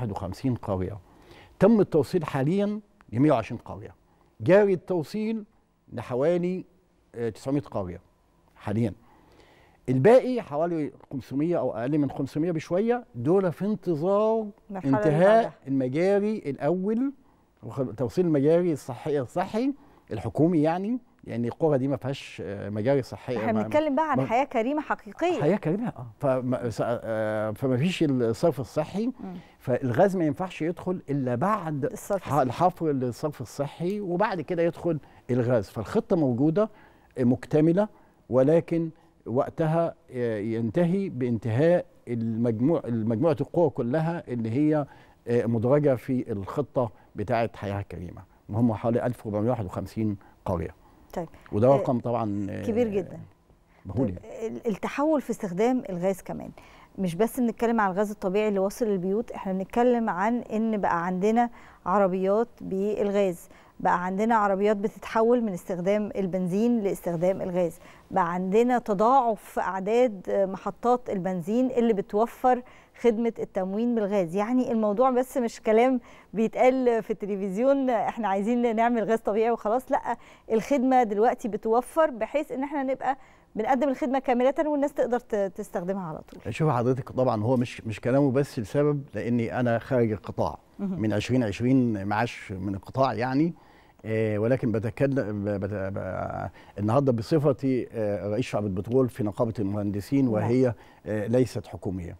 1451 قريه تم التوصيل حاليا ل 120 قريه جاري التوصيل لحوالي آه، 900 قريه حاليا الباقي حوالي 500 او اقل من 500 بشويه دول في انتظار المرحلة اللي انتهاء بعدها. المجاري الاول وخ- توصيل المجاري الصحي الصحي الحكومي يعني لان القرى دي ما فيهاش آه، مجاري صحيه احنا ما- بنتكلم بقى عن ما- حياه كريمه حقيقيه حياه كريمه اه فما س- آه، فما فيش الصرف الصحي فالغاز ما ينفعش يدخل الا بعد الصرف ح- الحفر للصرف الصحي وبعد كده يدخل الغاز فالخطه موجوده آه، مكتمله ولكن وقتها آه، ينتهي بانتهاء المجموع المجموعه القوى كلها اللي هي آه، مدرجه في الخطه بتاعه حياه كريمه وهم حوالي 1451 قريه طيب وده آه، رقم طبعا آه، كبير جدا مهول يعني. ال- التحول في استخدام الغاز كمان مش بس بنتكلم عن الغاز الطبيعي اللي واصل للبيوت احنا بنتكلم عن ان بقى عندنا عربيات بالغاز بقى عندنا عربيات بتتحول من استخدام البنزين لاستخدام الغاز بقى عندنا تضاعف في اعداد محطات البنزين اللي بتوفر خدمة التموين بالغاز يعني الموضوع بس مش كلام بيتقال في التلفزيون احنا عايزين نعمل غاز طبيعي وخلاص لا الخدمة دلوقتي بتوفر بحيث ان احنا نبقى بنقدم الخدمة كاملة والناس تقدر ت- تستخدمها على طول شوف حضرتك طبعا هو مش مش كلامه بس لسبب لاني انا خارج القطاع مهم. من 2020 معاش من القطاع يعني آه ولكن بتكلم ب- بت... ب... النهارده بصفتي آه رئيس شعب البترول في نقابه المهندسين وهي آه ليست حكوميه.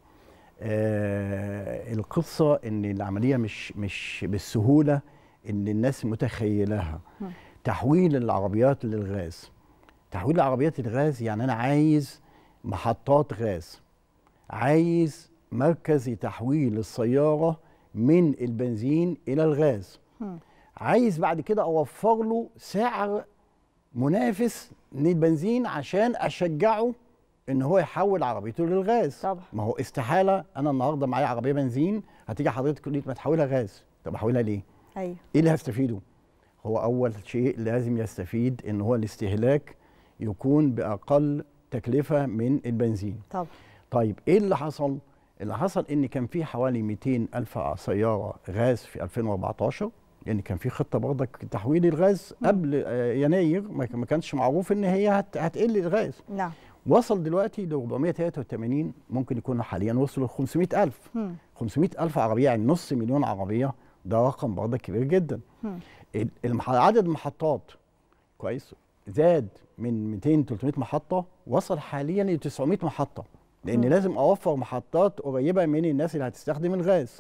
آه القصه ان العمليه مش مش بالسهوله اللي الناس متخيلها. مم. تحويل العربيات للغاز. تحويل العربيات للغاز يعني انا عايز محطات غاز. عايز مركز لتحويل السياره من البنزين الى الغاز. مم. عايز بعد كده اوفر له سعر منافس للبنزين عشان اشجعه ان هو يحول عربيته للغاز طبعا ما هو استحاله انا النهارده معايا عربيه بنزين هتيجي حضرتك تقول لي ما تحولها غاز طب احولها ليه ايوه ايه اللي هستفيده هو اول شيء لازم يستفيد ان هو الاستهلاك يكون باقل تكلفه من البنزين طبعا طيب ايه اللي حصل اللي حصل ان كان في حوالي 200 الف سياره غاز في 2014 يعني كان في خطه برضك تحويل الغاز قبل آه، يناير ما ما كانش معروف ان هي هت- هتقل الغاز نعم وصل دلوقتي ل 483 ممكن يكونوا حاليا وصلوا ل 500 الف مم. 500 الف عربيه يعني نص مليون عربيه ده رقم برضك كبير جدا مم. ال- المح- عدد المحطات كويس زاد من 200 300 محطه وصل حاليا ل 900 محطه لان مم. لازم اوفر محطات قريبه من الناس اللي هتستخدم الغاز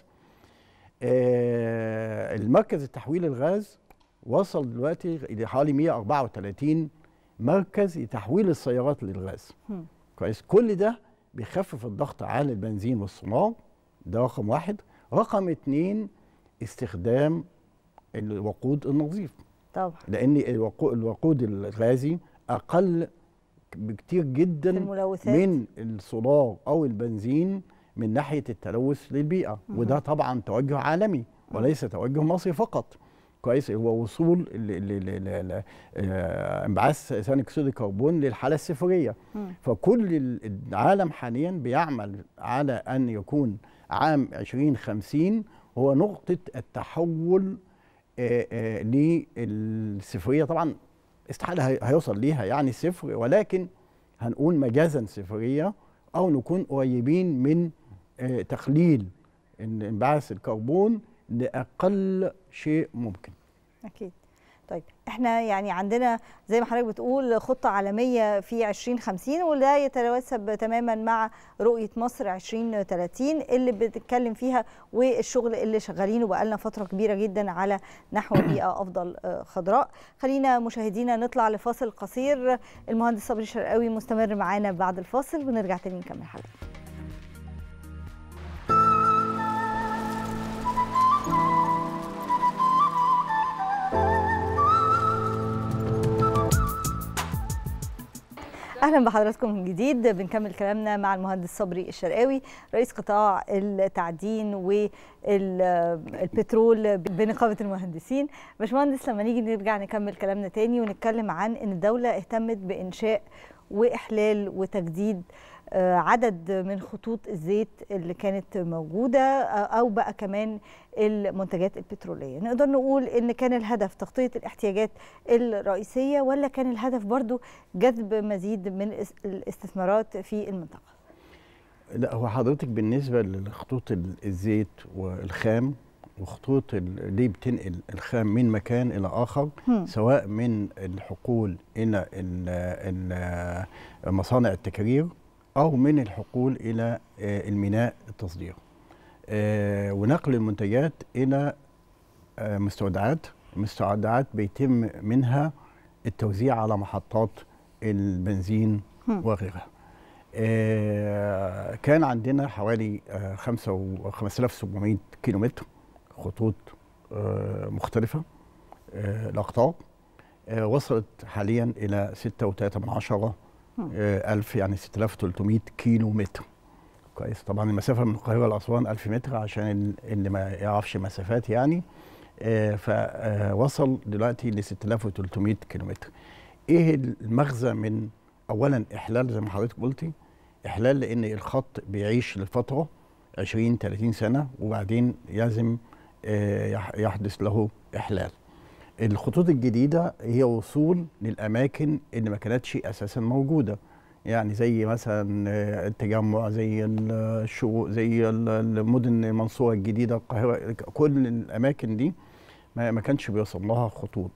آه المركز التحويل الغاز وصل دلوقتي الى حوالي 134 مركز لتحويل السيارات للغاز مم. كويس كل ده بيخفف الضغط على البنزين والصناع ده رقم واحد رقم اتنين استخدام الوقود النظيف طبعا لان الوقو- الوقود الغازي اقل بكتير جدا في الملوثات. من السولار او البنزين من ناحيه التلوث للبيئه مهم. وده طبعا توجه عالمي وليس توجه مصري فقط كويس هو وصول ل- ل- ل- ل- ل- آه، انبعاث ثاني اكسيد الكربون للحاله الصفريه مم. فكل ال- العالم حاليا بيعمل على ان يكون عام 2050 هو نقطه التحول آه، آه، للصفريه طبعا استحاله هي- هيوصل ليها يعني صفر ولكن هنقول مجازا صفريه او نكون قريبين من آه، تقليل إن- انبعاث الكربون لاقل شيء ممكن اكيد طيب احنا يعني عندنا زي ما حضرتك بتقول خطه عالميه في 2050 وده يتناسب تماما مع رؤيه مصر 2030 اللي بتتكلم فيها والشغل اللي شغالينه بقالنا فتره كبيره جدا على نحو بيئه افضل آه، خضراء خلينا مشاهدينا نطلع لفاصل قصير المهندس صبري شرقاوي مستمر معانا بعد الفاصل ونرجع تاني نكمل حلقه اهلا بحضراتكم من جديد بنكمل كلامنا مع المهندس صبري الشرقاوي رئيس قطاع التعدين والبترول بنقابه المهندسين باشمهندس لما نيجي نرجع نكمل كلامنا تاني ونتكلم عن ان الدوله اهتمت بانشاء واحلال وتجديد عدد من خطوط الزيت اللي كانت موجوده او بقى كمان المنتجات البتروليه نقدر نقول ان كان الهدف تغطيه الاحتياجات الرئيسيه ولا كان الهدف برضو جذب مزيد من الاستثمارات في المنطقه لا هو حضرتك بالنسبه لخطوط الزيت والخام وخطوط اللي بتنقل الخام من مكان الى اخر هم. سواء من الحقول الى مصانع التكرير او من الحقول الى الميناء التصدير ونقل المنتجات الى مستودعات المستودعات بيتم منها التوزيع على محطات البنزين هم. وغيرها كان عندنا حوالي 5700 كيلو متر خطوط مختلفة الأقطاب وصلت حاليا إلى 6.3 من عشرة ألف يعني 6300 كيلو متر كويس طبعا المسافة من القاهرة لأسوان 1000 متر عشان اللي ما يعرفش مسافات يعني فوصل دلوقتي ل 6300 كيلو متر ايه المغزى من اولا احلال زي ما حضرتك قلتي احلال لان الخط بيعيش لفتره 20 30 سنه وبعدين لازم يحدث له احلال الخطوط الجديده هي وصول للاماكن اللي ما كانتش اساسا موجوده يعني زي مثلا التجمع زي الشروق زي المدن المنصوره الجديده القاهره كل الاماكن دي ما كانش بيوصل لها خطوط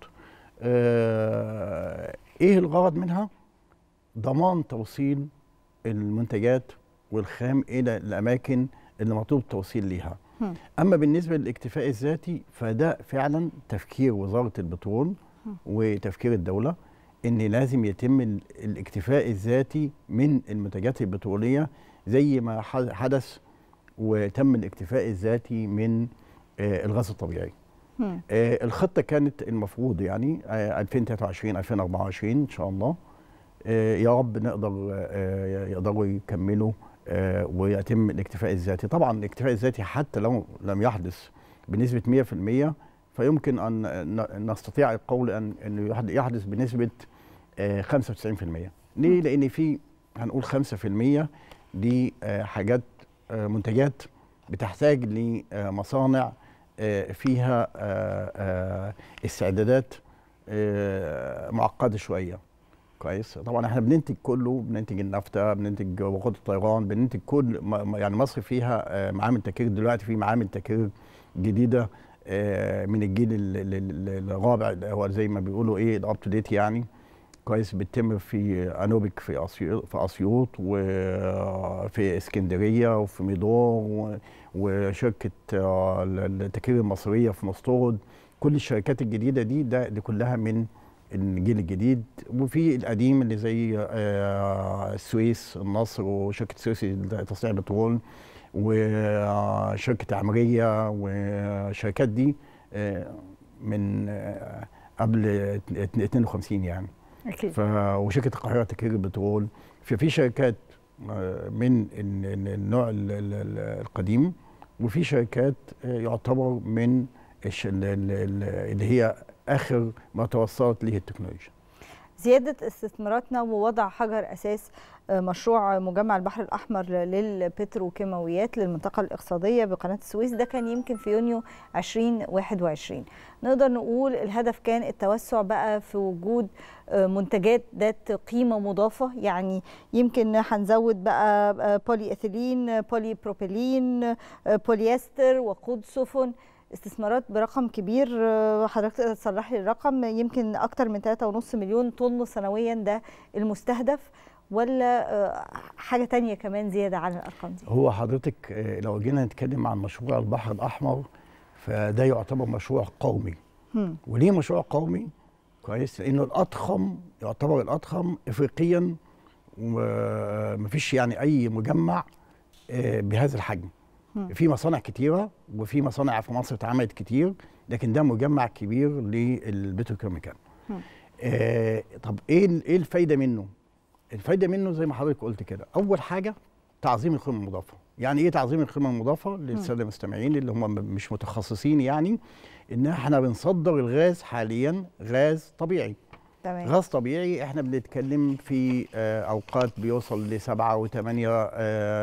ايه الغرض منها ضمان توصيل المنتجات والخام الى الاماكن اللي مطلوب التوصيل ليها اما بالنسبه للاكتفاء الذاتي فده فعلا تفكير وزاره البترول وتفكير الدوله ان لازم يتم الاكتفاء الذاتي من المنتجات البتروليه زي ما حدث وتم الاكتفاء الذاتي من الغاز الطبيعي الخطه كانت المفروض يعني 2023 2024 ان شاء الله يا رب نقدر يقدروا يكملوا ويتم الاكتفاء الذاتي طبعا الاكتفاء الذاتي حتى لو لم يحدث بنسبه 100% فيمكن ان نستطيع القول ان انه يحدث بنسبه 95% ليه لان في هنقول 5% دي حاجات منتجات بتحتاج لمصانع فيها استعدادات معقده شويه كويس طبعا احنا بننتج كله بننتج النفطه بننتج وقود الطيران بننتج كل يعني مصر فيها معامل تكرير دلوقتي في معامل تكرير جديده من الجيل الرابع هو زي ما بيقولوا ايه الاب تو ديت يعني كويس بتتم في انوبك في اسيوط في اسيوط وفي اسكندريه وفي ميدور وشركه التكرير المصريه في مستورد كل الشركات الجديده دي ده دي كلها من الجيل الجديد وفي القديم اللي زي السويس النصر وشركه السويس لتصنيع البترول وشركه عمريه والشركات دي من قبل 52 يعني اكيد ف وشركه القاهره تكرير البترول ففي شركات من النوع القديم وفي شركات يعتبر من اللي هي اخر ما توصلت له التكنولوجيا زيادة استثماراتنا ووضع حجر أساس مشروع مجمع البحر الأحمر للبتروكيماويات للمنطقة الاقتصادية بقناة السويس ده كان يمكن في يونيو 2021 نقدر نقول الهدف كان التوسع بقى في وجود منتجات ذات قيمة مضافة يعني يمكن هنزود بقى بولي إثيلين بولي بروبيلين بوليستر وقود سفن استثمارات برقم كبير حضرتك تقدر تصلح لي الرقم يمكن اكتر من 3.5 مليون طن سنويا ده المستهدف ولا حاجه تانية كمان زياده عن الارقام دي هو حضرتك لو جينا نتكلم عن مشروع البحر الاحمر فده يعتبر مشروع قومي هم. وليه مشروع قومي كويس لانه الاضخم يعتبر الاضخم افريقيا ومفيش يعني اي مجمع بهذا الحجم في مصانع كتيره وفي مصانع في مصر اتعملت كتير لكن ده مجمع كبير للبتروكيميكال آه طب ايه ايه الفايده منه الفايده منه زي ما حضرتك قلت كده اول حاجه تعظيم القيمه المضافه يعني ايه تعظيم القيمه المضافه للساده المستمعين اللي هم مش متخصصين يعني ان احنا بنصدر الغاز حاليا غاز طبيعي تمام. غاز طبيعي احنا بنتكلم في آه، اوقات بيوصل لسبعة وثمانية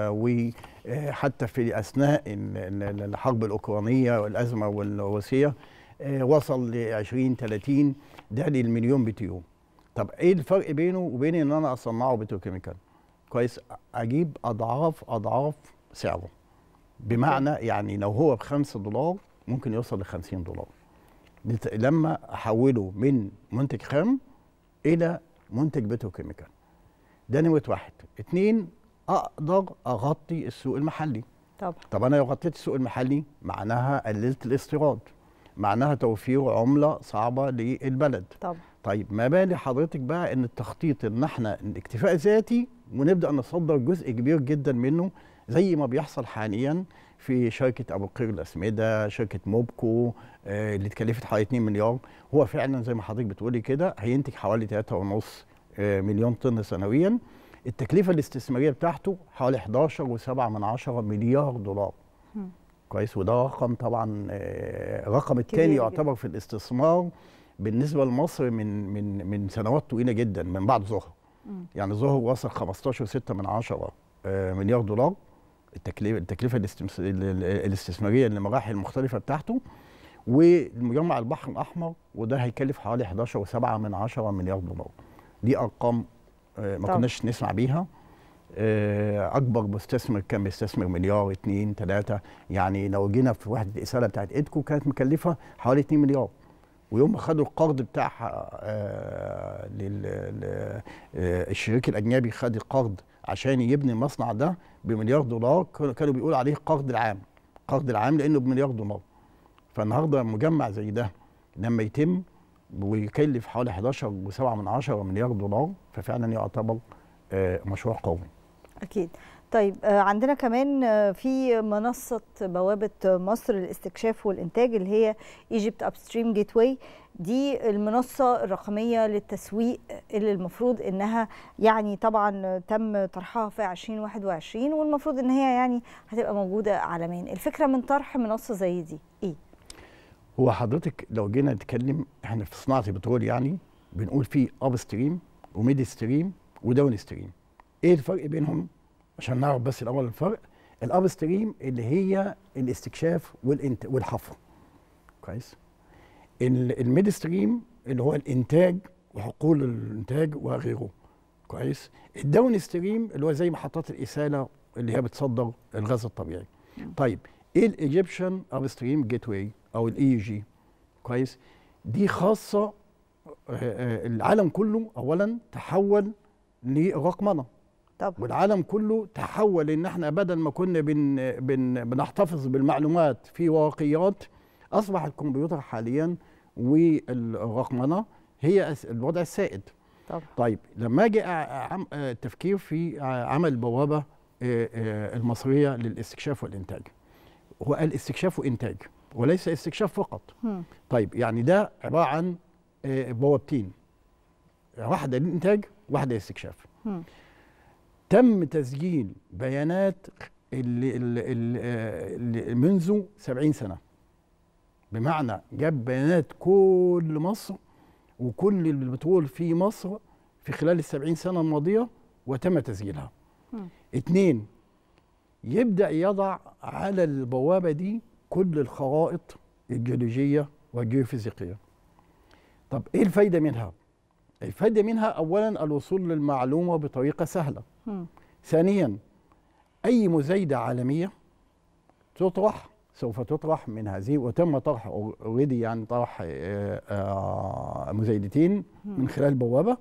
وحتى في اثناء ال- ال- الحرب الاوكرانيه والازمه والروسيه آه، وصل ل 20 30 ده للمليون بتيو طب ايه الفرق بينه وبين ان انا اصنعه بتروكيميكال كويس اجيب اضعاف اضعاف سعره بمعنى يعني لو هو ب 5 دولار ممكن يوصل ل 50 دولار لت- لما احوله من منتج خام الى منتج بتروكيميكال ده نمره واحد اتنين اقدر اغطي السوق المحلي طبعا طب انا لو غطيت السوق المحلي معناها قللت الاستيراد معناها توفير عمله صعبه للبلد طبعا طيب ما بالي حضرتك بقى ان التخطيط ان احنا الاكتفاء ذاتي ونبدا نصدر جزء كبير جدا منه زي ما بيحصل حاليا في شركه ابو قير الاسمده شركه موبكو آه اللي اتكلفت حوالي 2 مليار هو فعلا زي ما حضرتك بتقولي كده هينتج حوالي 3.5 آه مليون طن سنويا التكلفه الاستثماريه بتاعته حوالي 11.7 من عشرة مليار دولار مم. كويس وده رقم طبعا آه، الرقم الثاني كبير يعتبر في الاستثمار بالنسبه لمصر من من من سنوات طويله جدا من بعد ظهر مم. يعني ظهر وصل 15.6 من عشرة آه، مليار دولار التكلفه التكلفه الاستمس- ال- ال- الاستثماريه للمراحل المختلفه بتاعته والمجمع البحر الاحمر وده هيكلف حوالي 11.7 من عشرة مليار دولار دي ارقام آه، ما طبعا. كناش نسمع بيها آه، اكبر مستثمر كان بيستثمر مليار اتنين تلاته يعني لو جينا في وحده الاساله بتاعت ايدكو كانت مكلفه حوالي 2 مليار ويوم ما خدوا القرض بتاعها آه، لل ل- آه، الشريك الاجنبي خد القرض عشان يبني المصنع ده بمليار دولار كانوا كانوا بيقولوا عليه قرض العام قرض العام لانه بمليار دولار فالنهارده مجمع زي ده لما يتم ويكلف حوالي 11.7 من عشرة مليار دولار ففعلا يعتبر آه، مشروع قومي أكيد طيب آه، عندنا كمان آه، في منصة بوابة مصر للاستكشاف والإنتاج اللي هي ايجيبت ابستريم جيت واي دي المنصة الرقمية للتسويق اللي المفروض إنها يعني طبعا تم طرحها في 2021 والمفروض إن هي يعني هتبقى موجودة عالميا الفكرة من طرح منصة زي دي إيه؟ هو حضرتك لو جينا نتكلم احنا في صناعه البترول يعني بنقول في اب ستريم وميد ستريم وداون ستريم ايه الفرق بينهم عشان نعرف بس الاول الفرق الاب ستريم اللي هي الاستكشاف والانت والحفر كويس ال- الميد ستريم اللي هو الانتاج وحقول الانتاج وغيره كويس الداون ستريم اللي هو زي محطات الاساله اللي هي بتصدر الغاز الطبيعي طيب ايه الايجيبشن اب ستريم جيت واي او الاي جي كويس دي خاصه آه، آه، العالم كله اولا تحول للرقمنه طبعا والعالم كله تحول ان احنا بدل ما كنا بن بن بنحتفظ بالمعلومات في ورقيات اصبح الكمبيوتر حاليا والرقمنه هي أس- الوضع السائد طبعا طيب لما اجي أع- أعم- آه، التفكير في ع- عمل بوابه آه، آه، المصريه للاستكشاف والانتاج هو قال استكشاف وانتاج وليس استكشاف فقط هم. طيب يعني ده عباره عن آه، بوابتين واحده للانتاج واحده للاستكشاف هم. تم تسجيل بيانات اللي اللي اللي منذ 70 سنه بمعنى جاب بيانات كل مصر وكل البترول في مصر في خلال السبعين سنة الماضية وتم تسجيلها هم. اتنين يبدأ يضع على البوابة دي كل الخرائط الجيولوجية والجيوفيزيقية طب ايه الفايدة منها؟ الفايدة منها أولا الوصول للمعلومة بطريقة سهلة هم. ثانيا أي مزايدة عالمية تطرح سوف تطرح من هذه وتم طرح اوريدي يعني طرح آه، آه، مزايدتين من خلال بوابه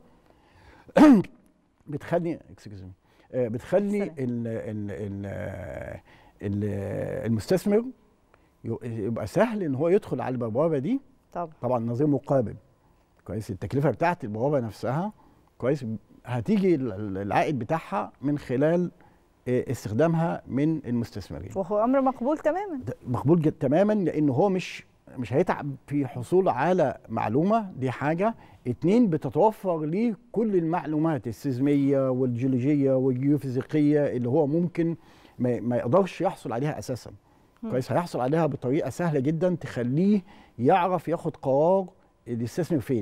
بتخلي excuse me، آه، بتخلي ال ال ال ال المستثمر ي- يبقى سهل ان هو يدخل على البوابه دي طبعا طبعا نظير مقابل كويس التكلفه بتاعت البوابه نفسها كويس هتيجي ال- ال- العائد بتاعها من خلال آه، استخدامها من المستثمرين وهو أمر مقبول تماما ده مقبول جدا تماما لان هو مش مش هيتعب في حصول على معلومه دي حاجه اتنين بتتوفر ليه كل المعلومات السيزميه والجيولوجيه والجيوفيزيقيه اللي هو ممكن ما, ما يقدرش يحصل عليها اساسا مم. كويس هيحصل عليها بطريقه سهله جدا تخليه يعرف ياخد قرار يستثمر فين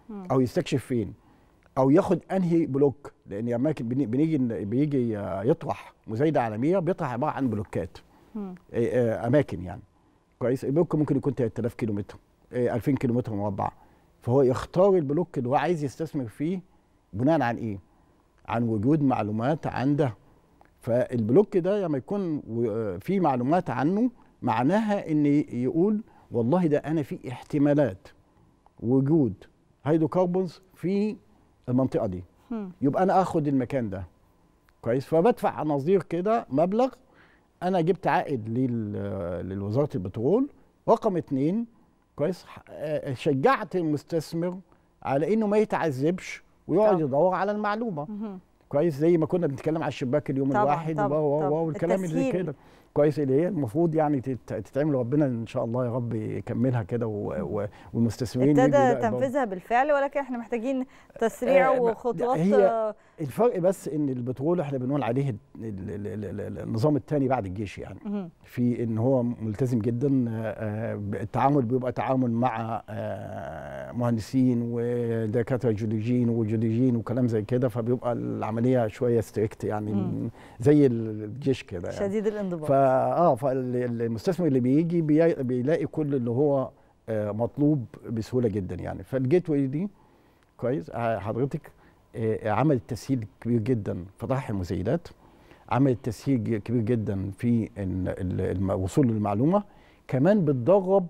مم. او يستكشف فين او ياخد انهي بلوك لان اماكن بني- بنيجي بيجي يطرح مزايده عالميه بيطرح عباره عن بلوكات مم. إيه، آه، اماكن يعني كويس البلوك ممكن يكون 3000 كيلو متر إيه، 2000 كيلو متر مربع فهو يختار البلوك اللي هو عايز يستثمر فيه بناء عن ايه عن وجود معلومات عنده فالبلوك ده لما يكون و- آه، في معلومات عنه معناها ان يقول والله ده انا في احتمالات وجود هيدروكربونز في المنطقه دي مم. يبقى انا اخد المكان ده كويس فبدفع نظير كده مبلغ انا جبت عائد لل- لوزاره البترول رقم اتنين كويس ح- آه، شجعت المستثمر على انه ما يتعذبش ويقعد طبعا. يدور على المعلومه مهم. كويس زي ما كنا بنتكلم على الشباك اليوم طبعاً، الواحد طبعاً، و و طبعاً. و والكلام اللي زي التسهيل. كده كويس اللي هي المفروض يعني تت- تتعمل ربنا ان شاء الله يا رب يكملها كده و- و- والمستثمرين يجوا ابتدى يلاقوا برضه. تنفيذها بالفعل ولكن احنا محتاجين تسريع آه، وخطوات هي آه، الفرق بس ان البترول احنا بنقول عليه ال- ال- ال- ال- ال- النظام الثاني بعد الجيش يعني مهم. في ان هو ملتزم جدا آه، آه، التعامل بيبقى تعامل مع آه، مهندسين ودكاتره جيولوجيين وجيولوجيين وكلام زي كده فبيبقى العمليه شويه ستريكت يعني مم. زي الجيش كده يعني شديد الانضباط فا اه فالمستثمر اللي بيجي بي- بيلاقي كل اللي هو آه، مطلوب بسهوله جدا يعني فالجيت واي دي كويس آه، حضرتك آه، عمل تسهيل كبير جدا في طرح المزايدات عمل تسهيل كبير جدا في إن ال- الم- الوصول للمعلومه كمان بتدرب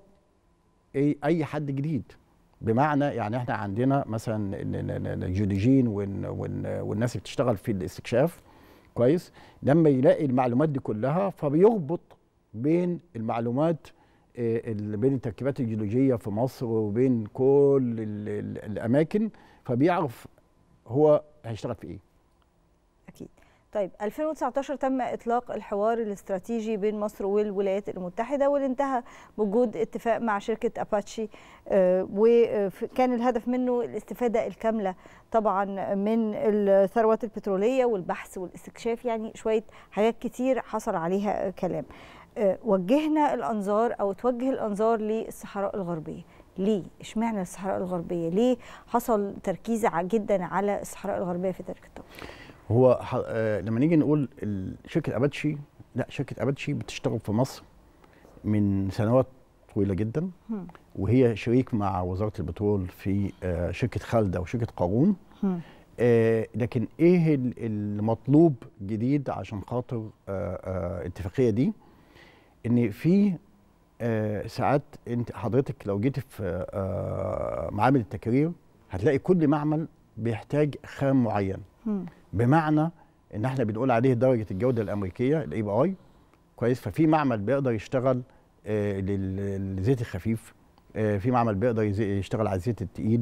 اي اي حد جديد بمعنى يعني احنا عندنا مثلا ن- ن- ن- الجيولوجيين والن- والن- والناس اللي بتشتغل في الاستكشاف كويس لما يلاقي المعلومات دي كلها فبيربط بين المعلومات آه، اللي بين التركيبات الجيولوجيه في مصر وبين كل ال- ال- الاماكن فبيعرف هو هيشتغل في ايه اكيد طيب 2019 تم اطلاق الحوار الاستراتيجي بين مصر والولايات المتحده واللي انتهى بوجود اتفاق مع شركه اباتشي آه، وكان الهدف منه الاستفاده الكامله طبعا من الثروات البتروليه والبحث والاستكشاف يعني شويه حاجات كتير حصل عليها كلام آه، وجهنا الانظار او توجه الانظار للصحراء الغربيه ليه اشمعنى الصحراء الغربيه ليه حصل تركيز ع- جدا على الصحراء الغربيه في ذلك التوقيت هو ح- آه، لما نيجي نقول ال- شركه اباتشي لا شركه اباتشي بتشتغل في مصر من سنوات طويله جدا هم. وهي شريك مع وزاره البترول في آه، شركه خالده وشركه قارون هم. آه، لكن ايه ال- المطلوب جديد عشان خاطر آه، آه، الاتفاقيه دي ان في آه، ساعات انت حضرتك لو جيت في آه، معامل التكرير هتلاقي كل معمل بيحتاج خام معين هم. بمعنى ان احنا بنقول عليه درجه الجوده الامريكيه الاي بي اي كويس ففي معمل بيقدر يشتغل آه، لل- للزيت الخفيف آه، في معمل بيقدر يز- يشتغل على الزيت التقيل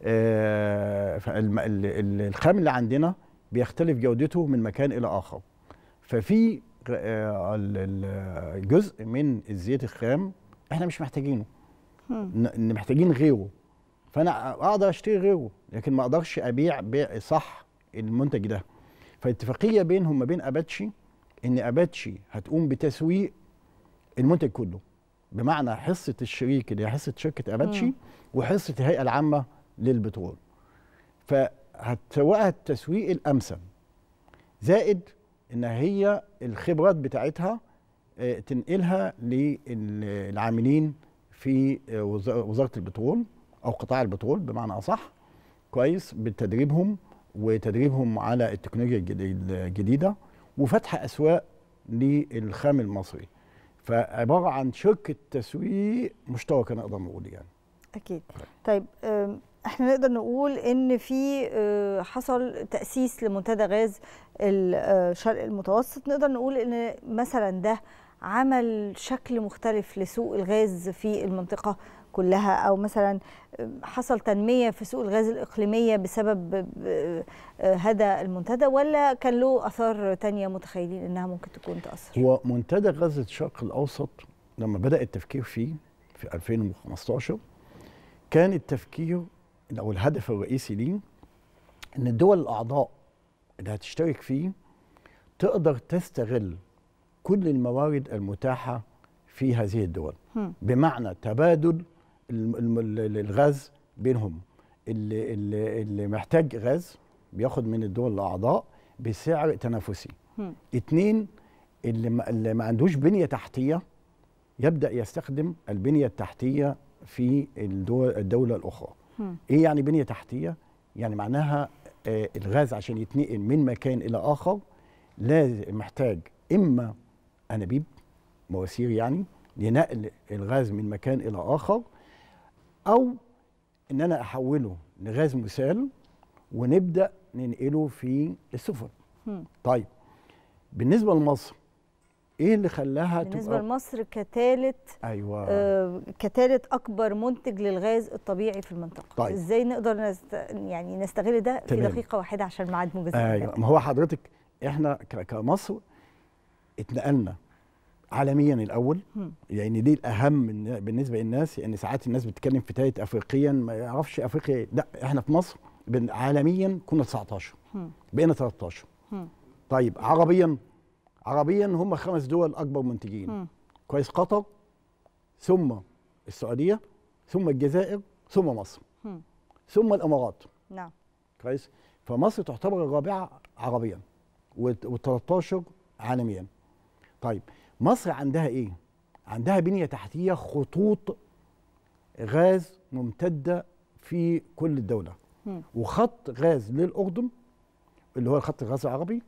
آه، فالم- ال- ال- الخام اللي عندنا بيختلف جودته من مكان الى اخر ففي آه، ال- ال- جزء من الزيت الخام احنا مش محتاجينه هم. ن- إن محتاجين غيره فانا اقدر اشتري غيره لكن ما اقدرش ابيع بيع صح المنتج ده فاتفاقيه بينهم ما بين اباتشي ان اباتشي هتقوم بتسويق المنتج كله بمعنى حصه الشريك اللي هي حصه شركه اباتشي مم. وحصه الهيئه العامه للبترول فهتسوقها التسويق الامثل زائد ان هي الخبرات بتاعتها آه، تنقلها للعاملين في آه، وز- وزاره البترول او قطاع البترول بمعنى اصح كويس بتدريبهم وتدريبهم على التكنولوجيا الجديد- الجديده وفتح اسواق للخام المصري فعباره عن شركه تسويق مشتركه نقدر نقول يعني اكيد طيب أم، احنا نقدر نقول ان في أه، حصل تاسيس لمنتدى غاز الشرق المتوسط نقدر نقول ان مثلا ده عمل شكل مختلف لسوق الغاز في المنطقه كلها او مثلا أم، حصل تنميه في سوق الغاز الاقليميه بسبب أه، أه، هذا المنتدى ولا كان له اثار تانية متخيلين انها ممكن تكون تاثر هو منتدى غزة الشرق الأوسط لما بدأ التفكير فيه في 2015 كان التفكير أو الهدف الرئيسي ليه إن الدول الأعضاء اللي هتشترك فيه تقدر تستغل كل الموارد المتاحة في هذه الدول هم. بمعنى تبادل الم- الم- ال- الغاز بينهم اللي, اللي, اللي محتاج غاز بياخد من الدول الاعضاء بسعر تنافسي هم. اتنين اللي ما, اللي ما عندوش بنيه تحتيه يبدا يستخدم البنيه التحتيه في الدول الدوله الاخرى هم. ايه يعني بنيه تحتيه يعني معناها آه الغاز عشان يتنقل من مكان الى اخر لازم محتاج اما انابيب مواسير يعني لنقل الغاز من مكان الى اخر او ان انا احوله لغاز مسال ونبدا ننقله في السفن هم. طيب بالنسبه لمصر ايه اللي خلاها بالنسبه لمصر كثالث ايوه آه كثالث اكبر منتج للغاز الطبيعي في المنطقه طيب. ازاي نقدر نست... يعني نستغل ده في تمام. دقيقه واحده عشان ميعاد موجز ايوه ما هو حضرتك احنا ك- كمصر اتنقلنا عالميا الاول هم. يعني دي الاهم من- بالنسبه للناس يعني ساعات الناس بتتكلم في تالت افريقيا ما يعرفش افريقيا إيه. لا احنا في مصر بن- عالميا كنا 19 هم. بقينا 13 هم. طيب عربيا عربيا هم خمس دول اكبر منتجين هم. كويس قطر ثم السعوديه ثم الجزائر ثم مصر هم. ثم الامارات نعم كويس فمصر تعتبر الرابعه عربيا و13 عالميا طيب مصر عندها ايه عندها بنيه تحتيه خطوط غاز ممتده في كل الدوله هم. وخط غاز للاردن اللي هو الخط الغاز العربي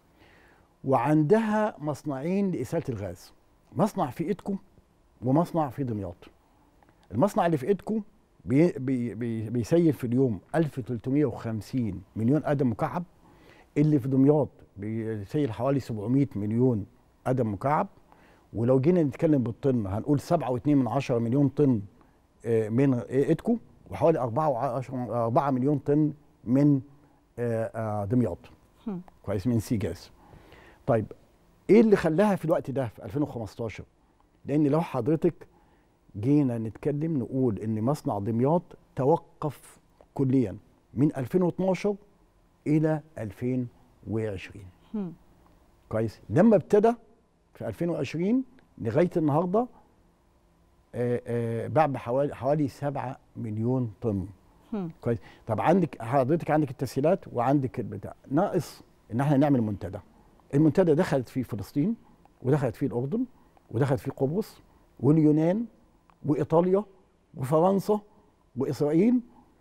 وعندها مصنعين لإسالة الغاز مصنع في إيدكو ومصنع في دمياط المصنع اللي في إيدكو بي بي بي بيسيل في اليوم 1350 مليون قدم مكعب اللي في دمياط بيسيل حوالي 700 مليون قدم مكعب ولو جينا نتكلم بالطن هنقول 7.2 من 10 مليون طن آه، من إيدكو وحوالي 4 4 مليون طن من آه، آه، دمياط هم. كويس من سي جاز طيب ايه اللي خلاها في الوقت ده في 2015 لان لو حضرتك جينا نتكلم نقول ان مصنع دمياط توقف كليا من 2012 الى 2020 هم. كويس لما ابتدى في 2020 لغايه النهارده آه، آه، باع بحوالي حوالي 7 مليون طن هم. كويس طب عندك حضرتك عندك التسهيلات وعندك البتاع ناقص ان احنا نعمل منتدى المنتدى دخلت فيه فلسطين ودخلت فيه الاردن ودخلت فيه قبرص واليونان وايطاليا وفرنسا واسرائيل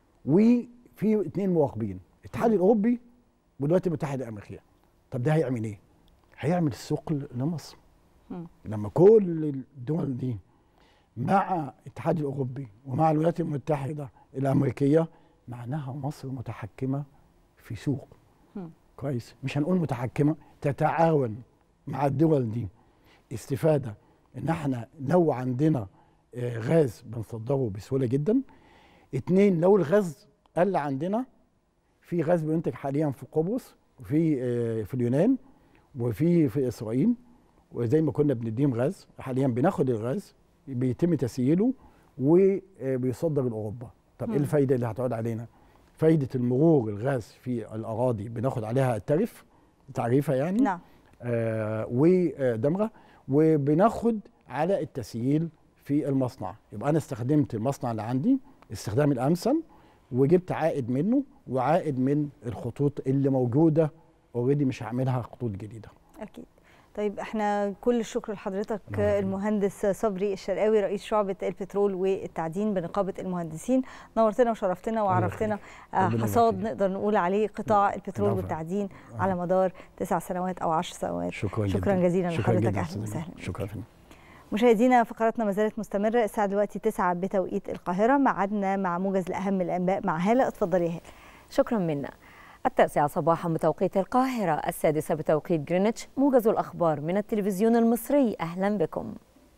وفي اثنين مراقبين الاتحاد الاوروبي والولايات المتحده الامريكيه طب ده هيعمل ايه؟ هيعمل ثقل لمصر هم. لما كل الدول دي مع الاتحاد الاوروبي ومع الولايات المتحده الامريكيه معناها مصر متحكمه في سوق هم. كويس مش هنقول متحكمه تتعاون مع الدول دي استفاده ان احنا لو عندنا آه، غاز بنصدره بسهوله جدا اتنين لو الغاز قل عندنا في غاز بينتج حاليا في قبرص وفي آه، في اليونان وفي في اسرائيل وزي ما كنا بنديهم غاز حاليا بناخد الغاز بيتم تسييله وبيصدر لاوروبا طب ايه مم. الفايده اللي هتعود علينا فايده المرور الغاز في الاراضي بناخد عليها الترف تعريفه يعني نعم آه ودمغه وبناخد على التسييل في المصنع يبقى انا استخدمت المصنع اللي عندي استخدام الامثل وجبت عائد منه وعائد من الخطوط اللي موجوده اوريدي مش هعملها خطوط جديده اكيد طيب احنا كل الشكر لحضرتك المهندس صبري الشرقاوي رئيس شعبة البترول والتعدين بنقابة المهندسين نورتنا وشرفتنا وعرفتنا آه، ربنا حصاد يبارك نقدر نقول عليه قطاع البترول العفو. والتعدين على مدار تسع سنوات او عشر سنوات شكرا شكرا جدا. جزيلا شكرا لحضرتك جدا اهلا أستاذ وسهلا نبيل. شكرا فندم. مشاهدينا فقراتنا ما زالت مستمرة الساعة دلوقتي 9 بتوقيت القاهرة ميعادنا مع موجز لأهم الأنباء مع هالة اتفضلي يا هالة شكرا منا التاسعة صباحا بتوقيت القاهرة السادسة بتوقيت جرينتش موجز الأخبار من التلفزيون المصري أهلا بكم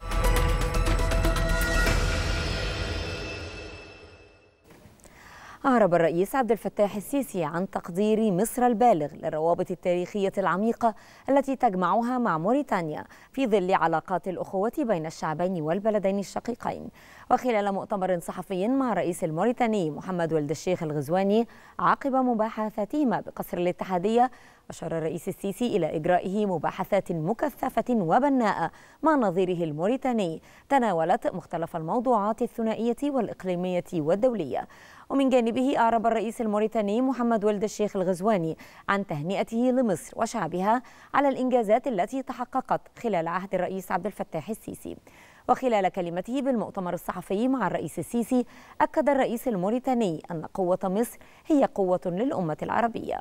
أعرب الرئيس عبد الفتاح السيسي عن تقدير مصر البالغ للروابط التاريخية العميقة التي تجمعها مع موريتانيا في ظل علاقات الأخوة بين الشعبين والبلدين الشقيقين وخلال مؤتمر صحفي مع الرئيس الموريتاني محمد ولد الشيخ الغزواني عقب مباحثاتهما بقصر الاتحادية أشار الرئيس السيسي إلى إجرائه مباحثات مكثفة وبناءة مع نظيره الموريتاني تناولت مختلف الموضوعات الثنائية والإقليمية والدولية ومن جانبه أعرب الرئيس الموريتاني محمد ولد الشيخ الغزواني عن تهنئته لمصر وشعبها على الإنجازات التي تحققت خلال عهد الرئيس عبد الفتاح السيسي وخلال كلمته بالمؤتمر الصحفي مع الرئيس السيسي أكد الرئيس الموريتاني أن قوة مصر هي قوة للأمة العربية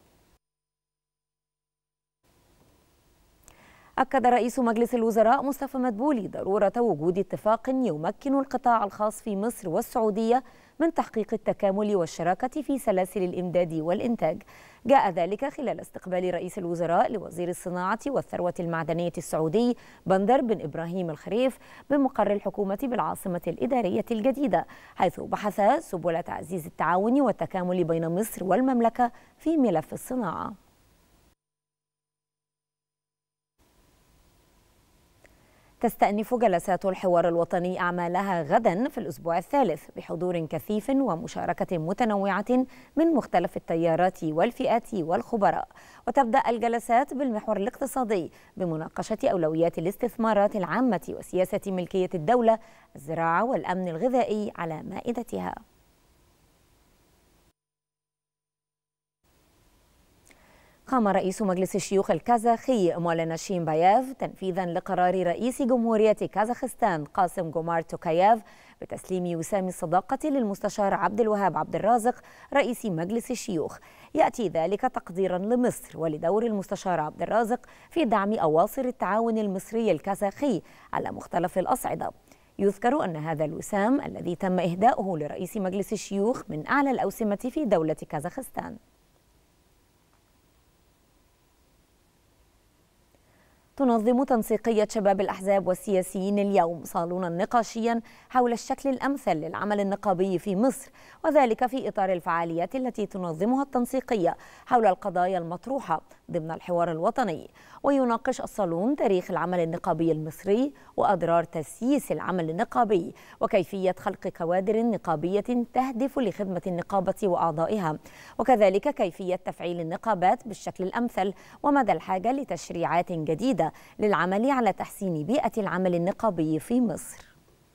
أكد رئيس مجلس الوزراء مصطفى مدبولي ضرورة وجود اتفاق يمكن القطاع الخاص في مصر والسعودية من تحقيق التكامل والشراكة في سلاسل الإمداد والإنتاج جاء ذلك خلال استقبال رئيس الوزراء لوزير الصناعة والثروة المعدنية السعودي بندر بن إبراهيم الخريف بمقر الحكومة بالعاصمة الإدارية الجديدة حيث بحث سبل تعزيز التعاون والتكامل بين مصر والمملكة في ملف الصناعة تستأنف جلسات الحوار الوطني أعمالها غدا في الأسبوع الثالث بحضور كثيف ومشاركة متنوعة من مختلف التيارات والفئات والخبراء وتبدأ الجلسات بالمحور الاقتصادي بمناقشة أولويات الاستثمارات العامة وسياسة ملكية الدولة الزراعة والأمن الغذائي على مائدتها قام رئيس مجلس الشيوخ الكازاخي مولانا شيمباياف تنفيذا لقرار رئيس جمهورية كازاخستان قاسم جومار توكاياف بتسليم وسام الصداقة للمستشار عبد الوهاب عبد الرازق رئيس مجلس الشيوخ يأتي ذلك تقديرا لمصر ولدور المستشار عبد الرازق في دعم أواصر التعاون المصري الكازاخي على مختلف الأصعدة يذكر أن هذا الوسام الذي تم إهداؤه لرئيس مجلس الشيوخ من أعلى الأوسمة في دولة كازاخستان تنظم تنسيقية شباب الأحزاب والسياسيين اليوم صالونا نقاشيا حول الشكل الأمثل للعمل النقابي في مصر وذلك في إطار الفعاليات التي تنظمها التنسيقية حول القضايا المطروحة ضمن الحوار الوطني ويناقش الصالون تاريخ العمل النقابي المصري وأضرار تسييس العمل النقابي وكيفية خلق كوادر نقابية تهدف لخدمة النقابة وأعضائها وكذلك كيفية تفعيل النقابات بالشكل الأمثل ومدى الحاجة لتشريعات جديدة للعمل على تحسين بيئة العمل النقابي في مصر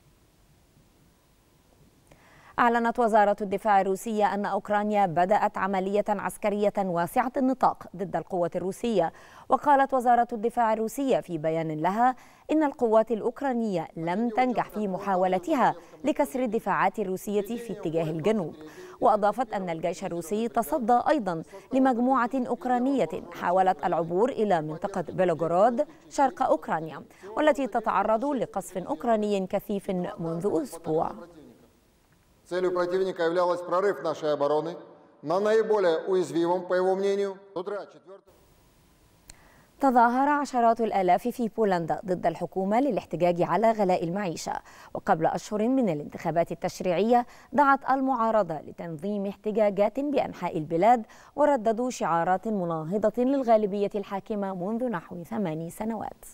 أعلنت وزارة الدفاع الروسية أن أوكرانيا بدأت عملية عسكرية واسعة النطاق ضد القوات الروسية وقالت وزارة الدفاع الروسية في بيان لها إن القوات الأوكرانية لم تنجح في محاولتها لكسر الدفاعات الروسية في اتجاه الجنوب وأضافت أن الجيش الروسي تصدى أيضا لمجموعة أوكرانية حاولت العبور إلى منطقة بيلوغورود شرق أوكرانيا والتي تتعرض لقصف أوكراني كثيف منذ أسبوع Целью противника являлось прорыв нашей обороны на наиболее уязвимом, по его мнению, с утра 4 تظاهر عشرات الآلاف في بولندا ضد الحكومة للاحتجاج على غلاء المعيشة وقبل أشهر من الانتخابات التشريعية دعت المعارضة لتنظيم احتجاجات بأنحاء البلاد ورددوا شعارات مناهضة للغالبية الحاكمة منذ نحو ثماني سنوات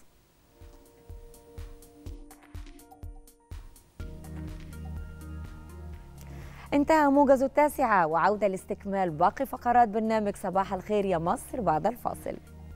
انتهى موجز التاسعة وعودة لاستكمال باقي فقرات برنامج صباح الخير يا مصر بعد الفاصل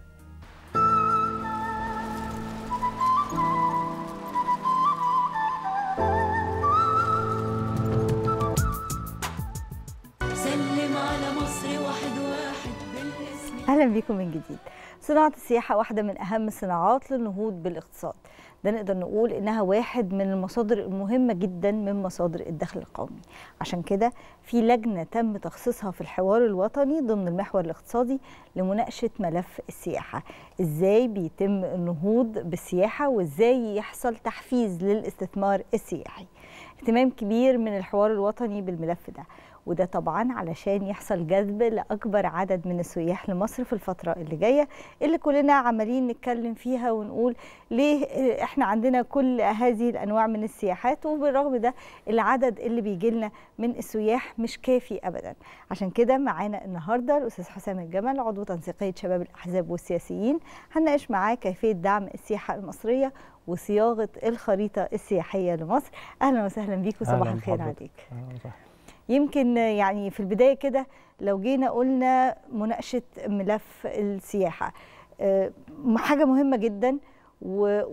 سلم على مصر واحد واحد بالاسم اهلا بكم من جديد صناعه السياحه واحده من اهم الصناعات للنهوض بالاقتصاد ده نقدر نقول انها واحد من المصادر المهمه جدا من مصادر الدخل القومي عشان كده في لجنه تم تخصيصها في الحوار الوطني ضمن المحور الاقتصادي لمناقشه ملف السياحه ازاي بيتم النهوض بالسياحه وازاي يحصل تحفيز للاستثمار السياحي اهتمام كبير من الحوار الوطني بالملف ده وده طبعا علشان يحصل جذب لاكبر عدد من السياح لمصر في الفتره اللي جايه اللي كلنا عمالين نتكلم فيها ونقول ليه احنا عندنا كل هذه الانواع من السياحات وبالرغم ده العدد اللي بيجي لنا من السياح مش كافي ابدا عشان كده معانا النهارده الاستاذ حسام الجمل عضو تنسيقيه شباب الاحزاب والسياسيين هنناقش معاه كيفيه دعم السياحه المصريه وصياغه الخريطه السياحيه لمصر اهلا وسهلا بيك وصباح أهلاً الخير بحضرتك. عليك أهلاً وسهلاً. يمكن يعني في البدايه كده لو جينا قلنا مناقشه ملف السياحه آه، حاجه مهمه جدا و-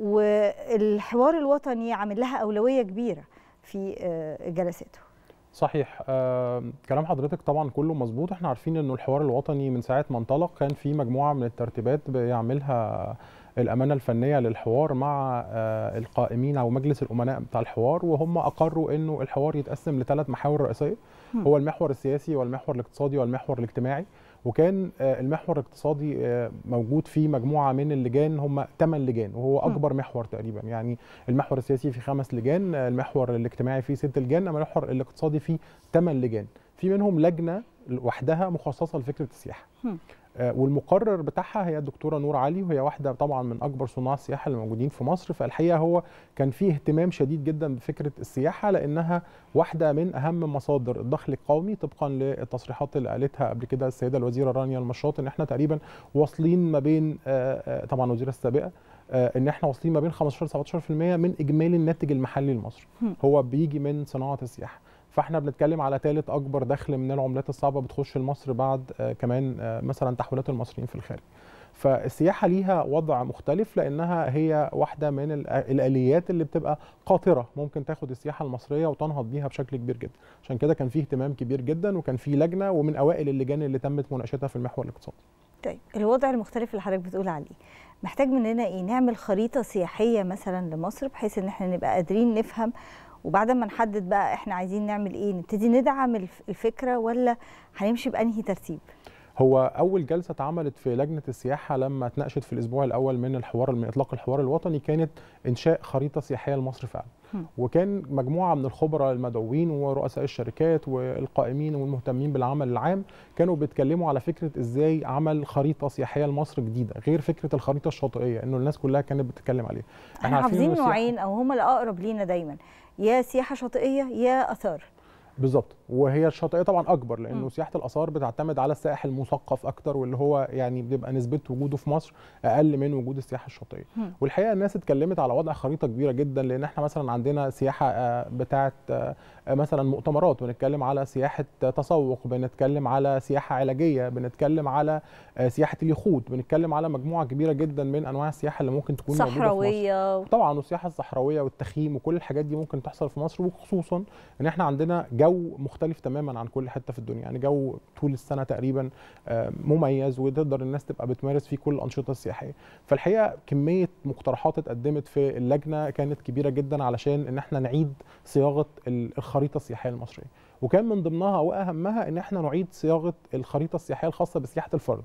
والحوار الوطني عامل لها اولويه كبيره في آه، جلساته صحيح آه، كلام حضرتك طبعا كله مظبوط احنا عارفين انه الحوار الوطني من ساعه ما انطلق كان في مجموعه من الترتيبات بيعملها الامانه الفنيه للحوار مع آه، القائمين او مجلس الامناء بتاع الحوار وهم اقروا انه الحوار يتقسم لثلاث محاور رئيسيه مم. هو المحور السياسي والمحور الاقتصادي والمحور الاجتماعي وكان آه، المحور الاقتصادي آه، موجود فيه مجموعه من اللجان هم ثمان لجان وهو مم. اكبر محور تقريبا يعني المحور السياسي فيه خمس لجان آه، المحور الاجتماعي فيه ست لجان اما المحور الاقتصادي فيه ثمان لجان في منهم لجنه لوحدها مخصصه لفكره السياحه آه، والمقرر بتاعها هي الدكتوره نور علي وهي واحده طبعا من اكبر صناع السياحه اللي موجودين في مصر فالحقيقه هو كان فيه اهتمام شديد جدا بفكره السياحه لانها واحده من اهم مصادر الدخل القومي طبقا للتصريحات اللي قالتها قبل كده السيده الوزيره رانيا المشاط ان احنا تقريبا واصلين ما بين آه، آه، طبعا الوزيره السابقه آه، ان احنا واصلين ما بين 15 17% من اجمالي الناتج المحلي لمصر مم. هو بيجي من صناعه السياحه فاحنا بنتكلم على ثالث اكبر دخل من العملات الصعبه بتخش لمصر بعد آه، كمان آه، مثلا تحويلات المصريين في الخارج فالسياحه ليها وضع مختلف لانها هي واحده من ال- الاليات اللي بتبقى قاطره ممكن تاخد السياحه المصريه وتنهض بيها بشكل كبير جدا عشان كده كان فيه اهتمام كبير جدا وكان فيه لجنه ومن اوائل اللجان اللي تمت مناقشتها في المحور الاقتصادي طيب الوضع المختلف اللي حضرتك بتقول عليه محتاج مننا ايه نعمل خريطه سياحيه مثلا لمصر بحيث ان احنا نبقى قادرين نفهم وبعد ما نحدد بقى احنا عايزين نعمل ايه نبتدي ندعم الف- الفكره ولا هنمشي بانهي ترتيب هو اول جلسه اتعملت في لجنه السياحه لما اتناقشت في الاسبوع الاول من الحوار من اطلاق الحوار الوطني كانت انشاء خريطه سياحيه لمصر فعلا هم. وكان مجموعه من الخبراء المدعوين ورؤساء الشركات والقائمين والمهتمين بالعمل العام كانوا بيتكلموا على فكره ازاي عمل خريطه سياحيه لمصر جديده غير فكره الخريطه الشاطئيه انه الناس كلها كانت بتتكلم عليها احنا عارفين حافظين إنه السياحة- نوعين او هما الاقرب لينا دايما يا سياحه شاطئيه يا اثار بالظبط وهي الشاطئيه طبعا اكبر لانه مم. سياحه الاثار بتعتمد على السائح المثقف اكتر واللي هو يعني بيبقى نسبه وجوده في مصر اقل من وجود السياحه الشاطئيه مم. والحقيقه الناس اتكلمت على وضع خريطه كبيره جدا لان احنا مثلا عندنا سياحه آه، بتاعه آه، آه، مثلا مؤتمرات بنتكلم على سياحه تسوق بنتكلم على سياحه علاجيه بنتكلم على آه، سياحه اليخوت بنتكلم على مجموعه كبيره جدا من انواع السياحه اللي ممكن تكون موجوده في مصر صحراويه طبعا والسياحه الصحراويه والتخييم وكل الحاجات دي ممكن تحصل في مصر وخصوصا ان احنا عندنا جو مختلف تماما عن كل حته في الدنيا يعني جو طول السنه تقريبا آه، مميز وتقدر الناس تبقى بتمارس فيه كل الانشطه السياحيه فالحقيقه كميه مقترحات اتقدمت في اللجنه كانت كبيره جدا علشان ان احنا نعيد صياغه ال- الخريطه السياحيه المصريه وكان من ضمنها واهمها ان احنا نعيد صياغه الخريطه السياحيه الخاصه بسياحه الفرد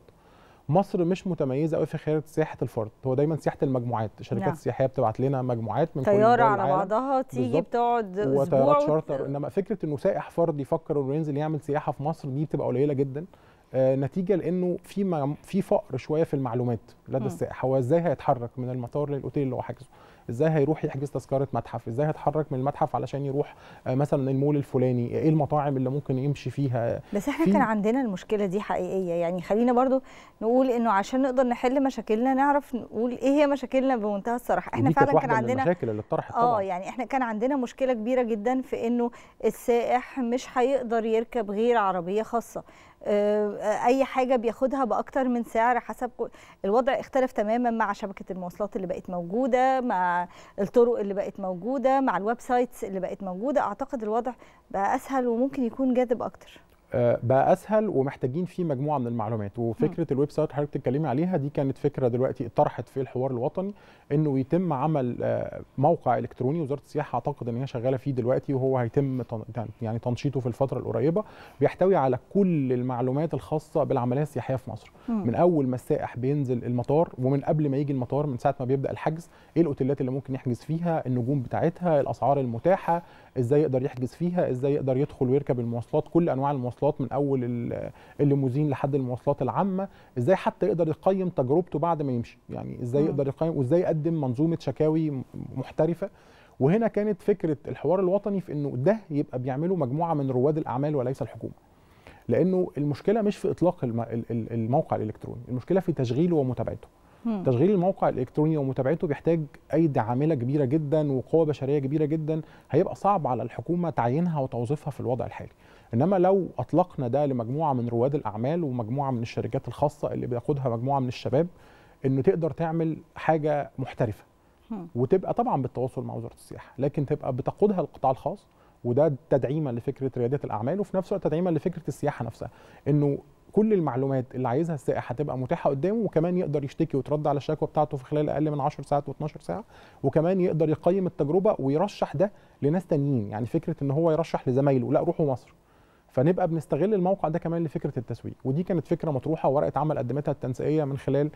مصر مش متميزه قوي في خيار سياحه الفرد هو دايما سياحه المجموعات الشركات نعم. السياحيه بتبعت لنا مجموعات من كل طياره دول على العالم. بعضها تيجي بالظبط. بتقعد وطيارات اسبوع شارتر انما فكره انه سائح فرد يفكر انه ينزل يعمل سياحه في مصر دي بتبقى قليله جدا آه، نتيجه لانه في مع- في فقر شويه في المعلومات لدى مم. السائح هو ازاي هيتحرك من المطار للاوتيل اللي هو حاجزه ازاي هيروح يحجز تذكره متحف ازاي هيتحرك من المتحف علشان يروح آه، مثلا المول الفلاني ايه المطاعم اللي ممكن يمشي فيها بس احنا في- كان عندنا المشكله دي حقيقيه يعني خلينا برضو نقول انه عشان نقدر نحل مشاكلنا نعرف نقول ايه هي مشاكلنا بمنتهى الصراحه احنا ودي كانت فعلا كان واحدة من عندنا المشاكل اللي اتطرحت اه طبعا يعني احنا كان عندنا مشكله كبيره جدا في انه السائح مش هيقدر يركب غير عربيه خاصه آه، اي حاجه بياخدها باكتر من سعر حسب كل- الوضع اختلف تماما مع شبكه المواصلات اللي بقت موجوده مع الطرق اللي بقت موجوده مع الويب سايتس اللي بقت موجوده اعتقد الوضع بقى اسهل وممكن يكون جاذب اكتر آه، بقى اسهل ومحتاجين فيه مجموعه من المعلومات وفكره الويب سايت اللي حضرتك بتتكلمي عليها دي كانت فكره دلوقتي اتطرحت في الحوار الوطني انه يتم عمل آه، موقع الكتروني وزاره السياحه اعتقد ان هي شغاله فيه دلوقتي وهو هيتم تن- يعني تنشيطه في الفتره القريبه بيحتوي على كل المعلومات الخاصه بالعمليه السياحيه في مصر مم. من اول ما السائح بينزل المطار ومن قبل ما يجي المطار من ساعه ما بيبدا الحجز ايه الاوتيلات اللي ممكن يحجز فيها النجوم بتاعتها الاسعار المتاحه ازاي يقدر يحجز فيها ازاي يقدر يدخل ويركب المواصلات كل انواع المواصلات من اول ال- الليموزين لحد المواصلات العامه ازاي حتى يقدر يقيم تجربته بعد ما يمشي يعني ازاي مم. يقدر يقيم وازاي يقدم منظومه شكاوي م- محترفه وهنا كانت فكره الحوار الوطني في انه ده يبقى بيعمله مجموعه من رواد الاعمال وليس الحكومه لانه المشكله مش في اطلاق الم- ال- ال- الموقع الالكتروني المشكله في تشغيله ومتابعته مم. تشغيل الموقع الالكتروني ومتابعته بيحتاج ايدي عامله كبيره جدا وقوه بشريه كبيره جدا هيبقى صعب على الحكومه تعيينها وتوظيفها في الوضع الحالي انما لو اطلقنا ده لمجموعه من رواد الاعمال ومجموعه من الشركات الخاصه اللي بياخدها مجموعه من الشباب انه تقدر تعمل حاجه محترفه وتبقى طبعا بالتواصل مع وزاره السياحه لكن تبقى بتقودها القطاع الخاص وده تدعيما لفكره ريادات الاعمال وفي نفس الوقت تدعيما لفكره السياحه نفسها انه كل المعلومات اللي عايزها السائح هتبقى متاحه قدامه وكمان يقدر يشتكي ويترد على الشكوى بتاعته في خلال اقل من 10 ساعات و12 ساعه وكمان يقدر يقيم التجربه ويرشح ده لناس تانيين يعني فكره ان هو يرشح لزمايله لا روحوا مصر فنبقى بنستغل الموقع ده كمان لفكره التسويق ودي كانت فكره مطروحه وورقه عمل قدمتها التنسيقيه من خلال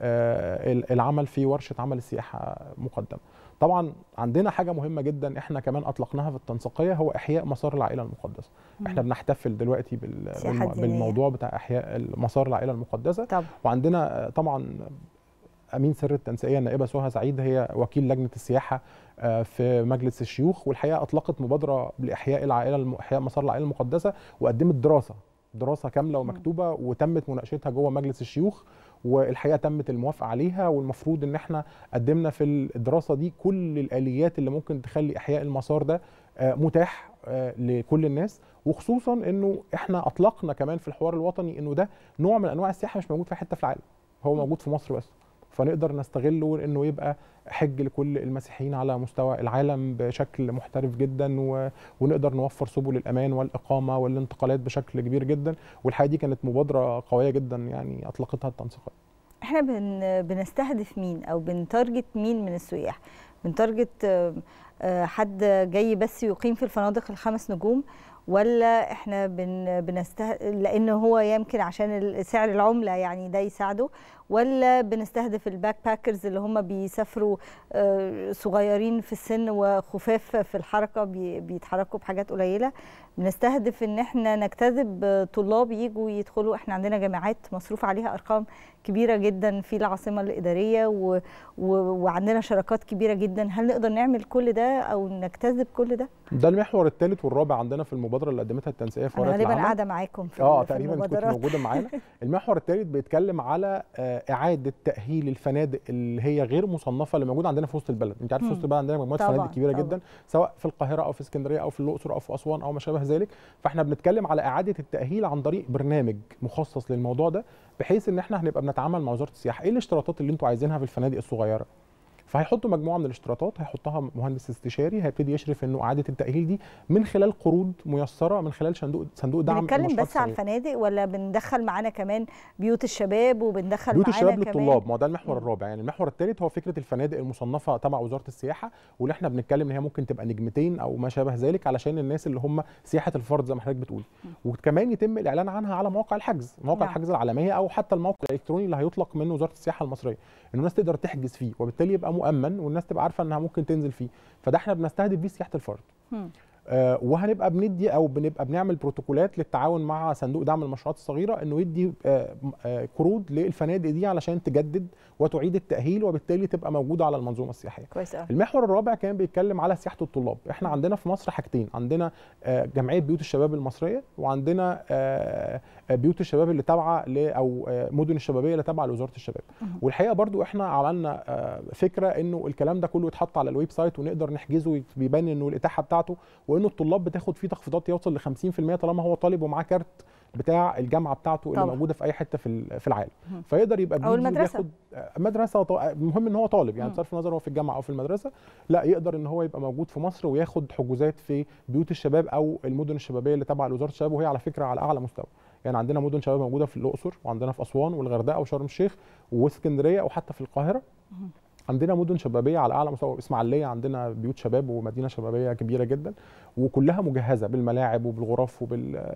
آه، ال- العمل في ورشه عمل السياحه مقدمه طبعا عندنا حاجه مهمه جدا احنا كمان اطلقناها في التنسيقيه هو احياء مسار العائله المقدسه مم. احنا بنحتفل دلوقتي بال- السياحة بالم- الدينية. بالموضوع بتاع احياء مسار العائله المقدسه طبعا. وعندنا آه، طبعا امين سر التنسيقيه النائبه سهى سعيد هي وكيل لجنه السياحه آه، في مجلس الشيوخ والحقيقه اطلقت مبادره لاحياء العائله الم- احياء مسار العائله المقدسه وقدمت دراسه دراسه كامله ومكتوبه وتمت مناقشتها جوه مجلس الشيوخ والحقيقه تمت الموافقه عليها والمفروض ان احنا قدمنا في الدراسه دي كل الاليات اللي ممكن تخلي احياء المسار ده آه، متاح آه، لكل الناس وخصوصا انه احنا اطلقنا كمان في الحوار الوطني انه ده نوع من انواع السياحه مش موجود في حته في العالم هو موجود في مصر بس فنقدر نستغله انه يبقى حج لكل المسيحيين على مستوى العالم بشكل محترف جدا و... ونقدر نوفر سبل الامان والاقامه والانتقالات بشكل كبير جدا والحقيقه دي كانت مبادره قويه جدا يعني اطلقتها التنسيقيه احنا بن بنستهدف مين او بنتارجت مين من السياح بنتارجت آه، آه، حد جاي بس يقيم في الفنادق الخمس نجوم ولا احنا بن بنسته لان هو يمكن عشان ال- سعر العمله يعني ده يساعده ولا بنستهدف الباك باكرز اللي هم بيسافروا آه، صغيرين في السن وخفاف في الحركه بي- بيتحركوا بحاجات قليله بنستهدف ان احنا نجتذب طلاب يجوا يدخلوا احنا عندنا جامعات مصروف عليها ارقام كبيره جدا في العاصمه الاداريه و... و... وعندنا شراكات كبيره جدا هل نقدر نعمل كل ده او نجتذب كل ده ده المحور الثالث والرابع عندنا في المبادره اللي قدمتها التنسيقيه في انا ورقه غالبا العمل قاعده معاكم في اه في تقريبا كنت المبادرات. موجوده معانا المحور الثالث بيتكلم على آه، اعاده تاهيل الفنادق اللي هي غير مصنفه اللي موجوده عندنا في وسط البلد انت عارف في مم. وسط البلد عندنا مجموعه طبعاً، فنادق كبيره طبعاً. جدا سواء في القاهره او في اسكندريه او في الاقصر او في اسوان او ما شابه ذلك فاحنا بنتكلم على اعاده التاهيل عن طريق برنامج مخصص للموضوع ده بحيث ان احنا هنبقى بنتعامل مع وزاره السياحه ايه الاشتراطات اللي انتوا عايزينها في الفنادق الصغيره فهيحطوا مجموعه من الاشتراطات هيحطها مهندس استشاري هيبتدي يشرف انه اعاده التاهيل دي من خلال قروض ميسره من خلال صندوق صندوق دعم بنتكلم المشروعات بس على الصغيرة. الفنادق ولا بندخل معانا كمان بيوت الشباب وبندخل بيوت معانا الشباب كمان للطلاب ما هو ده المحور الرابع يعني المحور الثالث هو فكره الفنادق المصنفه تبع وزاره السياحه واللي احنا بنتكلم ان هي ممكن تبقى نجمتين او ما شابه ذلك علشان الناس اللي هم سياحه الفرد زي ما حضرتك بتقولي وكمان يتم الاعلان عنها على مواقع الحجز مواقع نعم. الحجز العالميه او حتى الموقع الالكتروني اللي هيطلق منه وزاره السياحه المصريه ان الناس تقدر تحجز فيه وبالتالي يبقى مؤمن والناس تبقى عارفه انها ممكن تنزل فيه فده احنا بنستهدف بيه سياحه الفرد مم. آه، وهنبقى بندي او بنبقى بنعمل بروتوكولات للتعاون مع صندوق دعم المشروعات الصغيره انه يدي آه، م- آه، قروض للفنادق دي علشان تجدد وتعيد التاهيل وبالتالي تبقى موجوده على المنظومه السياحيه. كويس قوي المحور الرابع كان بيتكلم على سياحه الطلاب، احنا عندنا في مصر حاجتين، عندنا آه، جمعيه بيوت الشباب المصريه وعندنا آه، آه، بيوت الشباب اللي تابعه ل او آه، مدن الشبابيه اللي تابعه لوزاره الشباب. والحقيقه برضو احنا عملنا آه، فكره انه الكلام ده كله يتحط على الويب سايت ونقدر نحجزه بيبان انه الاتاحه بتاعته وانه الطلاب بتاخد فيه تخفيضات يوصل ل 50% طالما هو طالب ومعاه كارت بتاع الجامعه بتاعته اللي طبعا. موجوده في اي حته في ال- في العالم مم. فيقدر يبقى أو بيجي المدرسة. وبياخد مدرسه وط- المهم ان هو طالب يعني مم. بصرف النظر هو في الجامعه او في المدرسه لا يقدر ان هو يبقى موجود في مصر وياخد حجوزات في بيوت الشباب او المدن الشبابيه اللي تابعه لوزاره الشباب وهي على فكره على اعلى مستوى يعني عندنا مدن شباب موجوده في الاقصر وعندنا في اسوان والغردقه وشرم الشيخ واسكندريه وحتى في القاهره عندنا مدن شبابيه على اعلى مستوى اسماعيليه عندنا بيوت شباب ومدينه شبابيه كبيره جدا وكلها مجهزه بالملاعب وبالغرف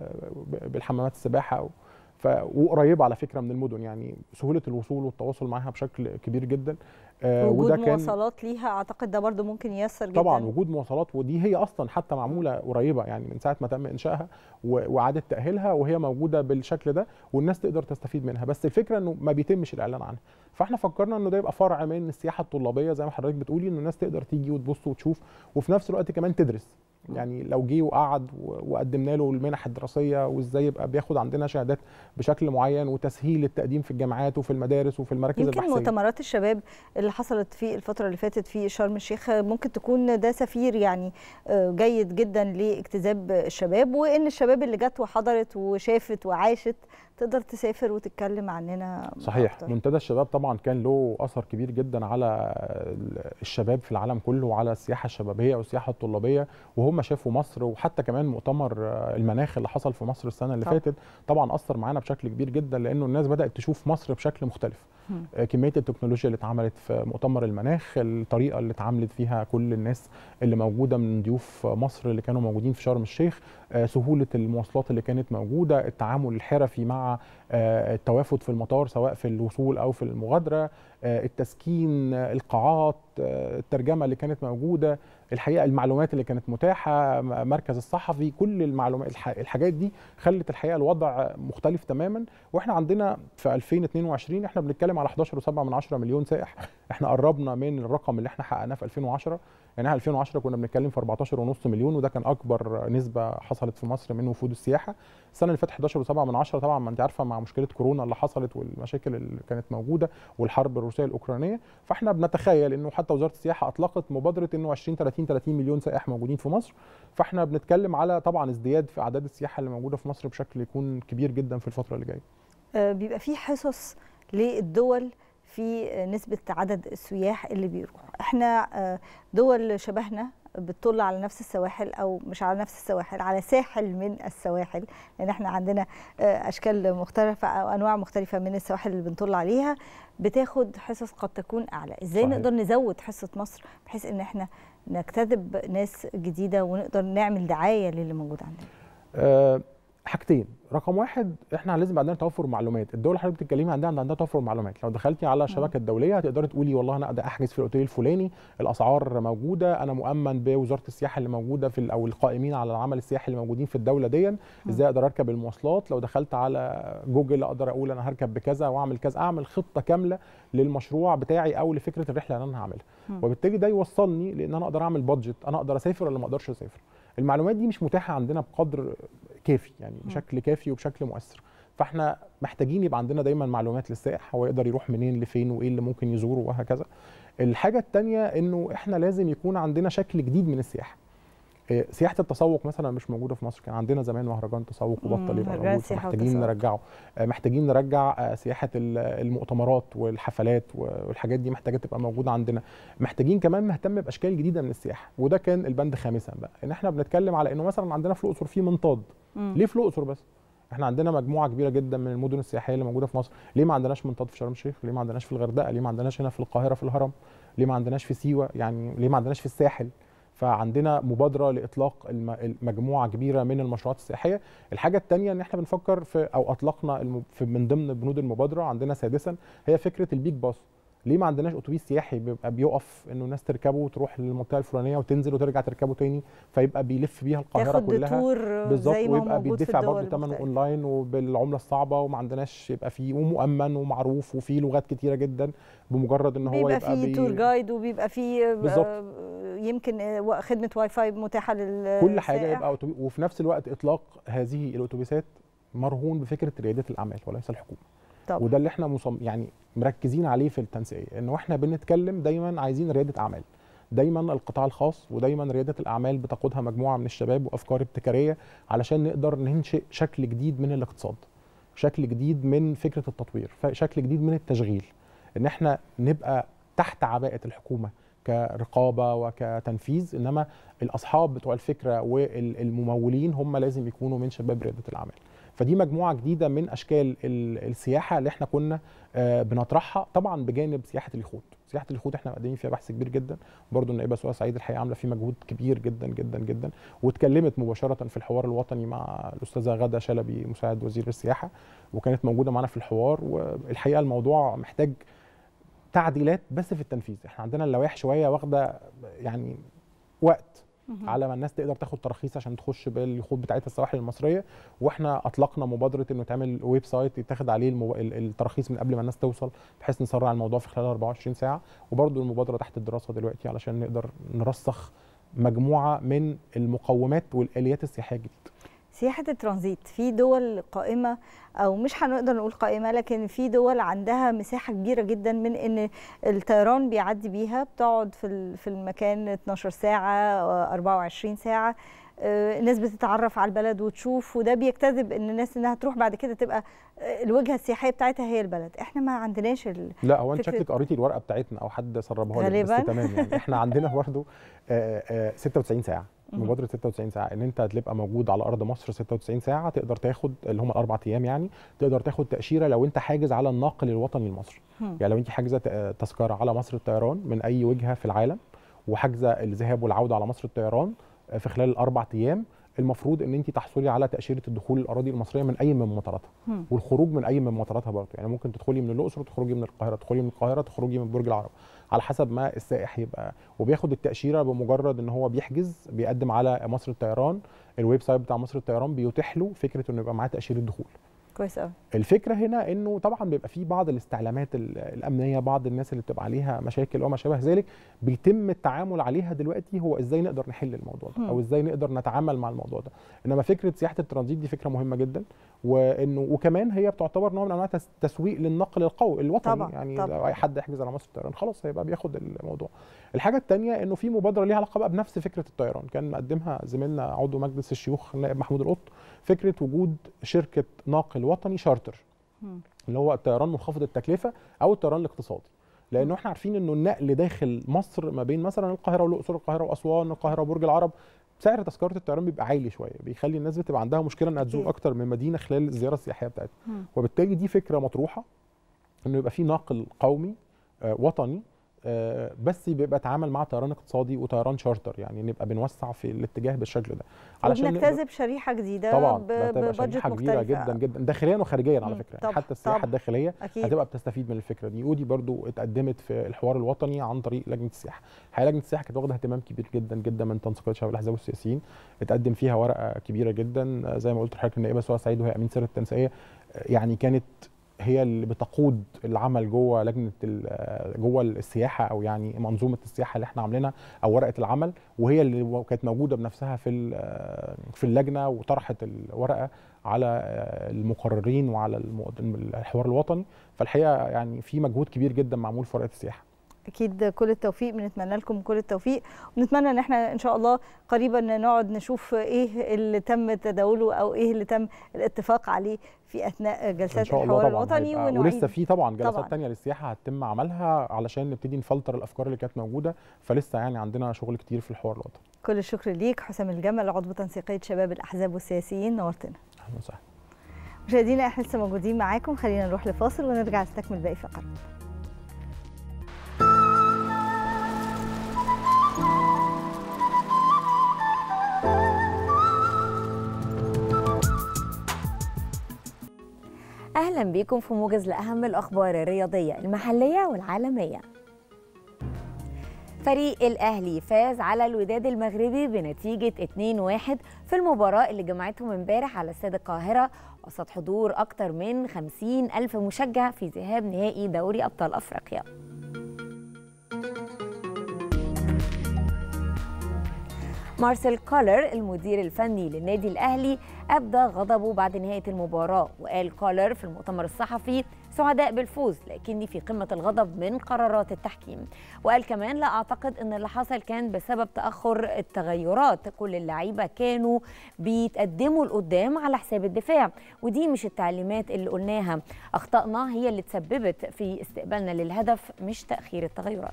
وبالحمامات السباحه و... ف... وقريبه على فكره من المدن يعني سهوله الوصول والتواصل معها بشكل كبير جدا آه، وجود مواصلات ليها اعتقد ده برضو ممكن ييسر جدا طبعا وجود مواصلات ودي هي اصلا حتى معموله قريبه يعني من ساعه ما تم انشائها و- واعاده تاهيلها وهي موجوده بالشكل ده والناس تقدر تستفيد منها بس الفكره انه ما بيتمش الاعلان عنها فاحنا فكرنا انه ده يبقى فرع من السياحه الطلابيه زي ما حضرتك بتقولي انه الناس تقدر تيجي وتبص وتشوف وفي نفس الوقت كمان تدرس يعني لو جه وقعد و- وقدمنا له المنح الدراسيه وازاي يبقى بياخد عندنا شهادات بشكل معين وتسهيل التقديم في الجامعات وفي المدارس وفي المراكز يمكن البحثيه مؤتمرات الشباب اللي حصلت في الفترة اللي فاتت في شرم الشيخ ممكن تكون ده سفير يعني آه، جيد جدا لاجتذاب الشباب وان الشباب اللي جت وحضرت وشافت وعاشت تقدر تسافر وتتكلم عننا صحيح أكتر. منتدى الشباب طبعا كان له اثر كبير جدا على الشباب في العالم كله وعلى السياحه الشبابيه والسياحه الطلابيه وهم شافوا مصر وحتى كمان مؤتمر المناخ اللي حصل في مصر السنه اللي طبعا. فاتت طبعا اثر معانا بشكل كبير جدا لانه الناس بدات تشوف مصر بشكل مختلف مم. آه، كميه التكنولوجيا اللي اتعملت في مؤتمر المناخ الطريقه اللي اتعاملت فيها كل الناس اللي موجوده من ضيوف مصر اللي كانوا موجودين في شرم الشيخ آه، سهوله المواصلات اللي كانت موجوده التعامل الحرفي مع آه، التوافد في المطار سواء في الوصول او في المغادره آه، التسكين آه، القاعات آه، الترجمه اللي كانت موجوده الحقيقه المعلومات اللي كانت متاحه م- مركز الصحفي كل المعلومات الح- الحاجات دي خلت الحقيقه الوضع مختلف تماما واحنا عندنا في 2022 احنا بنتكلم على 11.7 من 10 مليون سائح احنا قربنا من الرقم اللي احنا حققناه في 2010 يعني احنا 2010 كنا بنتكلم في 14.5 مليون وده كان اكبر نسبه حصلت في مصر من وفود السياحه السنه اللي فاتت 11.7 من 10 طبعا ما انت عارفه مع مشكله كورونا اللي حصلت والمشاكل اللي كانت موجوده والحرب الروسيه الاوكرانيه فاحنا بنتخيل انه حتى وزاره السياحه اطلقت مبادره انه 20 30 30 مليون سائح موجودين في مصر فاحنا بنتكلم على طبعا ازدياد في اعداد السياحه اللي موجوده في مصر بشكل يكون كبير جدا في الفتره اللي جايه آه، بيبقى في حصص للدول في آه، نسبة عدد السياح اللي بيروحوا احنا آه، دول شبهنا بتطل على نفس السواحل او مش على نفس السواحل على ساحل من السواحل لان احنا عندنا آه، اشكال مختلفه او انواع مختلفه من السواحل اللي بنطل عليها بتاخد حصص قد تكون اعلى ازاي صحيح. نقدر نزود حصه مصر بحيث ان احنا نجتذب ناس جديده ونقدر نعمل دعايه للي موجود عندنا أه حاجتين رقم واحد احنا لازم يبقى عندنا توفر معلومات الدول اللي حضرتك بتتكلمي عندها عندها توفر معلومات لو دخلتي على الشبكه الدوليه هتقدري تقولي والله انا اقدر احجز في الاوتيل الفلاني الاسعار موجوده انا مؤمن بوزاره السياحه اللي موجوده في ال- او القائمين على العمل السياحي اللي موجودين في الدوله دي ازاي اقدر اركب المواصلات لو دخلت على جوجل اقدر اقول انا هركب بكذا واعمل كذا اعمل خطه كامله للمشروع بتاعي او لفكره الرحله اللي انا هعملها مم. وبالتالي ده يوصلني لان انا اقدر اعمل بادجت انا اقدر اسافر ولا ما اقدرش اسافر المعلومات دي مش متاحه عندنا بقدر كافي يعني بشكل كافي وبشكل مؤثر فاحنا محتاجين يبقى عندنا دايما معلومات للسائح هو يقدر يروح منين لفين وايه اللي ممكن يزوره وهكذا الحاجه الثانيه انه احنا لازم يكون عندنا شكل جديد من السياحه إيه، سياحه التسوق مثلا مش موجوده في مصر كان عندنا زمان مهرجان تسوق مم، وبطل يبقى مهرجان موجود سياحة محتاجين وتسوق. نرجعه آه، محتاجين نرجع آه، سياحه ال- المؤتمرات والحفلات والحاجات دي محتاجه تبقى موجوده عندنا محتاجين كمان نهتم باشكال جديده من السياحه وده كان البند خامسا بقى ان احنا بنتكلم على انه مثلا عندنا في الاقصر في منطاد مم. ليه في الاقصر بس احنا عندنا مجموعه كبيره جدا من المدن السياحيه اللي موجوده في مصر ليه ما عندناش منطاد في شرم الشيخ ليه ما عندناش في الغردقه ليه ما عندناش هنا في القاهره في الهرم ليه ما عندناش في سيوه يعني ليه ما عندناش في الساحل فعندنا مبادره لاطلاق الم- مجموعه كبيره من المشروعات السياحيه الحاجه الثانيه ان احنا بنفكر في او اطلقنا الم- في من ضمن بنود المبادره عندنا سادسا هي فكره البيك باص ليه ما عندناش اتوبيس سياحي بيبقى بيقف انه الناس تركبه وتروح للمنطقه الفلانيه وتنزل وترجع تركبه تاني فيبقى بيلف بيها القاهره ياخد كلها تور بالظبط زي ما هو ويبقى موجود في بيدفع الدول برضه ثمنه المختلفة. اونلاين وبالعمله الصعبه وما عندناش يبقى فيه ومؤمن ومعروف وفيه لغات كتيره جدا بمجرد ان هو بيبقى يبقى فيه بي- تور جايد وبيبقى فيه بالظبط. آه، يمكن آه، خدمه واي فاي متاحه لل كل حاجه يبقى أوتوبي... وفي نفس الوقت اطلاق هذه الاتوبيسات مرهون بفكره رياده الاعمال وليس الحكومه طبعا. وده اللي احنا مصم... يعني مركزين عليه في التنسيقيه انه احنا بنتكلم دايما عايزين رياده اعمال دايما القطاع الخاص ودايما رياده الاعمال بتقودها مجموعه من الشباب وافكار ابتكاريه علشان نقدر ننشئ شكل جديد من الاقتصاد شكل جديد من فكره التطوير شكل جديد من التشغيل ان احنا نبقى تحت عباءه الحكومه كرقابه وكتنفيذ انما الاصحاب بتوع الفكره والممولين هم لازم يكونوا من شباب رياده الاعمال فدي مجموعه جديده من اشكال السياحه اللي احنا كنا بنطرحها طبعا بجانب سياحه اليخوت سياحه اليخوت احنا مقدمين فيها بحث كبير جدا برضو النائبه سؤال سعيد الحقيقه عامله فيه مجهود كبير جدا جدا جدا واتكلمت مباشره في الحوار الوطني مع الاستاذه غاده شلبي مساعد وزير السياحه وكانت موجوده معانا في الحوار والحقيقه الموضوع محتاج تعديلات بس في التنفيذ احنا عندنا اللوائح شويه واخده يعني وقت على ما الناس تقدر تاخد تراخيص عشان تخش باليخوت بتاعتها السواحل المصريه واحنا اطلقنا مبادره انه يتعمل ويب سايت يتاخد عليه المو... التراخيص من قبل ما الناس توصل بحيث نسرع الموضوع في خلال 24 ساعه وبرده المبادره تحت الدراسه دلوقتي علشان نقدر نرسخ مجموعه من المقومات والاليات السياحيه الجديده سياحة الترانزيت في دول قائمة أو مش هنقدر نقول قائمة لكن في دول عندها مساحة كبيرة جدا من إن الطيران بيعدي بيها بتقعد في في المكان 12 ساعة 24 ساعة الناس بتتعرف على البلد وتشوف وده بيجتذب ان الناس انها تروح بعد كده تبقى الوجهه السياحيه بتاعتها هي البلد احنا ما عندناش ال... لا هو انت شكلك قريتي الورقه بتاعتنا او حد سربها لك بس تمام يعني احنا عندنا برضه 96 ساعه مبادره 96 ساعه ان انت تبقى موجود على ارض مصر 96 ساعه تقدر تاخد اللي هم الاربع ايام يعني تقدر تاخد تاشيره لو انت حاجز على الناقل الوطني المصري يعني لو انت حاجزه تذكره على مصر الطيران من اي وجهه في العالم وحاجزه الذهاب والعوده على مصر الطيران في خلال الاربع ايام المفروض ان انت تحصلي على تاشيره الدخول الاراضي المصريه من اي من مطاراتها والخروج من اي من مطاراتها برضه يعني ممكن تدخلي من الاقصر وتخرجي من القاهره تدخلي من القاهره تخرجي من برج العرب على حسب ما السائح يبقى وبياخد التاشيره بمجرد ان هو بيحجز بيقدم على مصر الطيران الويب سايت بتاع مصر الطيران بيتيح له فكره انه يبقى معاه تاشيره دخول كويس قوي الفكره هنا انه طبعا بيبقى في بعض الاستعلامات الامنيه بعض الناس اللي بتبقى عليها مشاكل وما شابه ذلك بيتم التعامل عليها دلوقتي هو ازاي نقدر نحل الموضوع ده او ازاي نقدر نتعامل مع الموضوع ده انما فكره سياحه الترانزيت دي فكره مهمه جدا وانه وكمان هي بتعتبر نوع من انواع تسويق للنقل القوي الوطني طبعا يعني طبعا. لو اي حد يحجز على مصر الطيران خلاص هيبقى بياخد الموضوع الحاجه الثانيه انه في مبادره ليها علاقه بقى بنفس فكره الطيران كان مقدمها زميلنا عضو مجلس الشيوخ النائب محمود القط فكره وجود شركه ناقل وطني شارتر اللي هو الطيران منخفض التكلفه او الطيران الاقتصادي لانه احنا عارفين انه النقل داخل مصر ما بين مثلا القاهره والاقصر القاهره واسوان القاهره وبرج العرب سعر تذكره الطيران بيبقى عالي شويه بيخلي الناس بتبقى عندها مشكله انها تزور اكتر من مدينه خلال الزياره السياحيه بتاعتها وبالتالي دي فكره مطروحه انه يبقى في ناقل قومي آه وطني آه بس بيبقى تعامل مع طيران اقتصادي وطيران شارتر يعني نبقى بنوسع في الاتجاه بالشكل ده علشان نجتذب شريحه جديده طبعا ببادجت شريحه كبيره جدا جدا داخليا وخارجيا على فكره طبعا حتى السياحه طبعا الداخليه أكيد. هتبقى بتستفيد من الفكره دي ودي برضو اتقدمت في الحوار الوطني عن طريق لجنه السياحه الحقيقه لجنه السياحه كانت واخده اهتمام كبير جدا جدا من تنسيقات شباب الاحزاب والسياسيين اتقدم فيها ورقه كبيره جدا زي ما قلت لحضرتك النائبه سهى سعيد وهي امين سر التنسيقيه يعني كانت هي اللي بتقود العمل جوه لجنه جوه السياحه او يعني منظومه السياحه اللي احنا عاملينها او ورقه العمل وهي اللي كانت موجوده بنفسها في في اللجنه وطرحت الورقه على المقررين وعلى الحوار الوطني فالحقيقه يعني في مجهود كبير جدا معمول في ورقه السياحه اكيد كل التوفيق بنتمنى لكم كل التوفيق ونتمنى ان احنا ان شاء الله قريبا نقعد نشوف ايه اللي تم تداوله او ايه اللي تم الاتفاق عليه في اثناء جلسات الحوار الوطني ولسه في طبعا جلسات ثانيه للسياحه هتتم عملها علشان نبتدي نفلتر الافكار اللي كانت موجوده فلسه يعني عندنا شغل كتير في الحوار الوطني كل الشكر ليك حسام الجمل عضو تنسيقيه شباب الاحزاب والسياسيين نورتنا اهلا وسهلا مشاهدينا احنا لسه موجودين معاكم خلينا نروح لفاصل ونرجع نستكمل باقي فقرات اهلا بيكم في موجز لاهم الاخبار الرياضيه المحليه والعالميه فريق الاهلي فاز على الوداد المغربي بنتيجه 2-1 في المباراه اللي جمعتهم امبارح على استاد القاهره وسط حضور اكثر من 50 الف مشجع في ذهاب نهائي دوري ابطال افريقيا مارسيل كولر المدير الفني للنادي الأهلي أبدى غضبه بعد نهاية المباراة وقال كولر في المؤتمر الصحفي سعداء بالفوز لكني في قمة الغضب من قرارات التحكيم وقال كمان لا أعتقد أن اللي حصل كان بسبب تأخر التغيرات كل اللعيبة كانوا بيتقدموا لقدام على حساب الدفاع ودي مش التعليمات اللي قلناها أخطائنا هي اللي تسببت في استقبالنا للهدف مش تأخير التغيرات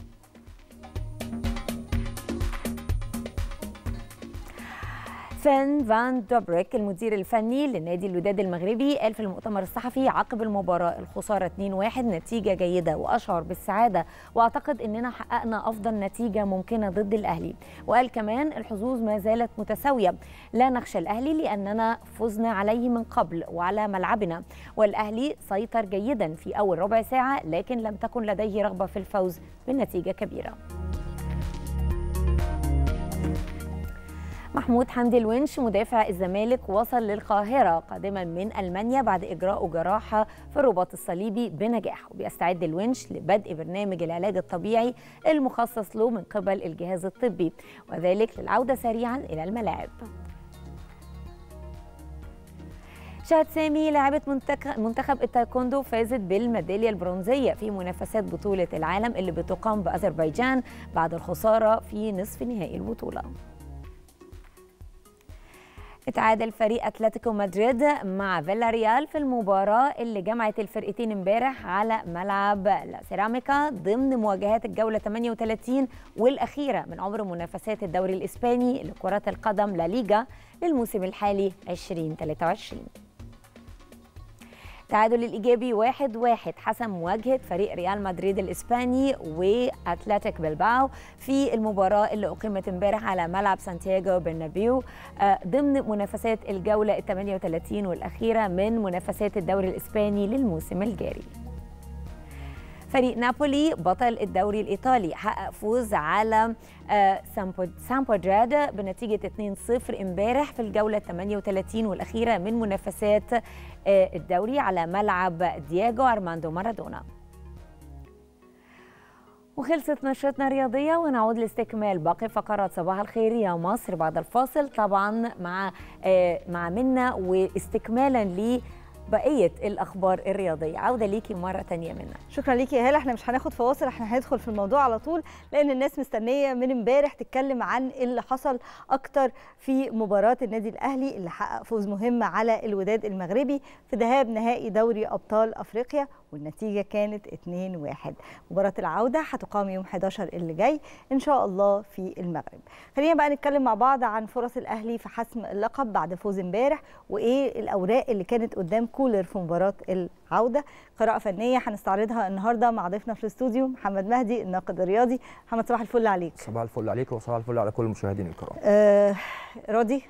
فان فان دوبريك المدير الفني لنادي الوداد المغربي قال في المؤتمر الصحفي عقب المباراة الخسارة 2-1 نتيجة جيدة وأشعر بالسعادة وأعتقد أننا حققنا أفضل نتيجة ممكنة ضد الأهلي وقال كمان الحظوظ ما زالت متساوية لا نخشى الأهلي لأننا فزنا عليه من قبل وعلى ملعبنا والأهلي سيطر جيدا في أول ربع ساعة لكن لم تكن لديه رغبة في الفوز بالنتيجة كبيرة محمود حمدي الونش مدافع الزمالك وصل للقاهرة قادما من ألمانيا بعد إجراء جراحة في الرباط الصليبي بنجاح وبيستعد الونش لبدء برنامج العلاج الطبيعي المخصص له من قبل الجهاز الطبي وذلك للعودة سريعا إلى الملاعب شهد سامي لاعبة منتخب التايكوندو فازت بالميدالية البرونزية في منافسات بطولة العالم اللي بتقام بأذربيجان بعد الخسارة في نصف نهائي البطولة اتعادل فريق اتلتيكو مدريد مع فيلاريال في المباراة اللي جمعت الفرقتين امبارح على ملعب لا سيراميكا ضمن مواجهات الجولة 38 والأخيرة من عمر منافسات الدوري الإسباني لكرة القدم لا ليجا للموسم الحالي 2023 التعادل الإيجابي واحد واحد حسم مواجهة فريق ريال مدريد الإسباني وأتلتيك بلباو في المباراة اللي أقيمت امبارح على ملعب سانتياغو برنابيو ضمن منافسات الجولة ال 38 والأخيرة من منافسات الدوري الإسباني للموسم الجاري. فريق نابولي بطل الدوري الإيطالي حقق فوز على سامبودراد بنتيجة 2-0 امبارح في الجولة 38 والأخيرة من منافسات الدوري على ملعب دياغو أرماندو مارادونا وخلصت نشرتنا الرياضية ونعود لاستكمال باقي فقرات صباح الخير يا مصر بعد الفاصل طبعا مع مع منا واستكمالا ل بقيه الاخبار الرياضيه عوده ليكي مره تانية منا شكرا ليكي يا هاله احنا مش هناخد فواصل احنا هندخل في الموضوع على طول لان الناس مستنيه من امبارح تتكلم عن اللي حصل اكتر في مباراه النادي الاهلي اللي حقق فوز مهم على الوداد المغربي في ذهاب نهائي دوري ابطال افريقيا والنتيجه كانت 2-1 مباراه العوده هتقام يوم 11 اللي جاي ان شاء الله في المغرب خلينا بقى نتكلم مع بعض عن فرص الاهلي في حسم اللقب بعد فوز امبارح وايه الاوراق اللي كانت قدام كولر في مباراه العوده قراءه فنيه هنستعرضها النهارده مع ضيفنا في الاستوديو محمد مهدي الناقد الرياضي محمد صباح الفل عليك صباح الفل عليك وصباح الفل على كل المشاهدين الكرام آه راضي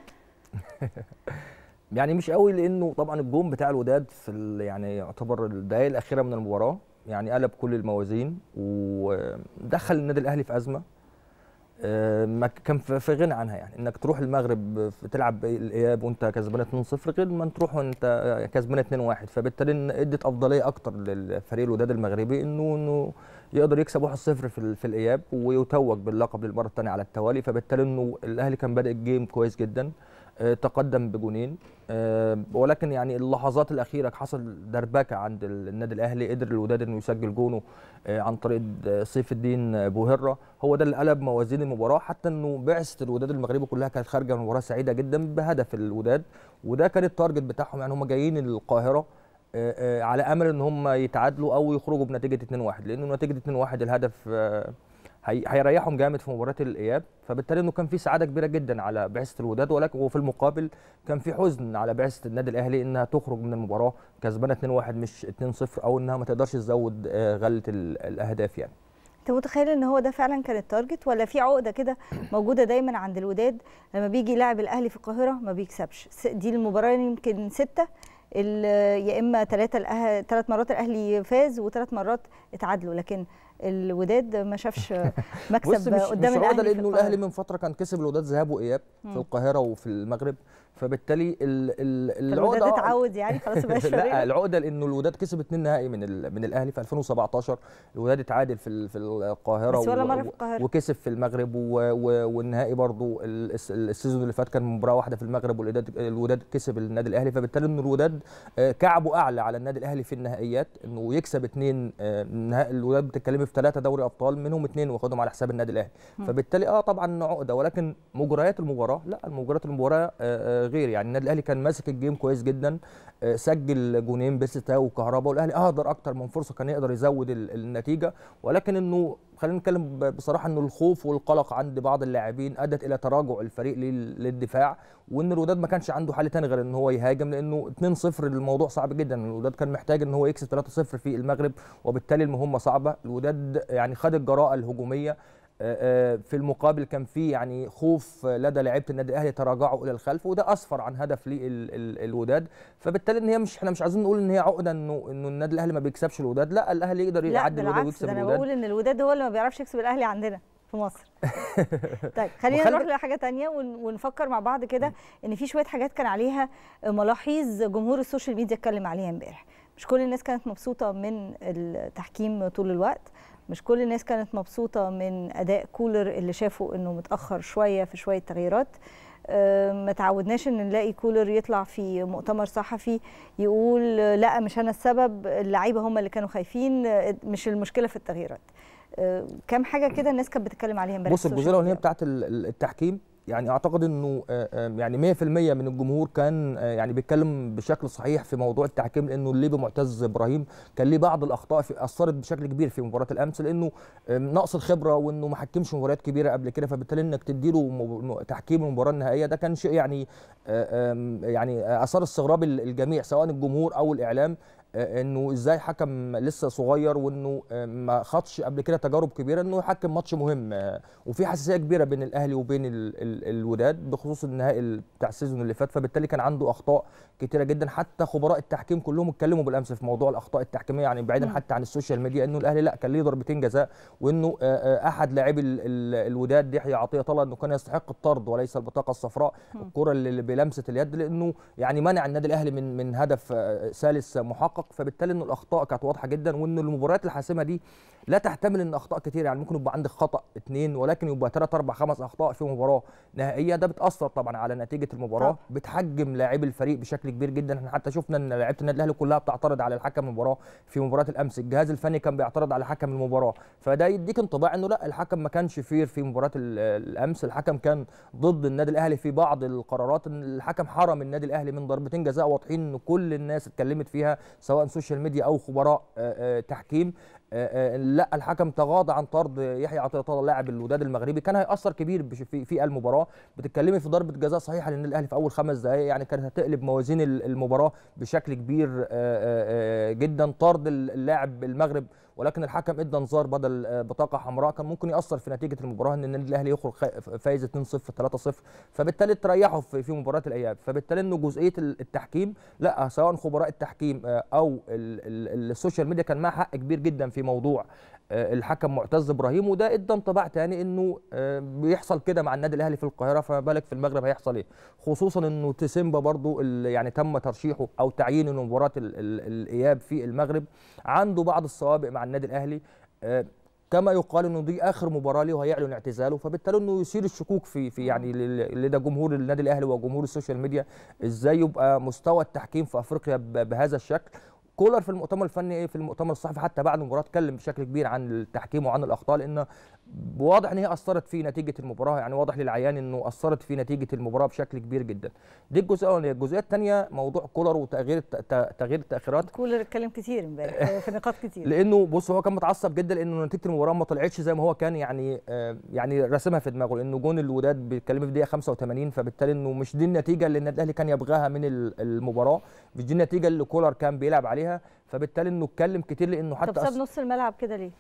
يعني مش قوي لانه طبعا الجون بتاع الوداد في يعني يعتبر الدقائق الاخيره من المباراه يعني قلب كل الموازين ودخل النادي الاهلي في ازمه ما كان في غنى عنها يعني انك تروح المغرب تلعب الاياب وانت كسبان 2-0 غير ما تروح وانت كسبان 2-1 فبالتالي ادت افضليه اكتر للفريق الوداد المغربي انه انه يقدر يكسب 1-0 في, في الاياب ويتوج باللقب للمره الثانيه على التوالي فبالتالي انه الاهلي كان بادئ الجيم كويس جدا تقدم بجونين ولكن يعني اللحظات الاخيره حصل دربكه عند النادي الاهلي قدر الوداد انه يسجل جونه عن طريق سيف الدين بوهره هو ده اللي قلب موازين المباراه حتى انه بعثه الوداد المغربي كلها كانت خارجه من مباراه سعيده جدا بهدف الوداد وده كان التارجت بتاعهم يعني هم جايين القاهره على امل ان هم يتعادلوا او يخرجوا بنتيجه 2-1 لانه نتيجه 2-1 الهدف هيريحهم جامد في مباراه الاياب فبالتالي انه كان في سعاده كبيره جدا على بعثه الوداد ولكن وفي المقابل كان في حزن على بعثه النادي الاهلي انها تخرج من المباراه كسبانه 2-1 مش 2-0 او انها ما تقدرش تزود غله الاهداف يعني انت متخيل ان هو ده فعلا كان التارجت ولا في عقده كده موجوده دايما عند الوداد لما بيجي يلاعب الاهلي في القاهره ما بيكسبش دي المباراه يمكن سته يا اما ثلاثه الأه... ثلاث مرات الاهلي فاز وثلاث مرات اتعادلوا لكن الوداد ما شافش مكسب مش قدام مش الاهلي لانه الاهلي من فتره كان كسب الوداد ذهاب واياب في القاهره وفي المغرب فبالتالي ال ال فالوداد العقده اتعود يعني خلاص مبقاش فارق لا له؟ العقده لانه الوداد كسب اتنين نهائي من ال من الاهلي في 2017 الوداد اتعادل في ال- في القاهره بس ولا و- مرة في القاهرة. وكسب في المغرب و و والنهائي برضو ال- الس- السيزون اللي فات كان مباراه واحده في المغرب والوداد الوداد كسب النادي الاهلي فبالتالي انه الوداد آه، كعبه اعلى على النادي الاهلي في النهائيات انه يكسب اثنين الوداد بتتكلمي في ثلاثه دوري ابطال منهم اثنين واخدهم على حساب النادي الاهلي مم. فبالتالي اه طبعا عقده ولكن مجريات المباراه لا مجريات المباراه آه، آه، غير يعني النادي الاهلي كان ماسك الجيم كويس جدا آه، سجل جونين بيرستا وكهربا والاهلي اهدر اكتر من فرصه كان يقدر يزود ال- النتيجه ولكن انه خلينا نتكلم ب- بصراحه انه الخوف والقلق عند بعض اللاعبين ادت الى تراجع الفريق لل- للدفاع وان الوداد ما كانش عنده حل تاني غير ان هو يهاجم لانه 2-0 الموضوع صعب جدا الوداد كان محتاج ان هو يكسب 3-0 في المغرب وبالتالي المهمه صعبه الوداد يعني خد الجراءه الهجوميه آه، آه، في المقابل كان في يعني خوف لدى لعيبه النادي الاهلي تراجعوا الى الخلف وده اسفر عن هدف للوداد فبالتالي ان هي مش احنا مش عايزين نقول ان هي عقده انه انه النادي الاهلي ما بيكسبش الوداد لا الاهلي يقدر لا يعدي الوداد بالعكس ويكسب ده انا الوداد بقول ان الوداد هو اللي ما بيعرفش يكسب الاهلي عندنا في مصر طيب خلينا وخلي- نروح لحاجه تانية ون- ونفكر مع بعض كده ان في شويه حاجات كان عليها ملاحظ جمهور السوشيال ميديا اتكلم عليها امبارح مش كل الناس كانت مبسوطه من التحكيم طول الوقت مش كل الناس كانت مبسوطه من اداء كولر اللي شافوا انه متاخر شويه في شويه تغييرات آه، ما تعودناش ان نلاقي كولر يطلع في مؤتمر صحفي يقول آه، لا مش انا السبب اللعيبه هم اللي كانوا خايفين آه، مش المشكله في التغييرات آه، كام حاجه كده الناس كانت بتتكلم عليها امبارح بص في الجزئيه السوشيال الاولانيه بتاعت ال- ال- التحكيم يعني اعتقد انه آه، آه، يعني 100% من الجمهور كان آه، يعني بيتكلم بشكل صحيح في موضوع التحكيم لانه الليبي معتز ابراهيم كان ليه بعض الاخطاء في اثرت بشكل كبير في مباراه الامس لانه آه، نقص الخبره وانه ما حكمش مباريات كبيره قبل كده فبالتالي انك تديله م- م- تحكيم المباراه النهائيه ده كان شيء يعني آه، آم، يعني اثار استغراب ال- الجميع سواء الجمهور او الاعلام آه، انه ازاي حكم لسه صغير وانه آه، ما خدش قبل كده تجارب كبيره انه يحكم ماتش مهم آه، وفي حساسيه كبيره بين الاهلي وبين ال ال الوداد بخصوص النهائي ال- بتاع السيزون اللي فات فبالتالي كان عنده اخطاء كتيره جدا حتى خبراء التحكيم كلهم اتكلموا بالامس في موضوع الاخطاء التحكيميه يعني بعيدا مم. حتى عن السوشيال ميديا انه الاهلي لا كان ليه ضربتين جزاء وانه آه، آه، احد لاعبي ال- ال- الوداد يحيى عطيه الله انه كان يستحق الطرد وليس البطاقه الصفراء مم. الكره اللي اللي بلمسه اليد لانه يعني منع النادي الاهلي من من هدف آه، ثالث محقق فبالتالي انه الاخطاء كانت واضحه جدا وان المباريات الحاسمه دي لا تحتمل ان اخطاء كتير يعني ممكن يبقى عندك خطا اثنين ولكن يبقى ثلاث اربع خمس اخطاء في مباراه نهائيه ده بتاثر طبعا على نتيجه المباراه طبعا. بتحجم لاعبي الفريق بشكل كبير جدا احنا حتى شفنا ان لعيبه النادي الاهلي كلها بتعترض على الحكم المباراه في مباراه الامس الجهاز الفني كان بيعترض على حكم المباراه فده يديك انطباع انه لا الحكم ما كانش فير في مباراه ال- الامس الحكم كان ضد النادي الاهلي في بعض القرارات ان الحكم حرم النادي الاهلي من ضربتين جزاء واضحين ان كل الناس اتكلمت فيها سواء سوشيال ميديا او خبراء آه، آه، تحكيم آه، آه، لا الحكم تغاضى عن طرد يحيى عطيه الله لاعب الوداد المغربي كان هيأثر كبير بش- في في المباراه بتتكلمي في ضربه جزاء صحيحه للنادي الاهلي في اول خمس دقائق يعني كانت هتقلب موازين ال- المباراه بشكل كبير آه، آه، آه، جدا طرد اللاعب المغرب ولكن الحكم ادى انذار بدل آه، بطاقه حمراء كان ممكن ياثر في نتيجه المباراه ان النادي الاهلي يخرج خا- فايز 2-0 3-0 فبالتالي تريحوا في في مباراه الاياب فبالتالي انه جزئيه ال- التحكيم لا سواء خبراء التحكيم آه، او ال- ال- السوشيال ميديا كان معاه حق كبير جدا في موضوع آه، الحكم معتز ابراهيم وده ادى انطباع تاني انه آه، بيحصل كده مع النادي الاهلي في القاهره فما بالك في المغرب هيحصل ايه خصوصا انه تسيمبا برضو اللي يعني تم ترشيحه او تعيينه لمباراه ال- ال- الاياب في المغرب عنده بعض السوابق مع النادي الاهلي آه، كما يقال انه دي اخر مباراه ليه وهيعلن اعتزاله فبالتالي انه يثير الشكوك في في يعني لل- لدى جمهور النادي الاهلي وجمهور السوشيال ميديا ازاي يبقى مستوى التحكيم في افريقيا ب- بهذا الشكل كولر في المؤتمر الفني في المؤتمر الصحفي حتى بعد المباراه اتكلم بشكل كبير عن التحكيم وعن الاخطاء لان واضح ان هي اثرت في نتيجه المباراه يعني واضح للعيان انه اثرت في نتيجه المباراه بشكل كبير جدا دي الجزئيه الاولانيه الجزئيه الثانيه موضوع كولر وتغيير الت- ت- تغيير التاخيرات كولر اتكلم كتير امبارح في نقاط كتير لانه بص هو كان متعصب جدا لانه نتيجه المباراه ما طلعتش زي ما هو كان يعني آه يعني راسمها في دماغه لانه جون الوداد بيتكلم في دقيقه 85 فبالتالي انه مش دي النتيجه اللي النادي الاهلي كان يبغاها من ال- المباراه مش دي النتيجه اللي كولر كان بيلعب عليها فبالتالي انه اتكلم كتير لانه طب حتى ساب أص- نص الملعب كده ليه؟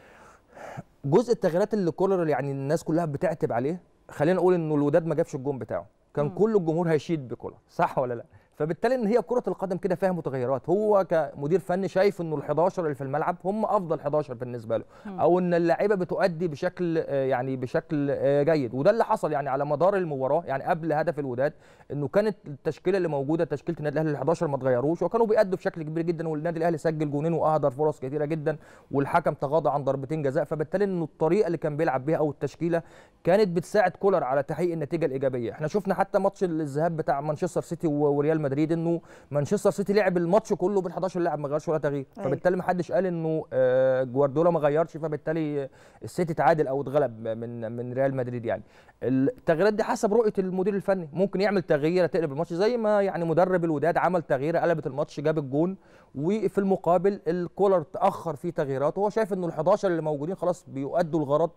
جزء التغييرات اللي كولر يعني الناس كلها بتعتب عليه خلينا نقول انه الوداد ما جابش الجون بتاعه كان مم. كل الجمهور هيشيد بكولر صح ولا لا فبالتالي ان هي كره القدم كده فيها متغيرات هو كمدير فني شايف انه ال11 اللي في الملعب هم افضل 11 بالنسبه له مم. او ان اللعيبه بتؤدي بشكل آه، يعني بشكل آه، جيد وده اللي حصل يعني على مدار المباراه يعني قبل هدف الوداد انه كانت التشكيله اللي موجوده تشكيله النادي الاهلي ال11 ما اتغيروش وكانوا بيأدوا بشكل كبير جدا والنادي الاهلي سجل جونين واهدر فرص كثيره جدا والحكم تغاضى عن ضربتين جزاء فبالتالي انه الطريقه اللي كان بيلعب بيها او التشكيله كانت بتساعد كولر على تحقيق النتيجه الايجابيه احنا شفنا حتى ماتش الذهاب بتاع مانشستر سيتي و- وريال مدريد انه مانشستر سيتي لعب الماتش كله بال11 لاعب ما غيرش ولا تغيير أيوة. فبالتالي ما حدش قال انه آه، جوارديولا ما غيرش فبالتالي السيتي تعادل او اتغلب من من ريال مدريد يعني التغييرات دي حسب رؤيه المدير الفني ممكن يعمل تغييره تقلب الماتش زي ما يعني مدرب الوداد عمل تغييره قلبت الماتش جاب الجون وفي المقابل الكولر تاخر في تغييرات وهو شايف انه ال11 اللي موجودين خلاص بيؤدوا الغرض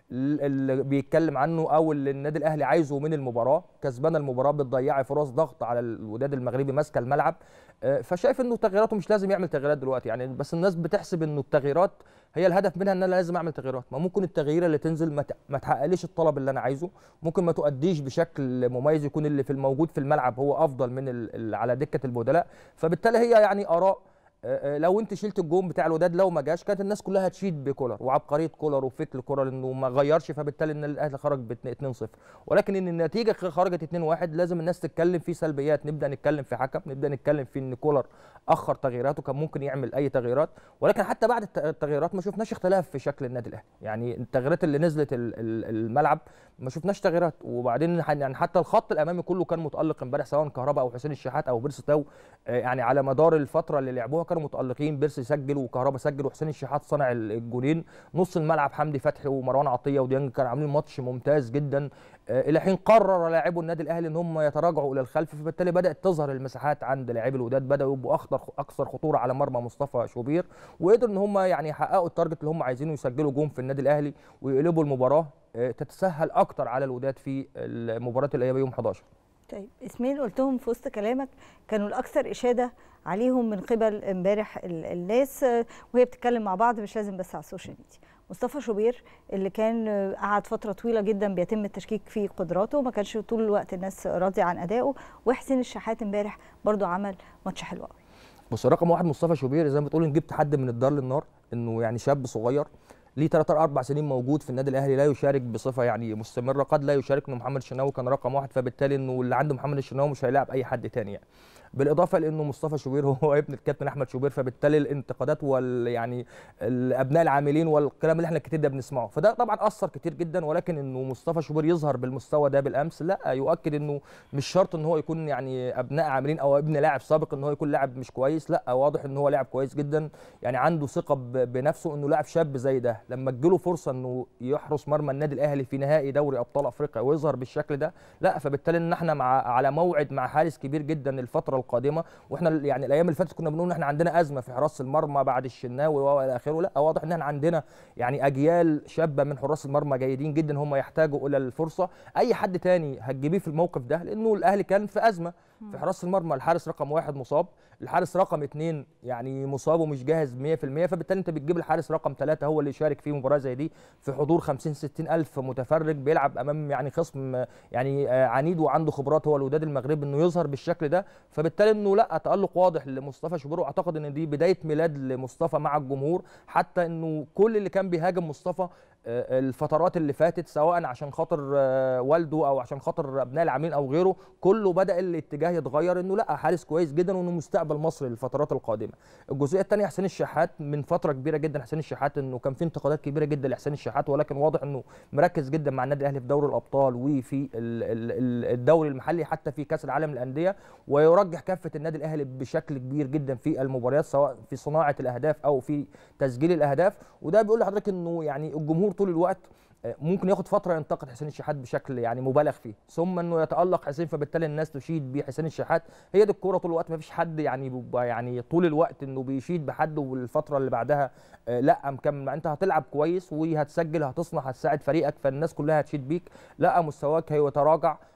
اللي بيتكلم عنه او اللي النادي الاهلي عايزه من المباراه كسبانه المباراه بتضيعي فرص ضغط على الوداد المغربي ماسكه الملعب آه، فشايف انه تغييراته مش لازم يعمل تغييرات دلوقتي يعني بس الناس بتحسب انه التغييرات هي الهدف منها ان انا لازم اعمل تغييرات ما ممكن التغييره اللي تنزل ما ت- ما تحققليش الطلب اللي انا عايزه ممكن ما تؤديش بشكل مميز يكون اللي في الموجود في الملعب هو افضل من ال- ال- على دكه البدلاء فبالتالي هي يعني اراء آه، آه، لو انت شلت الجون بتاع الوداد لو ما جاش كانت الناس كلها هتشيد بكولر وعبقريه كولر وفكر كولر انه ما غيرش فبالتالي ان الاهلي خرج ب 2-0 ولكن ان النتيجه خرجت 2-1 لازم الناس تتكلم في سلبيات نبدا نتكلم في حكم نبدا نتكلم في ان كولر اخر تغييراته كان ممكن يعمل اي تغييرات ولكن حتى بعد الت- التغييرات ما شفناش اختلاف في شكل النادي الاهلي يعني التغييرات اللي نزلت ال- ال- الملعب ما شفناش تغييرات وبعدين ح- يعني حتى الخط الامامي كله كان متالق امبارح سواء كهربا او حسين الشحات او بيرسي تاو آه، يعني على مدار الفتره اللي لعبوها كانوا متالقين بيرسي سجل وكهربا سجل وحسين الشحات صنع ال- الجولين نص الملعب حمدي فتحي ومروان عطيه وديانج كانوا عاملين ماتش ممتاز جدا آه، الى حين قرر لاعبو النادي الاهلي ان هم يتراجعوا الى الخلف فبالتالي بدات تظهر المساحات عند لاعبي الوداد بداوا يبقوا اخطر اكثر خطوره على مرمى مصطفى شوبير وقدروا ان هم يعني يحققوا التارجت اللي هم عايزينه يسجلوا جون في النادي الاهلي ويقلبوا المباراه آه، تتسهل اكتر على الوداد في المباراه اللي هي يوم 11 طيب اسمين قلتهم في وسط كلامك كانوا الاكثر اشاده عليهم من قبل امبارح ال- الناس آه، وهي بتتكلم مع بعض مش لازم بس على السوشيال ميديا مصطفى شوبير اللي كان آه، قعد فتره طويله جدا بيتم التشكيك في قدراته ما كانش طول الوقت الناس راضيه عن ادائه وحسين الشحات امبارح برضو عمل ماتش حلو قوي بص رقم واحد مصطفى شوبير زي ما بتقول ان جبت حد من الدار للنار انه يعني شاب صغير ليه 3 4 سنين موجود في النادي الاهلي لا يشارك بصفه يعني مستمره قد لا يشارك انه محمد الشناوي كان رقم واحد فبالتالي انه اللي عنده محمد الشناوي مش هيلاعب اي حد تاني يعني بالاضافه لانه مصطفى شوبير هو ابن الكابتن احمد شوبير فبالتالي الانتقادات وال يعني الابناء العاملين والكلام اللي احنا كتير ده بنسمعه فده طبعا اثر كتير جدا ولكن انه مصطفى شوبير يظهر بالمستوى ده بالامس لا يؤكد انه مش شرط ان هو يكون يعني ابناء عاملين او ابن لاعب سابق ان هو يكون لاعب مش كويس لا واضح ان هو لاعب كويس جدا يعني عنده ثقه ب- بنفسه انه لاعب شاب زي ده لما تجيله فرصه انه يحرس مرمى النادي الاهلي في نهائي دوري ابطال افريقيا ويظهر بالشكل ده لا فبالتالي ان احنا مع على موعد مع حارس كبير جدا الفتره القادمه واحنا ال- يعني الايام اللي فاتت كنا بنقول ان احنا عندنا ازمه في حراس المرمى بعد الشناوي والى اخره لا واضح ان احنا عندنا يعني اجيال شابه من حراس المرمى جيدين جدا هم يحتاجوا الى الفرصه اي حد تاني هتجيبيه في الموقف ده لانه الاهلي كان في ازمه في حراس المرمى الحارس رقم واحد مصاب الحارس رقم اثنين يعني مصاب ومش جاهز 100% فبالتالي انت بتجيب الحارس رقم ثلاثة هو اللي يشارك في مباراه زي دي في حضور 50 60 الف متفرج بيلعب امام يعني خصم يعني آه، عنيد وعنده خبرات هو الوداد المغربي انه يظهر بالشكل ده فبالتالي انه لا تالق واضح لمصطفى شوبير واعتقد ان دي بدايه ميلاد لمصطفى مع الجمهور حتى انه كل اللي كان بيهاجم مصطفى آه، الفترات اللي فاتت سواء عشان خاطر آه، والده او عشان خاطر ابناء العاملين او غيره كله بدا الاتجاه يتغير انه لا حارس كويس جدا وانه مستقبل مصر للفترات القادمه الجزئيه الثانيه حسين الشحات من فتره كبيره جدا حسين الشحات انه كان في انتقادات كبيره جدا لحسين الشحات ولكن واضح انه مركز جدا مع النادي الاهلي في دوري الابطال وفي ال- ال- ال- الدوري المحلي حتى في كاس العالم للانديه ويرجح كافه النادي الاهلي بشكل كبير جدا في المباريات سواء في صناعه الاهداف او في تسجيل الاهداف وده بيقول لحضرتك انه يعني الجمهور طول الوقت آه، ممكن ياخد فتره ينتقد حسين الشحات بشكل يعني مبالغ فيه ثم انه يتالق حسين فبالتالي الناس تشيد بحسين الشحات هي دي الكوره طول الوقت ما فيش حد يعني بيبقى يعني طول الوقت انه بيشيد بحد والفتره اللي بعدها آه، لا مكمل ما انت هتلعب كويس وهتسجل هتصنع هتساعد فريقك فالناس كلها هتشيد بيك لا مستواك هيتراجع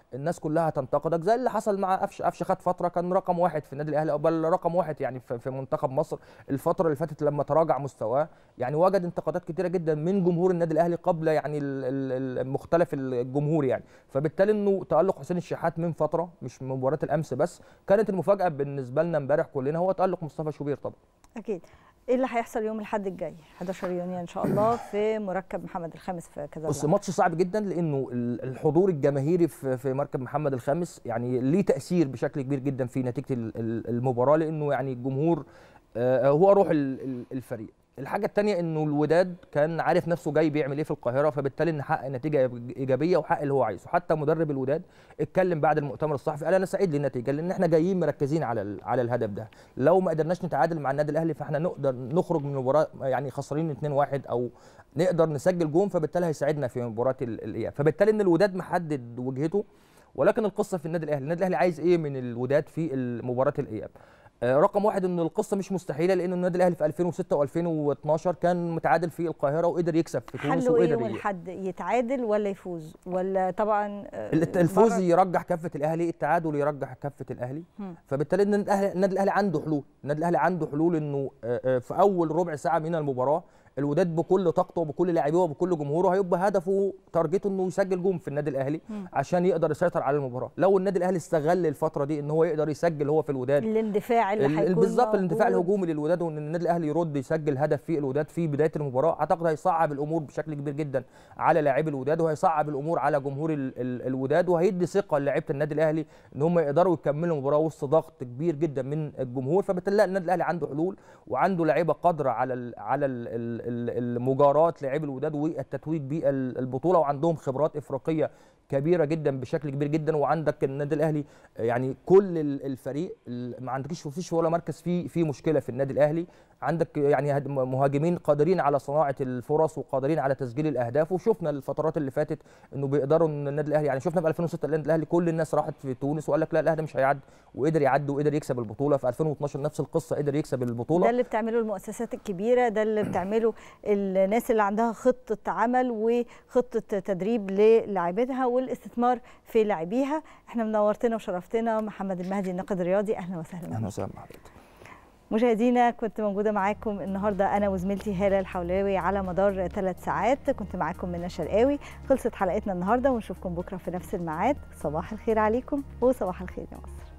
الناس كلها تنتقدك زي اللي حصل مع قفشه قفشه خد فتره كان رقم واحد في النادي الاهلي او بل رقم واحد يعني في في منتخب مصر الفتره اللي فاتت لما تراجع مستواه يعني وجد انتقادات كتيره جدا من جمهور النادي الاهلي قبل يعني ال- ال- ال- مختلف الجمهور يعني فبالتالي انه تالق حسين الشحات من فتره مش من مباراه الامس بس كانت المفاجاه بالنسبه لنا امبارح كلنا هو تالق مصطفى شوبير طبعا اكيد ايه اللي هيحصل يوم الاحد الجاي 11 يونيو ان شاء الله في مركب محمد الخامس في بص كازابلانكا ماتش صعب جدا لانه ال- الحضور الجماهيري في في مركب محمد الخامس يعني ليه تاثير بشكل كبير جدا في نتيجه ال- ال- المباراه لانه يعني الجمهور آه، هو روح ال- ال- الفريق الحاجه الثانيه انه الوداد كان عارف نفسه جاي بيعمل ايه في القاهره فبالتالي ان حقق نتيجه ايجابيه وحقق اللي هو عايزه حتى مدرب الوداد اتكلم بعد المؤتمر الصحفي قال انا سعيد للنتيجه لان احنا جايين مركزين على ال- على الهدف ده لو ما قدرناش نتعادل مع النادي الاهلي فاحنا نقدر نخرج من المباراه يعني خسرانين 2-1 او نقدر نسجل جون فبالتالي هيساعدنا في مباراه ال- الاياب فبالتالي ان الوداد محدد وجهته ولكن القصه في النادي الاهلي النادي الاهلي عايز ايه من الوداد في مباراه الاياب آه، رقم واحد ان القصه مش مستحيله لان النادي الاهلي في 2006 و2012 كان متعادل في القاهره وقدر يكسب في تونس حله ايه وقدر يوم ي- الحد يتعادل ولا يفوز ولا طبعا آه، الت- الفوز بره- يرجح كفه الاهلي التعادل يرجح كفه الاهلي مم. فبالتالي إن النادي الاهلي النادي الاهلي عنده حلول النادي الاهلي عنده حلول انه آه، آه، في اول ربع ساعه من المباراه الوداد بكل طاقته وبكل لاعبيه وبكل جمهوره هيبقى هدفه تارجته انه يسجل جون في النادي الاهلي مم. عشان يقدر يسيطر على المباراه لو النادي الاهلي استغل الفتره دي ان هو يقدر يسجل هو في الوداد الاندفاع اللي ال- هيكون بالظبط الاندفاع موجود. الهجومي للوداد وان النادي الاهلي يرد يسجل هدف في الوداد في بدايه المباراه اعتقد هيصعب الامور بشكل كبير جدا على لاعبي الوداد وهيصعب الامور على جمهور ال ال الوداد وهيدي ثقه للاعيبه النادي الاهلي ان هم يقدروا يكملوا المباراه وسط ضغط كبير جدا من الجمهور فبالتالي لا، النادي الاهلي عنده حلول وعنده لعيبه قادره على ال على ال ال المجاراه لاعبي الوداد والتتويج بالبطوله وعندهم خبرات افريقيه كبيره جدا بشكل كبير جدا وعندك النادي الاهلي يعني كل ال- الفريق ال- ما عندكش فيش ولا مركز فيه فيه مشكله في النادي الاهلي عندك يعني هد- مهاجمين قادرين على صناعه الفرص وقادرين على تسجيل الاهداف وشفنا الفترات اللي فاتت انه بيقدروا ان النادي الاهلي يعني شفنا في 2006 النادي الاهلي كل الناس راحت في تونس وقال لك لا الاهلي مش هيعدي وقدر يعدي وقدر يكسب البطوله في 2012 نفس القصه قدر يكسب البطوله ده اللي بتعمله المؤسسات الكبيره ده اللي بتعمله الناس اللي عندها خطه عمل وخطه تدريب للاعبتها والاستثمار في لاعبيها احنا منورتنا وشرفتنا محمد المهدي الناقد الرياضي اهلا وسهلا اهلا وسهلا بحضرتك مشاهدينا كنت موجوده معاكم النهارده انا وزميلتي هاله الحولاوي على مدار ثلاث ساعات كنت معاكم منى شرقاوي خلصت حلقتنا النهارده ونشوفكم بكره في نفس الميعاد صباح الخير عليكم وصباح الخير يا مصر